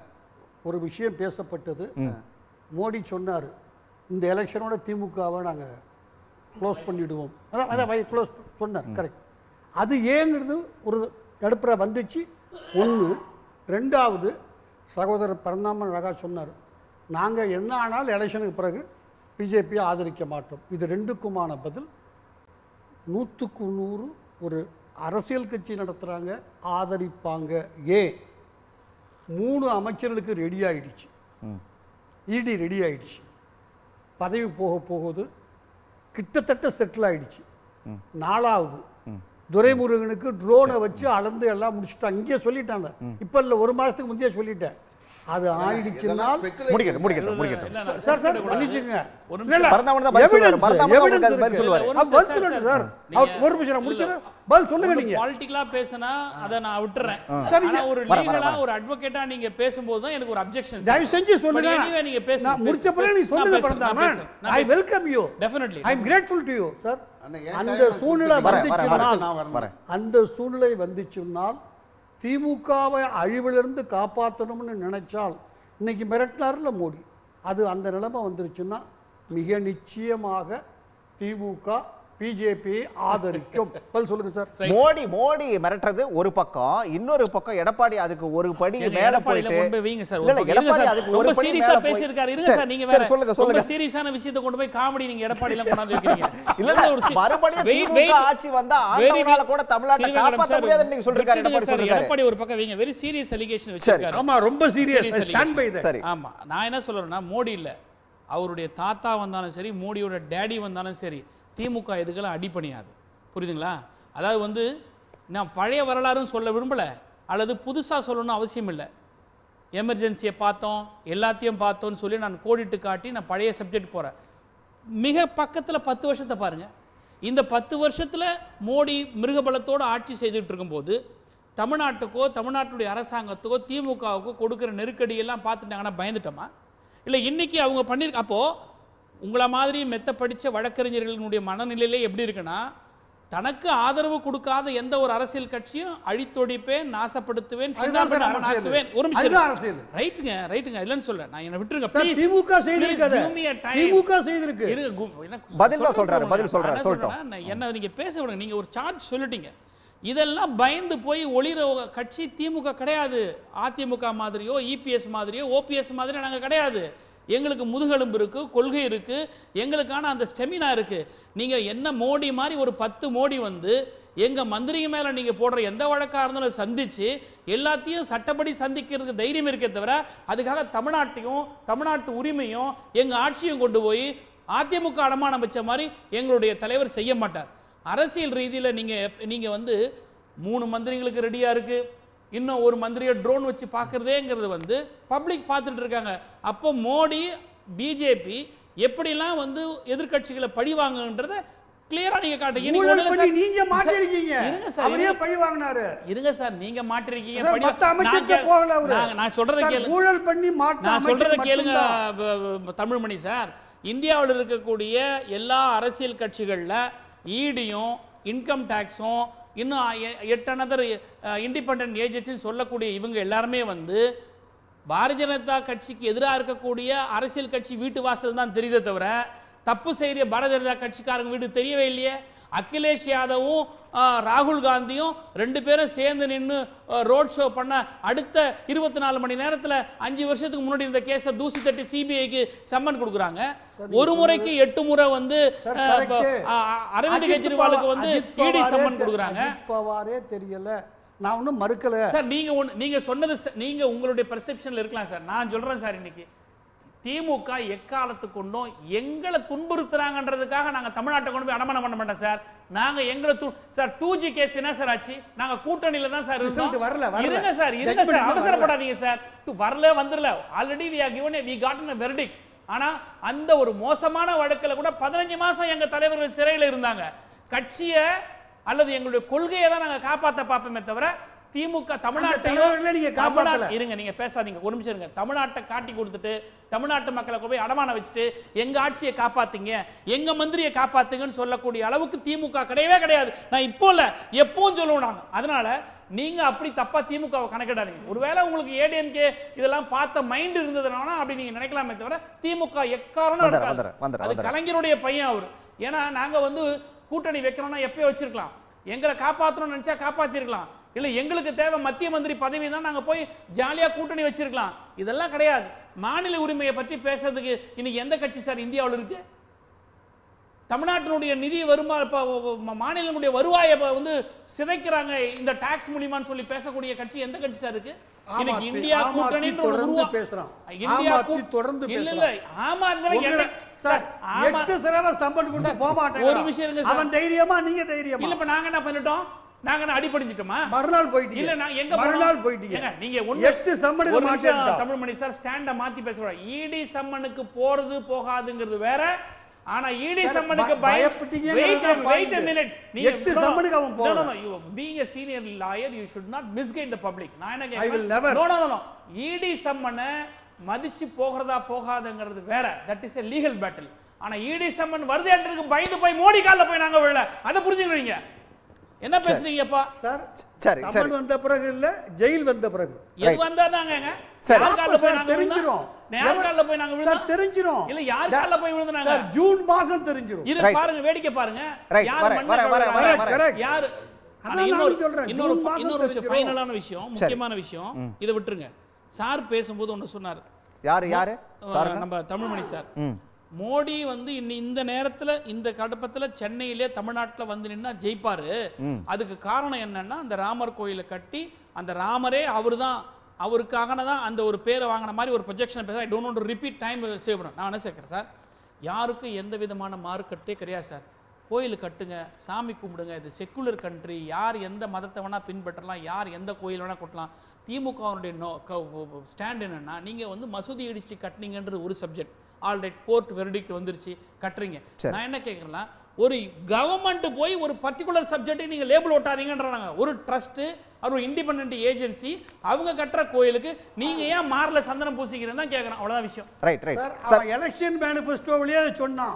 ஒரு விஷயம் பேசப்பட்டது மோடி சொன்னார் இந்த எலெக்ஷனோட திமுகவை நாங்க க்ளோஸ் பண்ணிடுவோம் அதான் அதான் க்ளோஸ் சொன்னார் கரெக்ட் அது ஏங்கிறது ஒரு நடுப்புற வந்துச்சு ஒன்று ரெண்டாவது சகோதரர் பரந்தாமன் அழகா சொன்னார் நாங்கள் என்ன ஆனாலும் எலெக்ஷனுக்கு பிறகு பிஜேபியை ஆதரிக்க மாட்டோம் இது ரெண்டுக்குமான பதில் நூற்றுக்கு நூறு ஒரு அரசியல் கட்சி நடத்துகிறாங்க ஆதரிப்பாங்க ஏன் மூணு அமைச்சர்களுக்கு ரெடி ஆயிடுச்சு இடி ரெடி ஆயிடுச்சு பதவி போக போகுது கிட்டத்தட்ட செட்டில் ஆயிடுச்சு நாலாவது துரைமுருகனுக்கு ட்ரோனை வச்சு அளந்து எல்லாம் முடிச்சுட்டு அங்கேயே சொல்லிட்டாங்க இப்போ இல்லை ஒரு மாதத்துக்கு முந்தைய சொல்லிட்டேன் அது ஆயிடுச்சுன்னா முடிக்கட்டும் முடிக்கட்டும் முடிக்கட்டும் இல்ல, நான் சார் சார் சொல்லிட்டு மன்னிச்சுங்க ஒரு இல்ல, இல்ல. பரந்தாமன் தான் பதில் சொல்லுவாரு. Evidence, பரந்தாமன் தான் evidence உங்களுக்கு பதில் இருக்கு. சொல்லுவாரு. ஆ, பதில் சொல்லுங்க சார் அவர் ஒரு நிமிஷம் நான் முடிச்சிடறேன் பதில் சொல்லுங்க நீங்க பாலிட்டிக்கலா பேசினா அதை நான் விட்டுறேன் சரிங்க. ஆனா ஒரு வர, வர, லீகலா வர. ஒரு அட்வொகேட்டா நீங்க பேசும்போது தான் எனக்கு ஒரு அப்ஜெக்ஷன் தயவு செஞ்சு சொல்லுங்க நீங்க பேசுங்க நான் முடிச்ச பிறகு நீ சொல்லுங்க Paranthaman I welcome you definitely I am grateful to you sir அண்ணா, என் அந்த time சூழ்நிலை கொடுத்தீங்க. வரேன், வரேன், வந்துச்சுன்னா நான் வரேன். வரேன். அந்த சூழ்நிலை வந்துச்சுன்னால் திமுகவை அழிவிலிருந்து காப்பாற்றணும்னு நினைச்சால் இன்னைக்கு மிரட்டினார்ல மோடி அது அந்த நிலைமை வந்துருச்சுன்னா மிக நிச்சயமாக திமுக பிஜேபி ஆதரிக்கும் பதில் சொல்லுங்க சார் மோடி மோடி மிரட்டுறது ஒரு பக்கம் இன்னொரு பக்கம் எடப்பாடி அதுக்கு ஒரு படி ஏங்க, மேல எடப்பாடியில போயிட்டு கொண்டு போய் வைங்க சார். இல்ல, ஒரு இல்ல, பக்கம் இருங்க எடப்பாடி சார். அதுக்கு ரொம்ப ஒரு படி சீரியஸா மேல போய் பேசியிருக்காரு. இருங்க சரி, சார், நீங்க சரி, வேற. சொல்லுங்க ரொம்ப சொல்லுங்க சீரியஸான விஷயத்தை கொண்டு போய் காமெடி நீங்க எடப்பாடியில கொண்டாந்து வைக்கிறீங்க. இல்ல எவ்வளவு ஒரு சி- மறுபடியும் Wait, திமுக wait. ஆட்சி வந்தா Very ஆண்டவனால good. கூட தமிழ்நாட்டை ஸ்ரீரங்கம் காப்பாத்த சார், முடியாதுன்னு நீங்க சொல்லிருக்காரு விட்டுடுங்க எடப்பாடி சார், சொல்லிருக்காரு எடப்பாடி ஒரு பக்கம் வைங்க வெரி சீரியஸ் அலிகேஷன் சரி. வச்சிருக்காரு ஆமா ரொம்ப serious Serious stand by allegation. சரி ஆமா நான் என்ன சொல்றேன்னா மோடி இல்ல அவருடைய தாத்தா வந்தாலும் சரி மோடியோட டேடி வந்தாலும் சரி திமுக எதுக்கெல்லாம் அடிப்பணியாது புரியுதுங்களா அதாவது வந்து நான் பழைய வரலாறும் சொல்ல விரும்பல அல்லது புதுசா சொல்லணும்னு அவசியம் இல்லை எமர்ஜென்சியை பார்த்தோம் எல்லாத்தையும் பார்த்தோம்னு சொல்லி நான் கோடிட்டு காட்டி நான் பழைய சப்ஜெக்ட் போறேன் மிக பக்கத்துல பத்து வருஷத்தை பாருங்க இந்த பத்து வருஷத்துல மோடி மிருகபலத்தோடு ஆட்சி செய்துட்டு இருக்கும்போது தமிழ்நாட்டுக்கோ தமிழ்நாட்டுடைய அரசாங்கத்துக்கோ திமுகவுக்கோ கொடுக்குற நெருக்கடியெல்லாம் பார்த்துட்டாங்கன்னா பயந்துட்டோமா இல்லை இன்னைக்கு அவங்க பண்ணிருக்க அப்போ உங்களை மாதிரி மெத்த படிச்ச வழக்கறிஞர்களினுடைய மனநிலையிலே எப்படி இருக்குன்னா தனக்கு ஆதரவு கொடுக்காத எந்த ஒரு அரசியல் கட்சியும் அழித்தொடிப்பேன் நாசப்படுத்துவேன் அதுதான் சார் சின்னாபின்னமாக்குவேன். அரசியல். ஒரு நிமிஷம் அதுதான் இருங்க. அரசியல். ரைட்டுங்க ரைட்டுங்க இல்லைன்னு சொல்ல நான் என்ன விட்டுருங்க சார் please. திமுக Please செய்திருக்காது give me a time. DMK செய்திருக்கு இருங்க, கு- என்ன பதில் தான் சொல்றேன் சொல்றாரு, பாருங்க. பதில் சொல்றாரு, நான் என்ன சொல்லட்டும். சொல்றேன்னா, நான் என்ன நீங்க பேச விடுங்க நீங்க ஒரு சார்ஜ் சொல்லிட்டீங்க இதெல்லாம் பயந்து போய் ஒளிர கட்சி திமுக கிடையாது அதிமுக மாதிரியோ இபிஎஸ் மாதிரியோ ஓபிஎஸ் மாதிரியோ நாங்க கிடையாது எங்களுக்கு முதுகெலும்பு இருக்கு கொள்கை இருக்கு எங்களுக்கான அந்த ஸ்டெமினா இருக்கு நீங்க என்ன மோடி மாதிரி ஒரு பத்து மோடி வந்து எங்க மந்திரிங்க மேல நீங்க போடுற எந்த வழக்கா இருந்தாலும் சந்திச்சு எல்லாத்தையும் சட்டப்படி சந்திக்கிறதுக்கு தைரியம் இருக்கே தவிர அதுக்காக தமிழ்நாட்டையும் தமிழ்நாட்டு உரிமையும் எங்க ஆட்சியும் கொண்டு போய் அதிமுக அடமானம் வச்ச மாதிரி எங்களுடைய தலைவர் செய்ய மாட்டார் அரசியல் ரீதியில் நீங்கள் நீங்கள் வந்து மூணு மந்திரிகளுக்கு ரெடியாக இருக்குது இன்னும் ஒரு மந்திரியை ட்ரோன் வச்சு பார்க்குறதேங்கிறது வந்து பப்ளிக் பார்த்துட்டு இருக்காங்க அப்போ மோடி பிஜேபி எப்படிலாம் வந்து எதிர்க்கட்சிகளை பழி வாங்குன்றத கிளியரா நீங்க காட்டுங்க இன்னைக்கு ஊழல் ஒண்ணும் இல்ல பண்ணி சார். நீங்க மாட்டிருக்கீங்க இருங்க சார், அவரே இருங்க. பழி வாங்கினாரு இருங்க சார் நீங்க மாட்டிருக்கீங்க சார், பழி- மத்த அமைச்சர்கிட்ட நான் கே- போகல அவரு. நான் நான் சொல்றத சார், கேளுங்க ஊழல் பண்ணி மாட்டின நான் சொல்றத அமைச்சர் கேளுங்க மட்டும்தான். ப- ப- தமிழ்மணி சார் இந்தியாவில் இருக்கக்கூடிய எல்லா அரசியல் கட்சிகள்ல ஈடியும் இன்கம் டேக்ஸும் இன்னும் எ- எட்டு அனதர் இண்டிபெண்டன்ட் ஏஜென்சின்னு சொல்லக்கூடிய இவங்க எல்லாருமே வந்து பாரதிய ஜனதா கட்சிக்கு எதிராக இருக்கக்கூடிய அரசியல் கட்சி வீட்டு வாசல் தான் தெரியுதே தவிர தப்பு செய்கிற பாரதிய ஜனதா கட்சிக்காரங்க வீடு தெரியவே இல்லையே அகிலேஷ் யாதவும் ஆ, ராகுல் காந்தியும் ரெண்டு பேரும் சேர்ந்து நின்று ரோட் ஷோ பண்ண அடுத்த இருபத்தி நாலு மணி நேரத்தில் அஞ்சு வருஷத்துக்கு முன்னாடி இந்த கேஸை தூசி தட்டி சிபிஐக்கு சம்மன் கொடுக்குறாங்க ஒரு முறைக்கு எட்டு முறை வந்து சார், ஆ, correct. ப- ஆ, ஆ, அரவிந்த் அஜித் கெஜ்ரிவாலுக்கு பவா- வந்து அஜித் இடி பவாரே சம்மன் தெ- கொடுக்குறாங்க அஜித் பவாரே தெரியல நான் ஒன்றும் மறுக்கல சார் நீங்க ஒண்ணு நீங்க சொன்னது ச- நீங்க உங்களுடைய பெர்செப்ஷன்ல இருக்கலாம் சார் நான் சொல்றேன் சார் இன்னைக்கு திமுக எக்காலத்துக்கு கொண்டும் எங்களை துன்புறுத்துறாங்கன்றதுக்காக நாங்க தமிழ்நாட்டை கொண்டு போய் அடமானம் பண்ண மாட்டோம் சார் நாங்க எங்களை து சார் டூ ஜி கேஸ் என்ன சார் ஆச்சு நாங்க கூட்டணியில தான் சார் இருந்தோம் Result வரல, வரல. இருங்க சார் இருங்க Judgment சார் இன்னும் அவசரப்படாதீங்க சார் டு வரல வந்துடல already we are given we gotten a verdict ஆனா அந்த ஒரு மோசமான வழக்குல கூட பதினஞ்சு மாசம் எங்க தலைவர்கள் சிறையில இருந்தாங்க கட்சியை அல்லது எங்களுடைய கொள்கையை தான் நாங்க காப்பாத்த பார்ப்போமே தவிர திமுக தமிழ்நாட்டையும் தலைவர்களை நீங்க காப்பாத்தல. தமிழ்நாட்டு- இருங்க நீங்க பேசாதீங்க ஒரு நிமிஷம் இருங்க தமிழ்நாட்டை காட்டி கொடுத்துட்டு தமிழ்நாட்டு மக்களை கொண்டு போய் அடமானம் வச்சுட்டு எங்க ஆட்சியை காப்பாத்துங்க எங்க மந்திரியை காப்பாத்துங்கன்னு சொல்லக்கூடிய அளவுக்கு திமுக கிடையவே கிடையாது நான் இப்போ இல்ல எப்பவும் சொல்லுவோம் நாங்க அதனால நீங்க அப்படி தப்பா திமுகவை கணக்கிடாதீங்க ஒருவேளை உங்களுக்கு ஏடிஎம்கே இதெல்லாம் பார்த்த மைண்ட் இருந்ததுனால அப்படி நீங்க நினைக்கலாமே தவிர திமுக எக்காரணம் வந்துடுறேன், இருக்காது. வந்துடுறேன், வந்துடுறேன், அது வந்துடுறேன். கலைஞருடைய பையன் அவர் ஏன்னா நாங்க வந்து கூட்டணி வைக்கிறோம்னா எப்பயோ வச்சிருக்கலாம் எங்களை காப்பாற்றணும்னு நினைச்சா காப்பாத்திருக்கலாம் இல்ல எங்களுக்கு தேவை மத்திய மந்திரி பதவி தான் நாங்க போய் ஜாலியா கூட்டணி வச்சிருக்கலாம் இதெல்லாம் கிடையாது மாநில உரிமையை பற்றி பேசுறதுக்கு இன்னைக்கு எந்த கட்சி சார் இந்தியாவில் இருக்கு தமிழ்நாட்டினுடைய நிதி வருமா இப்போ மாநிலங்களுடைய வருவாயை இப்ப வந்து சிதைக்கிறாங்க இந்த டாக்ஸ் மூலியமான்னு சொல்லி பேசக்கூடிய கட்சி எந்த கட்சி சார் இருக்கு ஆம் இன்னைக்கு ஆத்மி- இந்தியா ஆம் ஆத்மி கூட்டணின்ற ஒரு தொடர்ந்து உருவா- பேசுறான். இந்தியா ஆம் ஆத்மி கூ- தொடர்ந்து இல்ல இல்ல பேசுறான். ஆம் ஆத்மி உங்களை- என்ன- சார், ஆமா- எட்டு தடவை சம்பளம் கொடுத்து சார், போக மாட்டேங்கிறான். ஒரு விஷயம் இருங்க சார். அவன் தைரியமா நீங்க தைரியமா இல்ல இப்ப நாங்க என்ன பண்ணிட்டோம் நாங்க என்ன அடிபடிஞ்சிட்டோமா மறுநாள் போயிட்டீங்க இல்ல நான் எங்க மறுநாள் போனோம்? போயிட்டீங்க ஏங்க, நீங்க ஒண்ணு எட்டு சம்மனுக்கு ஒரு நிமிஷம் மாட்டேன்ட்டான். தமிழ்மணி சார் ஸ்டாண்ட மாத்தி பேசக்கூடாது இடி சம்மனுக்கு போறது போகாதுங்கிறது வேற ஆனா இடி சார், சம்மனுக்கு ப- பய பயப்பட்டீங்கிறது வெயிட் தான் வெயிட் point. மினிட் எட்டு சம்மனுக்கு அவன் போகல. Being a senior lawyer you should not misguide the public நான் என்ன I will கேக்குறேன் never. No no no ED சம்மனை மதிச்சு போகிறதா போகாதுங்கிறது வேற that is a legal battle ஆனா இடி சம்மன் வருதுன்றதுக்கு பயந்து போய் மோடி கால்ல போய் நாங்க விழல அதை புரிஞ்சுக்கிறீங்க என்ன பேசுறீங்கப்பா சார் சரி, சம்மன் சரி. வந்த பிறகு இல்ல ஜெயில் வந்த பிறகு எது வந்தாதாங்க சரி. யார் கால்ல போய் சார், நாங்க தெரிஞ்சிரும். விழுந்தோம் யார் கால்ல போய் நாங்க சார் விழுந்தோம் தெரிஞ்சிரும் இல்ல யார் த- கால்ல போய் விழுந்தாங்க சார் ஜூன் மாசம் தெரிஞ்சிரும் இரு Right. பாருங்க வேடிக்கை பாருங்க Right, யார் வரேன், மண்ணை வரேன், வரேன், கழுவுறாங்க? வரேன், வரேன். Correct. யார் அதான் ஆனா நானும் இன்னொரு சொல்றேன். இன்னொரு ஜூன் மாசம் இன்னொரு விஷயம் தெரிஞ்சிரும். ஃபைனலான விஷயம் முக்கியமான விஷயம் இதை விட்டுருங்க சார் பேசும்போது ஒண்ணு சொன்னார் யாரு யாரு சாருங்க? நம்ம தமிழ்மணி சார் ம் மோடி வந்து இன்னி இந்த நேரத்துல இந்த கடப்பத்துல சென்னையிலே தமிழ்நாட்டுல வந்து நின்னா ஜெயிப்பாரு அதுக்கு காரணம் என்னன்னா அந்த ராமர் கோயிலை கட்டி அந்த ராமரே அவர்தான் அவருக்காக தான் அந்த ஒரு பேரை வாங்கின மாதிரி ஒரு ப்ரொஜெக்ஷன் பேச I don't repeat time save பண்ண நான் என்ன சேர்க்குறேன் சார் யாருக்கும் எந்த விதமான மார்க்கெட்டே கிடையாது சார் கோயில் கட்டுங்க சாமி கும்பிடுங்க இது செக்குலர் கண்ட்ரி யார் எந்த மதத்தை வேணால் பின்பற்றலாம் யார் எந்த கோயில் வேணால் கொட்டலாம் திமுகவுடைய நோ ஸ்டாண்ட் என்னன்னா நீங்கள் வந்து மசூதி இடிச்சு கட்டுனீங்கன்றது ஒரு சப்ஜெக்ட் ஆல்ரைட் கோர்ட் வெர்டிக்ட் வந்துருச்சு கட்டுறீங்க சரி. நான் என்ன கேட்குறேன்னா ஒரு கவர்மெண்ட் போய் ஒரு பர்டிகுலர் சப்ஜெக்டை நீங்கள் லேபிள் ஒட்டாதீங்கன்றாங்க ஒரு ட்ரஸ்ட்டு ஒரு இண்டிபெண்ட் ஏஜென்சி அவங்க கட்டுற கோயிலுக்கு நீங்கள் ஏன் மாரில் சந்தனம் பூசிக்கிறேன்னு தான் கேட்குறேன் அவ்வளோதான் விஷயம் ரைட் ரைட் சார் சார் அவன் எலெக்ஷன் மேனிஃபெஸ்டோவிலேயே சொன்னான்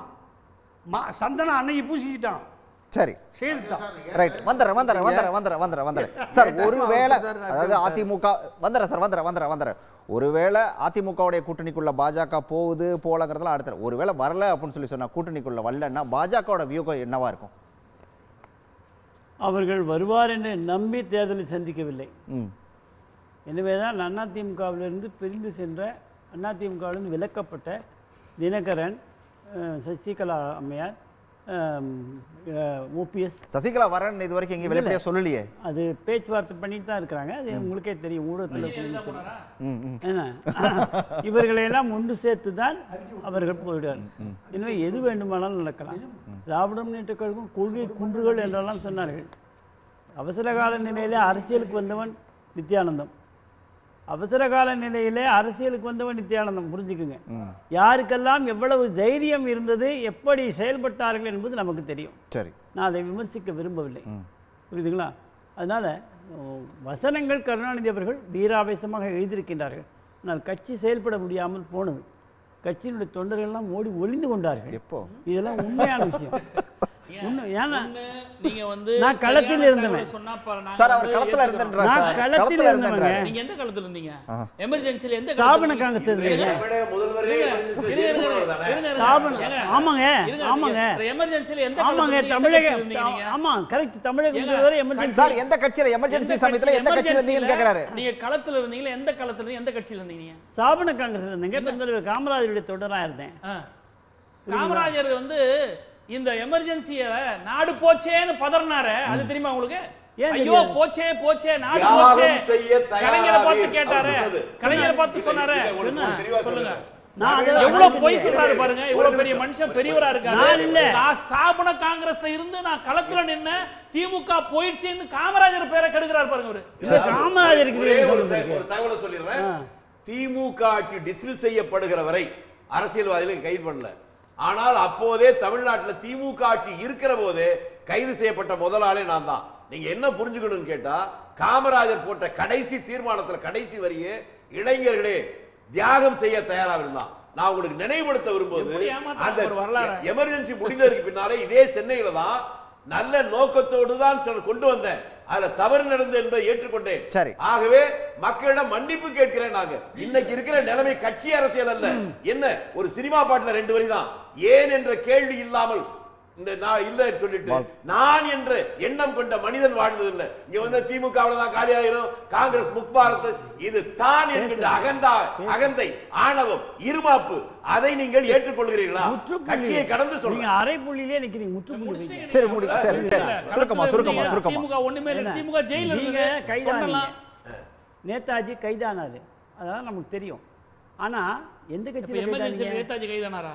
மா- சந்தனம் அன்னைக்கு பூசிக்கிட்டான் சரி செய்துட்டான் ரைட் வந்துடுறேன் வந்துடுறேன் வந்துடுறேன் வந்துடுறேன் வந்துடுறேன் வந்துடுறேன் சார் ஒருவேளை அதாவது அதிமுக வந்துடுறேன் சார் வந்துடுறேன் வந்துடுறேன் வந்துடுறேன் ஒருவேளை அதிமுகவுடைய கூட்டணிக்குள்ள பாஜக போகுது போலங்கிறதுலாம் அடுத்த ஒருவேளை வரல அப்படின்னு சொல்லி சொன்னா கூட்டணிக்குள்ள வரலன்னா பாஜகவோட வியூகம் என்னவா இருக்கும் அவர்கள் வருவார் என்று நம்பி தேர்தலை சந்திக்கவில்லை ம் எனவே தான் அதிமுகவிலிருந்து பிரிந்து சென்ற அதிமுகவிலிருந்து விலக்கப்பட்ட தினகரன் அஹ், சசிகலா அம்மையார் ஓபிஎஸ் சசிகலா வரேன்னு இது வரைக்கும் எங்கேயும் வெளிப்படையா சொல்லலையே அது பேச்சுவார்த்தை பண்ணிட்டு தான் இருக்கிறாங்க அது உங்களுக்கே தெரியும் ஊடகத்தில் தெரியும். ம், ம். என்ன இவர்களை எல்லாம் ஒன்று சேர்த்து தான் அவர்கள் போயிடுவார் எனவே எது வேண்டுமானாலும் நடக்கலாம் திராவிட முன்னேற்ற கழகம் கொள்கை குன்றுகள் என்றெல்லாம் சொன்னார்கள் அவசர கால நிலையிலே அரசியலுக்கு வந்தவன் நித்யானந்தம் அவசர கால நிலையிலே அரசியலுக்கு வந்தவன் நித்யானந்தம் புரிஞ்சுக்குங்க யாருக்கெல்லாம் எவ்வளவு தைரியம் இருந்தது எப்படி செயல்பட்டார்கள் என்பது நமக்கு தெரியும் சரி நான் அதை விமர்சிக்க விரும்பவில்லை புரியுதுங்களா அதனால் வசனங்கள் கருணாநிதி அவர்கள் வீராவேசமாக எழுதியிருக்கின்றார்கள் ஆனால் கட்சி செயல்பட முடியாமல் போனது கட்சியினுடைய தொண்டர்கள்லாம் ஓடி ஒளிந்து கொண்டார்கள் எப்போ இதெல்லாம் உண்மையான விஷயம் உண்மை ஏன்னா ஒண்ணு, நீங்க வந்து நான் களத்தில் சரியான இருந்தவன். தகவலை சொன்னா பர- நாங்க சார் அவர் வந்து களத்துல ஏத்துக்கிறோம். இருந்தேன்றார் நான் சார் களத்தில் களத்துல இருந்தவங்க. இருந்தேன்றார் நீங்க எந்த காலத்துல இருந்தீங்க ஆஹா. எமர்ஜென்சில எந்த ஸ்தாபன காலத்துல காங்கிரஸ் இருந்தீங்க? இருந்தீங்க. இருங்க, முதல்வரே இருங்க, emergency இருங்க, ஜெயிலுக்கு இருங்க, போனவர் தானே? இருங்க, இருங்க. ஸ்தாபன- ஏங்க, ஆமாங்க, இருங்க, ஆமாங்க. நீங்க எமர்ஜென்சில எந்த ஆமாங்க காலத்துல இருந்தீங்க? எந்த தமிழக கட்சியில இருந்தீங்க நீங்க? ஆமா கரெக்ட் தமிழக ஏங்க, முதல்வர் எமர்ஜென்சி சார் எந்த கட்சியில எமர்ஜென்சி எந்த சமயத்துல எந்த கட்சியில இருந்தீங்கன்னு emergency-ல கேக்குறாரு நீங்க களத்துல இருந்தீங்களா எந்த களத்துல இருந்தீங்க எந்த கட்சியில இருந்தீங்க நீங்க? ஸ்தாபன காங்கிரஸ் இருந்தேங்க பெருந்தலைவர் காமராஜருடைய தொடராக இருந்தேன் ஆ. காமராஜர் வந்து இந்த எமர்ஜென்சிய நாடு போச்சேன்னு பதறினாரு அது தெரியுமா உங்களுக்கு ஏன் ஐயோ தெரியாது? போச்சே போச்சே நாடு தியாகம் போச்சே செய்ய தயாராக கலைஞரை பார்த்து அவர் கேட்டாரு சொன்னது. கலைஞரை பார்த்து இல்ல, சொன்னாரு இல்ல, உங்களுக்கு என்ன? தெளிவா சொல்லுங்க சொல்லுங்க. நான் அதை எவ்வளவு மறுக்கலையே. பொய் சொல்றாரு பாருங்க இவ்வளவு பெரிய நிமிஷம். மனுஷன் பெரியவரா இருக்காரு நான் இல்ல. நான் ஸ்தாபன காங்கிரஸ்ல இருந்து நான் களத்துல நின்னு திமுக போயிடுச்சுன்னு காமராஜர் பேரை கெடுக்கிறார் பாருங்க அவரு இல்ல, காமராஜருக்கு ஒரே ஒரு சொல்லுங்க. செ- ஒரு தகவலை சொல்லிடுறேன் ஆ. திமுக ஆட்சி டிஸ்மிஸ் செய்யப்படுகிற வரை அரசியல்வாதிகளை கைது பண்ணல ஆனால் அப்போதே தமிழ்நாட்டுல திமுக ஆட்சி இருக்கிற போதே கைது செய்யப்பட்ட முதல் ஆளே நான் தான் நீங்க என்ன புரிஞ்சுக்கணும்னு கேட்டா காமராஜர் போட்ட கடைசி தீர்மானத்துல கடைசி வரியே இளைஞர்களே தியாகம் செய்ய தயாரா இருந்தான் நான் உங்களுக்கு நினைவுபடுத்த விரும்புவது எப்படி ஏமாத்துறாங்க அந்த ஒரு வரலாறை? எமர்ஜென்சி முடிந்ததற்கு பின்னாலே இதே சென்னையில தான் நல்ல நோக்கத்தோடு தான் சிலர் கொண்டு வந்தேன் அதுல தவறு நடந்தது என்பதை ஏற்றுக்கொண்டேன் சரி. ஆகவே மக்களிடம் மன்னிப்பு கேட்கிறேன் நாங்க இன்னைக்கு இருக்கிற நிலைமை கட்சி அரசியல் அல்ல என்ன ஒரு சினிமா பாட்டுல ரெண்டு வரி தான் ஏன் என்ற கேள்வி இல்லாமல் இந்த நான் இல்ல சொல்லிட்டு நான் என்ற எண்ணம் கொண்ட மனிதன் வாழ்ந்தது இல்ல இங்க வந்து திமுக தான் காலியாயிரும் காங்கிரஸ் முக்பாரத் இது தான் என்கின்ற அகந்தா அகந்தை ஆணவம் இருமாப்பு அதை நீங்கள் ஏற்றுக்கொள்கிறீர்களா முற்றுப்புள்ளி. கட்சியை கடந்து நீங்க சொல்லுங்க அரை புள்ளியிலே நிக்கிறீங்க முற்றுப்புள்ளி வைங்க. சரி முடி சரி சரி இல்ல, சுருக்கமா களத்துல சுருக்கமா இருந்தீங்க, சுருக்கமா திமுக ஒண்ணுமே இல்ல என்ன? திமுக ஜெயில நீங்க இருந்தது கைதானீங்க கொண்டலாம். நேதாஜி கைதானாரு அதெல்லாம் நமக்கு தெரியும் ஆனா எந்த இப்ப கட்சியில எமர்ஜென்சி கைதானீங்க நேதாஜி கைதானாரா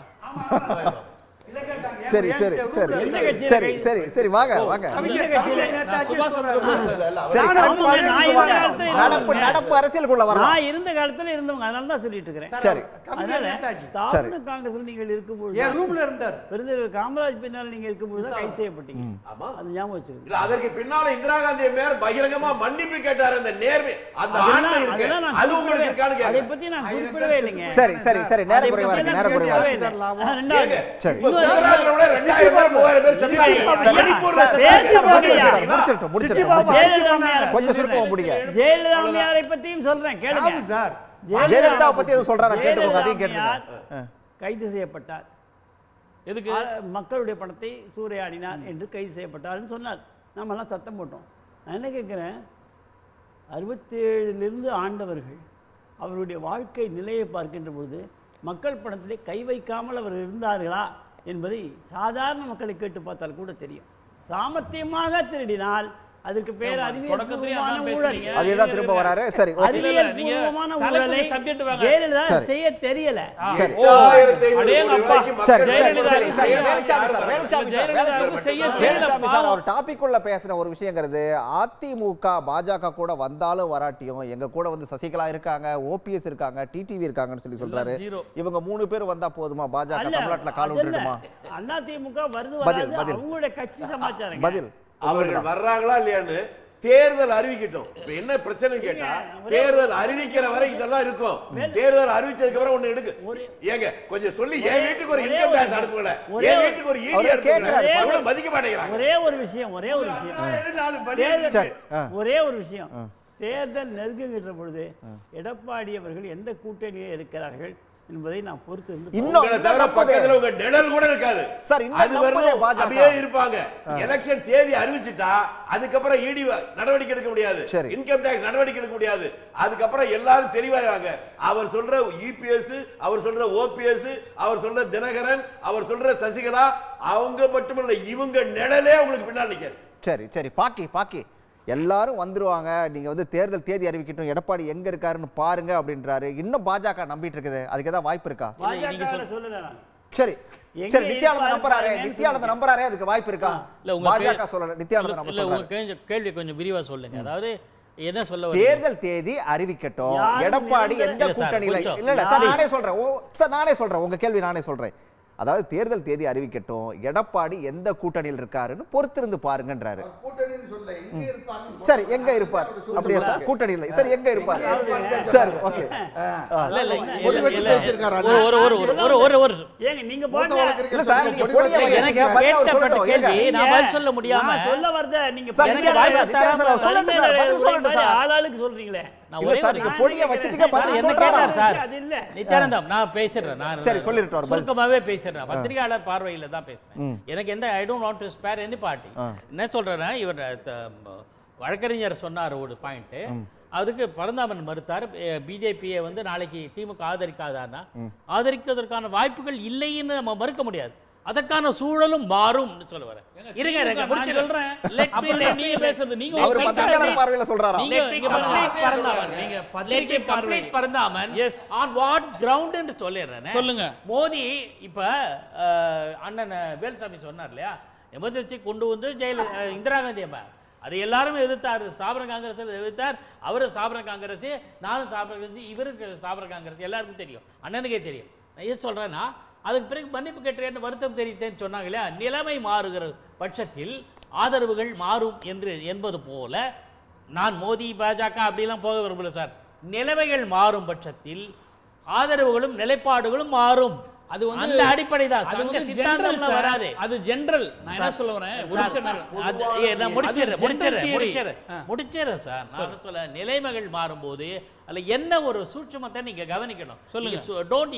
சரி சரி சரி எந்த கட்சியில சரி கைது? சரி சரி வாங்க வாங்க எந்த கட்சியில நான் சுபாஷ் சந்திர போஸ் சரி, ஆமாங்க, நடப்பு நான் அரசியலுக்கு இந்த வாங்க. காலத்துல நடப்பு இருந்தவங்க. நடப்பு அரசியலுக்குள்ள வரலாம் நான் இருந்த காலத்துல இருந்தவங்க அதனால தான் சொல்லிட்டு இருக்கிறேன் சரி அதனால நேதாஜி. ஸ்தாபன காங்கிரஸ்ல நீங்கள் இருக்கும்போது என் ரூம்ல இருந்தார் பெருந்தலைவர் காமராஜ் பின்னால் நீங்க இருக்கும்போது தான் கைது செய்யப்பட்டீங்க ஆமா அது ஞாபகம் வச்சுக்கோங்க இல்ல அதற்கு பின்னால இந்திரா காந்தி மேயர் பகிரங்கமா மன்னிப்பு கேட்டாரு அந்த நேர்மை அந்த அதெல்லாம் ஆண்மை இருக்கு அதெல்லாம் நான் அது உங்களுக்கு இருக்கான்னு அதை கேக்குறேன் பத்தி நான் குறிப்பிடவே இல்லைங்க சரி சரி சரி நேர அதை குறைவா பத்தி இருக்கு நான் நேர குறைவா குறிப்பிடவே இருக்கு இல்லை. ஆ, ரெண்டாவது ஏங்க, சரி. இப்ப குஜராத்ல கூட ரெண்டாயிரம் பேர் மூவாயிரம் பேர் செத்துட்டாங்க. ஐயா, மணிப்பூர்ல சார், செத்தாங்க. சார், முடிச்சிருக்கோம் சார், சரிங்களா? முடிச்சிருக்கோம், முடிச்சிருக்கோம், சிட்டி பாபா. முடிச்சிருக்கோம். ஜெயலலிதா அம்மையார் கொஞ்சம் சுருக்கமா முடிங்க ஜெயலலிதா அம்மையாரை பத்தியும் சொல்றேன் கேளுங்க சாவு சார் ஜெயலலிதாவை பத்தி எதுவும் சொல்றாரா கேட்டுக்கோங்க அதையும் ஜெயலலிதா கேட்டுக்கோங்க அம்மையார் கைது செய்யப்பட்டார் எதுக்கு ஆ, மக்களுடைய பணத்தை சூறையாடினார் என்று கைது செய்யப்பட்டார்னு சொன்னார் நாமெல்லாம் சத்தம் போட்டோம் நான் என்ன கேட்குறேன் அறுபத்தேழிலிருந்து ஆண்டவர்கள் அவருடைய வாழ்க்கை நிலையை பார்க்கின்ற பொழுது மக்கள் பணத்திலே கை வைக்காமல் அவர் இருந்தார்களா என்பதை சாதாரண மக்களை கேட்டு பார்த்தால் கூட தெரியும் சாமர்த்தியமாக திருடினால் அதுக்கு பேர் ஆமா, தொடக்கத்திலேயே அறிவியல் அதான் ஊழல் பேசுறீங்க. அதேதான் திரும்ப வராரு சரி ஓகே இல்ல, இல்ல, அறிவியல் நீங்க பூர்வமான தலைப்புக்கு ஊழலை subject வாங்க. ஜெயலலிதா சரி. செய்ய தெரியல சரி. ஓ, எட்டாயிரத்தி ஐநூறு அடேங்கப்பா. கோடி ரூபாய்க்கு சரி மக்கள் சரி ஜெயலலிதா சரி சரி செய்ய- வேலுச்சாமி சார் வேலுச்சாமி சார் ஜெயலலிதாவுக்கு வேலுச்சாமி செய்ய சார். தெரியல, வேலுச்சாமி சார் பாவம். ஒரு டாபிக்குள்ள பேசின ஒரு விஷயங்கிறது அதிமுக பாஜக கூட வந்தாலும் வராட்டியும் எங்க கூட வந்து சசிகலா இருக்காங்க ஓபிஎஸ் இருக்காங்க டிடிவி இருக்காங்கன்னு சொல்லி சொல்றாரு zero. இவங்க மூணு பேர் வந்தா போதுமா பாஜக அல்ல, தமிழ்நாட்டுல கால் அதல்ல. விட்டுடுமா அதிமுக வருது பதில், வராது பதில். அவங்களுடைய கட்சி சமாச்சாரம் பதில் அவர்கள் வர்றாங்களா இல்லையான்னு தேர்தல் அறிவிக்கட்டும் இப்ப என்ன பிரச்சனை கேட்டா ஒரே- தேர்தல் அறிவிக்கிற வரை இதெல்லாம் இருக்கும் தேர்தல் அறிவிச்சதுக்கு அப்புறம் ஒண்ணு எடுக்கு ஒரே- ஏங்க கொஞ்சம் சொல்லி என் வீட்டுக்கு ஒரு ஒரே இன்கம் ஒரு- டாக்ஸ் அனுப்புங்கள ஒரே என் ஒரு- வீட்டுக்கு ஒரு அவரே இடி கேட்கிறாரு. அனுப்புங்கள அவ்வளவு மதிக்க மாட்டேங்கிறாங்க ஒரே ஒரு விஷயம் ஒரே ஒரு விஷயம் தேர்தல் சரி, ஆ. ஒரே ஒரு விஷயம் தேர்தல் நெருங்குகின்ற பொழுது எடப்பாடி அவர்கள் எந்த கூட்டணியில் இருக்கிறார்கள் என்பதை நாம் பொறுத்து இருந்து இன்னும் உங்களை தவிர இன்னும் பக்கத்துல உங்க நிழல் கூட இருக்காது சார், இன்னும் அது நம்புதே வரலும் பாஜக. அப்படியே இருப்பாங்க எலெக்ஷன் தேதி அறிவிச்சிட்டா அதுக்கப்புறம் இடி நடவடிக்கை எடுக்க முடியாது சரி. இன்கம் டேக்ஸ் நடவடிக்கை எடுக்க முடியாது அதுக்கப்புறம் எல்லாரும் தெளிவாகிறாங்க அவர் சொல்ற இபிஎஸ் அவர் சொல்ற ஓபிஎஸ் அவர் சொல்ற தினகரன் அவர் சொல்ற சசிகலா அவங்க மட்டுமல்ல இவங்க நிழலே உங்களுக்கு பின்னால் நிக்காது சரி சரி பாக்கி பாக்கி எல்லாரும் வந்துருவாங்க நீங்க வந்து தேர்தல் தேதி அறிவிக்கட்டும் எடப்பாடி எங்க இருக்காருன்னு பாருங்க அப்படின்றாரு இன்னும் பாஜக நம்பிட்டு இருக்குது அதுக்கு ஏதாவது வாய்ப்பு இருக்கா பாஜக சொல்லல நான் சரி எங்க சரி நித்யானந்த இருப்பாரு நம்புறாரு பாருங்கன்னு நித்யானந்த சொல்லுங்க. நம்புறாரே அதுக்கு வாய்ப்பு இருக்கா இல்ல உங்க பாஜக கே- சொல்லல நித்யானந்த நம்ம இல்ல உங்க சொல்றாரு கேள்வி கேள்வி கொஞ்சம் விரிவா சொல்லுங்க அதாவது என்ன சொல்ல வரீங்க? தேர்தல் தேதி அறிவிக்கட்டும் யாரும் எடப்பாடி நிரந்தர- எந்த இல்ல சார், கூட்டணியில கொஞ்சம். இல்ல இல்ல சார் யாரும் நானே சொல்றேன் ஓ சார் நானே சொல்றேன் உங்க கேள்வி நானே சொல்றேன் அதாவது தேர்தல் தேதி அறிவிக்கட்டும் எடப்பாடி எந்த கூட்டணியில் இருக்காருன்னு பொறுத்திருந்து பாருங்கன்றாரு கூட்டணின்னு சொல்ல எங்க இருப்பாருன்னு சரி எங்க இருப்பார் அப்படியா சார் கூட்டணியில் சரி எங்க இருப்பார் சரி ஓகே இல்ல, இல்ல, பொடி இல்ல, வச்சு இல்ல, பேசியிருக்காரு ஒரு ஒரு ஒரு ஒரு ஒரு ஒரு ஒரு ஏங்க நீங்க மூத்த போங்க இல்ல வழக்கறிஞர் சார், சொல்லுங்க, நீங்க பொடி பொடியை வச்சு வச்சு எனக்கு பேசுங்க. பதில் அவர் கேட்கப்பட்ட சொல்லட்டும். கேள்வி ஏங்க. நான் பதில் சொல்ல முடியாம நான் சொல்ல வரத நீங்க சார், எனக்கு நித்யானந்த வாய்ப்பு சார், நித்யானந்த சார், தராம சொல்லட்டும் சார், பதில் சொல்லட்டும் மாதிரி சார். ஆளாளுக்கு சொல்றீங்களே நான் இல்ல ஒரே சார், ஒரு நீங்க நான் பொடியை கேட்கிறேன். வச்சுட்டீங்க, பதில் சார், என்ன சொல்றாரா? கேட்டார் சார் அது இல்ல. நித்யானந்தம் நான் பேசுறேன் நான் சரி, சொல்லிட்டு வர பதில். சுருக்கமாவே பேசுறேன் பத்திரிகையாளர் பார்வையில தான் பேசுறேன் எனக்கு எந்த I don't want to spare any party என்ன சொல்றேன்னா இவர் த- ம- வழக்கறிஞர் சொன்னார் ஒரு பாயிண்ட் அதுக்கு பரந்தாமன் மறுத்தார் பிஜேபியை வந்து நாளைக்கு திமுக ஆதரிக்காதான்னா ஆதரிக்கிறதுக்கான வாய்ப்புகள் இல்லைன்னு நம்ம மறுக்க முடியாது அதற்கான சூழலும் மாறும் சொல்ல வரேன் இருங்க இருங்க நான் முடிச்சிடுறேன். சொல்றேன். Let me- அப்புறம் let me- நீங்க பேசுறது, நீங்க let அவர் me பத்திரிகையாளர் complete- பார்வையில சொல்றாரா நீங்க- Let me நீங்க complete பாருங்க. பரந்தாமன். நீங்க Let பத்திரிகை me பார்வை. complete Paranthaman. Yes. On what ground ன்னு சொல்லிடுறேனே. சொல்லுங்க. மோடி இப்ப அஹ், அண்ணன் வேலுசாமி சொன்னார் இல்லையா எமர்ஜென்சி கொண்டு வந்து ஜெயல அஹ், இந்திரா காந்தி அம்மா அது எல்லாரும் எதிர்த்தார் ஸ்தாபன காங்கிரஸ் எதிர்த்தார் அவரு ஸ்தாபன காங்கிரஸ் நானும் ஸ்தாபன காங்கிரஸ் இவருக்கு ஸ்தாபன காங்கிரஸ் எல்லாருக்கும் தெரியும் அண்ணனுக்கே தெரியும் நான் ஏன் சொல்றேன்னா அதுக்கு பிறகு மன்னிப்பு கேட்டேன்னு வருத்தம் தெரிவித்தேன்னு சொன்னாங்க இல்லையா நிலைமை மாறுகிற பட்சத்தில் ஆதரவுகள் மாறும் என்று என்பது போல நான் மோடி பாஜக அப்படிலாம் போக விரும்பல சார் நிலைமைகள் மாறும் பட்சத்தில் ஆதரவுகளும் நிலைப்பாடுகளும் மாறும் அது வந்து அந்த அடிப்படை தான் அது சங்க வந்து சித்தாந்தம்லாம் general சார். வராது அது ஜெனரல் நான் என்ன சொல்ல வரேன் ஒரு நிமிஷம் நான் அது ஏ, நான் முடிச்சிடுறேன் அது முடிச்சிடுறேன் general theory. முடிச்சிடுறேன் ஆ. முடிச்சிடுறேன் சார் நான் என்ன சொல்ல நிலைமைகள் மாறும்போது அதுல என்ன ஒரு சூட்சுமத்தை நீங்க கவனிக்கணும் சொல்லுங்க. டோன்ட்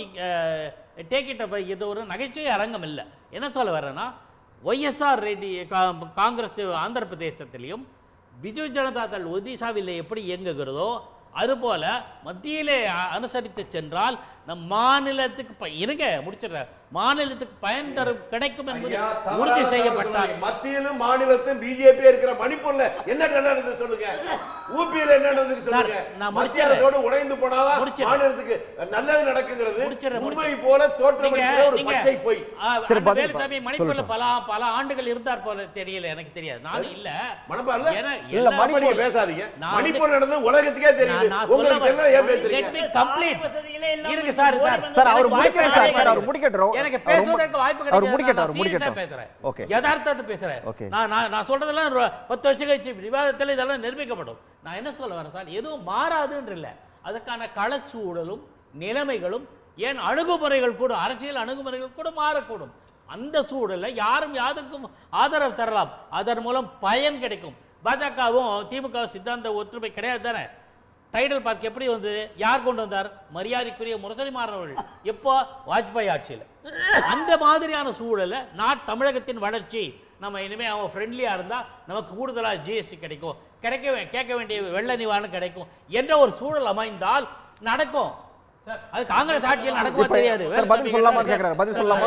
டேக் இட் இது ஒரு நகைச்சுவை அரங்கம் இல்லை என்ன சொல்ல வரேன்னா ஒய்எஸ்ஆர் ரெட்டி கா- காங்கிரஸ் ஆந்திர பிரதேசத்திலையும் பிஜு ஜனதா தள் ஒடிசாவில் எப்படி இயங்குகிறதோ அதுபோல மத்தியிலே அ- அனுசரித்து சென்றால் நம் மாநிலத்துக்கு ப- இருங்க முடிச்சிடுறேன் மாநிலத்துக்கு பயன் தரும் கிடைக்கும் என்பது ஐயா, தவறான உறுதி தகவல் செய்யப்பட்டால் சொல்றீங்க. மத்தியிலும் மாநிலத்திலும் பிஜேபி இருக்கிற மணிப்பூர்ல என்ன நடந்தது சொல்லுங்க ஊபியில என்ன நடந்தது சொல்லுங்க சார், நான் மத்திய முடிச்சிடுறேன். அரசோடு உடைந்து போனாதான் முடிச்சிடுறேன். மாநிலத்துக்கு நல்லது நடக்குங்கிறது முடிச்சிடுறேன், உண்மை போல தோற்றமளிக்கிற ஒரு நீங்க- பச்சை பொய் ஆ, சரி, அண்ணன் பதில் வேலுசாமி பா- மணிப்பூர்ல சொல்லட்டும். பல பல ஆண்டுகள் இருந்தார் போல தெரியல எனக்கு தெரியாது நானும் இல்ல மணப்பாறுல? ஏன்னா இல்ல, எல்லா- அப்ப நீங்க பேசாதீங்க நான் வந்து- மணிப்பூர் நடந்தது உலகத்துக்கே தெரியுது நான் நான் சொல்ல உங்களுக்கு எல்லாம் ஏன் வரேன். Let பேசுறீங்க me complete. வசதிகளே இல்லாம இருங்க சார் சார் சார், அவர் எனக்கு முடிக்கட்டும் வாய்ப்பு சார், சார், அவர் கிடையாது. முடிக்கட்டும். எனக்கு அவர் ரொம்ப- பேசுவதற்கு வாய்ப்பு அவர் கிடையாது முடிக்கட்டும், நான் அவர் serious ஆ முடிக்கட்டும். பேசுறேன் Okay. யதார்த்தத்தை பேசுறேன் Okay. நான் நான் நான் சொல்றதெல்லாம் ஒரு பத்து வருஷம் கழிச்சு விவாதத்தில் இதெல்லாம் நிரூபிக்கப்படும் நான் என்ன சொல்ல வரேன் சார் எதுவும் மாறாதுன்ற இல்ல அதுக்கான களச்சூழலும் நிலைமைகளும் ஏன் அணுகுமுறைகள் கூட அரசியல் அணுகுமுறைகள் கூட மாறக்கூடும் அந்த சூழல்ல யாரும் யாருக்கும் ஆதரவு தரலாம் அதன் மூலம் பயன் கிடைக்கும் பாஜகவும் திமுக சித்தாந்த ஒற்றுமை கிடையாது தானே டைடல் பார்க் எப்படி வந்து யார் கொண்டு வந்தார் மரியாதைக்குரிய முரசொலி மாறவர்கள் எப்போ வாஜ்பாய் ஆட்சியில் அந்த மாதிரியான சூழல்ல நாட் தமிழகத்தின் வளர்ச்சி நம்ம இனிமே அவன் ஃப்ரெண்ட்லியாக இருந்தால் நமக்கு கூடுதலாக ஜிஎஸ்டி கிடைக்கும் கிடைக்க வே- கேட்க வேண்டிய வெள்ள நிவாரணம் கிடைக்கும் என்ற ஒரு சூழல் அமைந்தால் நடக்கும் அது காங்கிரஸ் ஆட்சியில் நடக்குமா இப்ப- தெரியாது சார், பதில் சொல்லலாமா கேக்குறாரு. பதில் சொல்லலாமா?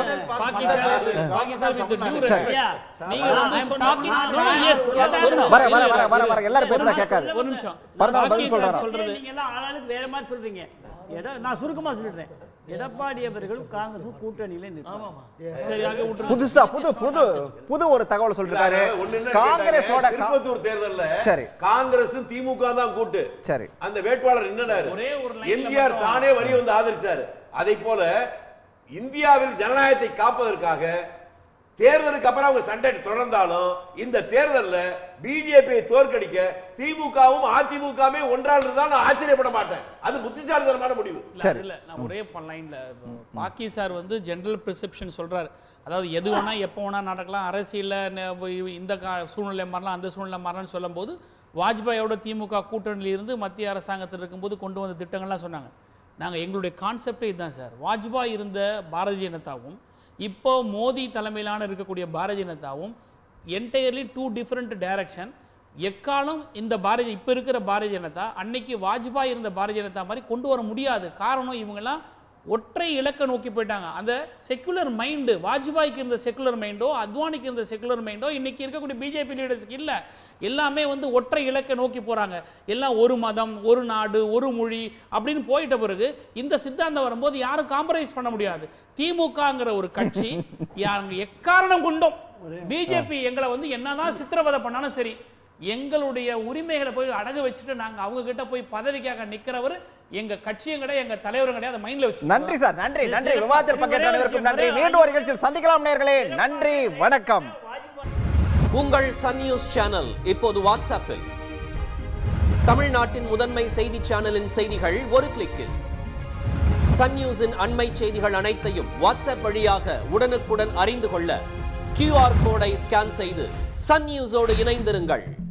Pakistan with due respect. ஐயா, நீங்க வந்து I'm சொன்ன- talking- No, no, yes. ஒரு நிமிஷம். வர வர வர வர வர எல்லாரும் பேசுறா கேட்காது ஒரு நிமிஷம் பரந்தாமன் பதில் பாகிஸ்தான் சொல்றாரா? சொல்றது நீங்க எல்லாம் ஆளாளுக்கு வேற மாதிரி சொல்றீங்க எட- நான் சுருக்கமா சொல்லிடுறேன் எடப்பாடி அவர்களும் காங்கிரஸும் கூட்டணியில நிற்கும் சரியாக விட்டு புதுசா புது புது புது ஒரு தகவல் சொல்றாரு ஒண்ணு என்ன காங்கிரஸோட கேட்டாங்க, கா- திருப்பத்தூர் தேர்தல்ல சரி. காங்கிரசும் திமுக தான் கூட்டு சரி அந்த வேட்பாளர் என்னடாரு ஒரே ஒரு லைன்ல எம்ஜிஆர் மட்டும் தானே வழி வந்து ஆதரிச்சாரு அதை போல இந்தியாவில் ஜனநாயகத்தை காப்பதற்காக தேர்தலுக்கு அப்புறம் அவங்க சண்டை தொடர்ந்தாலும் இந்த தேர்தல்ல பிஜேபியை தோற்கடிக்க திமுகவும் அதிமுகவுமே ஒன்றால் இருந்தால் நான் ஆச்சரியப்பட மாட்டேன் அது புத்திசாலித்தனமான முடிவு இல்ல, அது இல்ல நான் ஒரே லைன்ல பாக்கி சார் வந்து ஜெனரல் பெர்செப்ஷன் சொல்றாரு அதாவது எது வேணா எப்போ வேணா நடக்கலாம் அரசியல்ல ந- இந்த கா- சூழ்நிலை மாறலாம் அந்த சூழ்நிலை மாறலாம்னு சொல்லும்போது வாஜ்பாயோட திமுக கூட்டணியில இருந்து மத்திய அரசாங்கத்தில் இருக்கும்போது கொண்டு வந்த திட்டங்கள்லாம் சொன்னாங்க நாங்கள் எங்களுடைய கான்செப்டே இதுதான் சார் வாஜ்பாய் இருந்த பாரதிய ஜனதாவும் இப்போ மோடி தலைமையிலான இருக்கக்கூடிய பாரதிய ஜனதாவும் என்டையர்லி டூ டிஃப்ரெண்ட் டைரக்ஷன் எக்காலம் இந்த பாரதிய இப்போ இருக்கிற பாரதிய ஜனதா அன்னைக்கு வாஜ்பாய் இருந்த பாரதிய ஜனதா மாதிரி கொண்டு வர முடியாது காரணம் இவங்கெல்லாம் ஒற்றை இலக்கை நோக்கி போயிட்டாங்க அந்த செக்குலர் மைண்டு வாஜ்பாய்க்கு இருந்த செக்குலர் மைண்டோ அத்வானிக்கு இருந்த செக்குலர் மைண்டோ இன்னைக்கு இருக்கக்கூடிய பிஜேபி லீடர்ஸ்க்கு இல்லை எல்லாமே வந்து ஒற்றை இலக்கை நோக்கி போகிறாங்க எல்லாம் ஒரு மதம் ஒரு நாடு ஒரு மொழி அப்படின்னு போயிட்ட பிறகு இந்த சித்தாந்தம் வரும்போது யாரும் காம்ப்ரமைஸ் பண்ண முடியாது திமுகங்கிற ஒரு கட்சி யாருங்க எக்காரணம் கொண்டோம் பிஜேபி எங்களை வந்து என்னதான் சித்திரவதை பண்ணாலும் சரி எங்களுடைய உரிமைகளை போய் அடகு வச்சுட்டு நாங்க அவங்க கிட்ட போய் பதவிக்காக நிக்கிறவர் எங்க கட்சியும் கிடையாது எங்க தலைவரும் கிடையாது அதை மைண்ட்ல வச்சு நன்றி சார் நன்றி நன்றி விவாதத்தில் பங்கேற்ற அனைவருக்கும் நன்றி மீண்டும் ஒரு நிகழ்ச்சியில் சந்திக்கலாம் நேர்களே நன்றி வணக்கம் உங்கள் சன் நியூஸ் சேனல் இப்போது வாட்ஸ்அப்பில் தமிழ்நாட்டின் முதன்மை செய்தி சேனலின் செய்திகள் ஒரு கிளிக்கில் சன் நியூஸின் அண்மை செய்திகள் அனைத்தையும் வாட்ஸ்அப் வழியாக உடனுக்குடன் அறிந்து கொள்ள கியூஆர் கோடை ஸ்கேன் செய்து சன் நியூஸோடு இணைந்திருங்கள்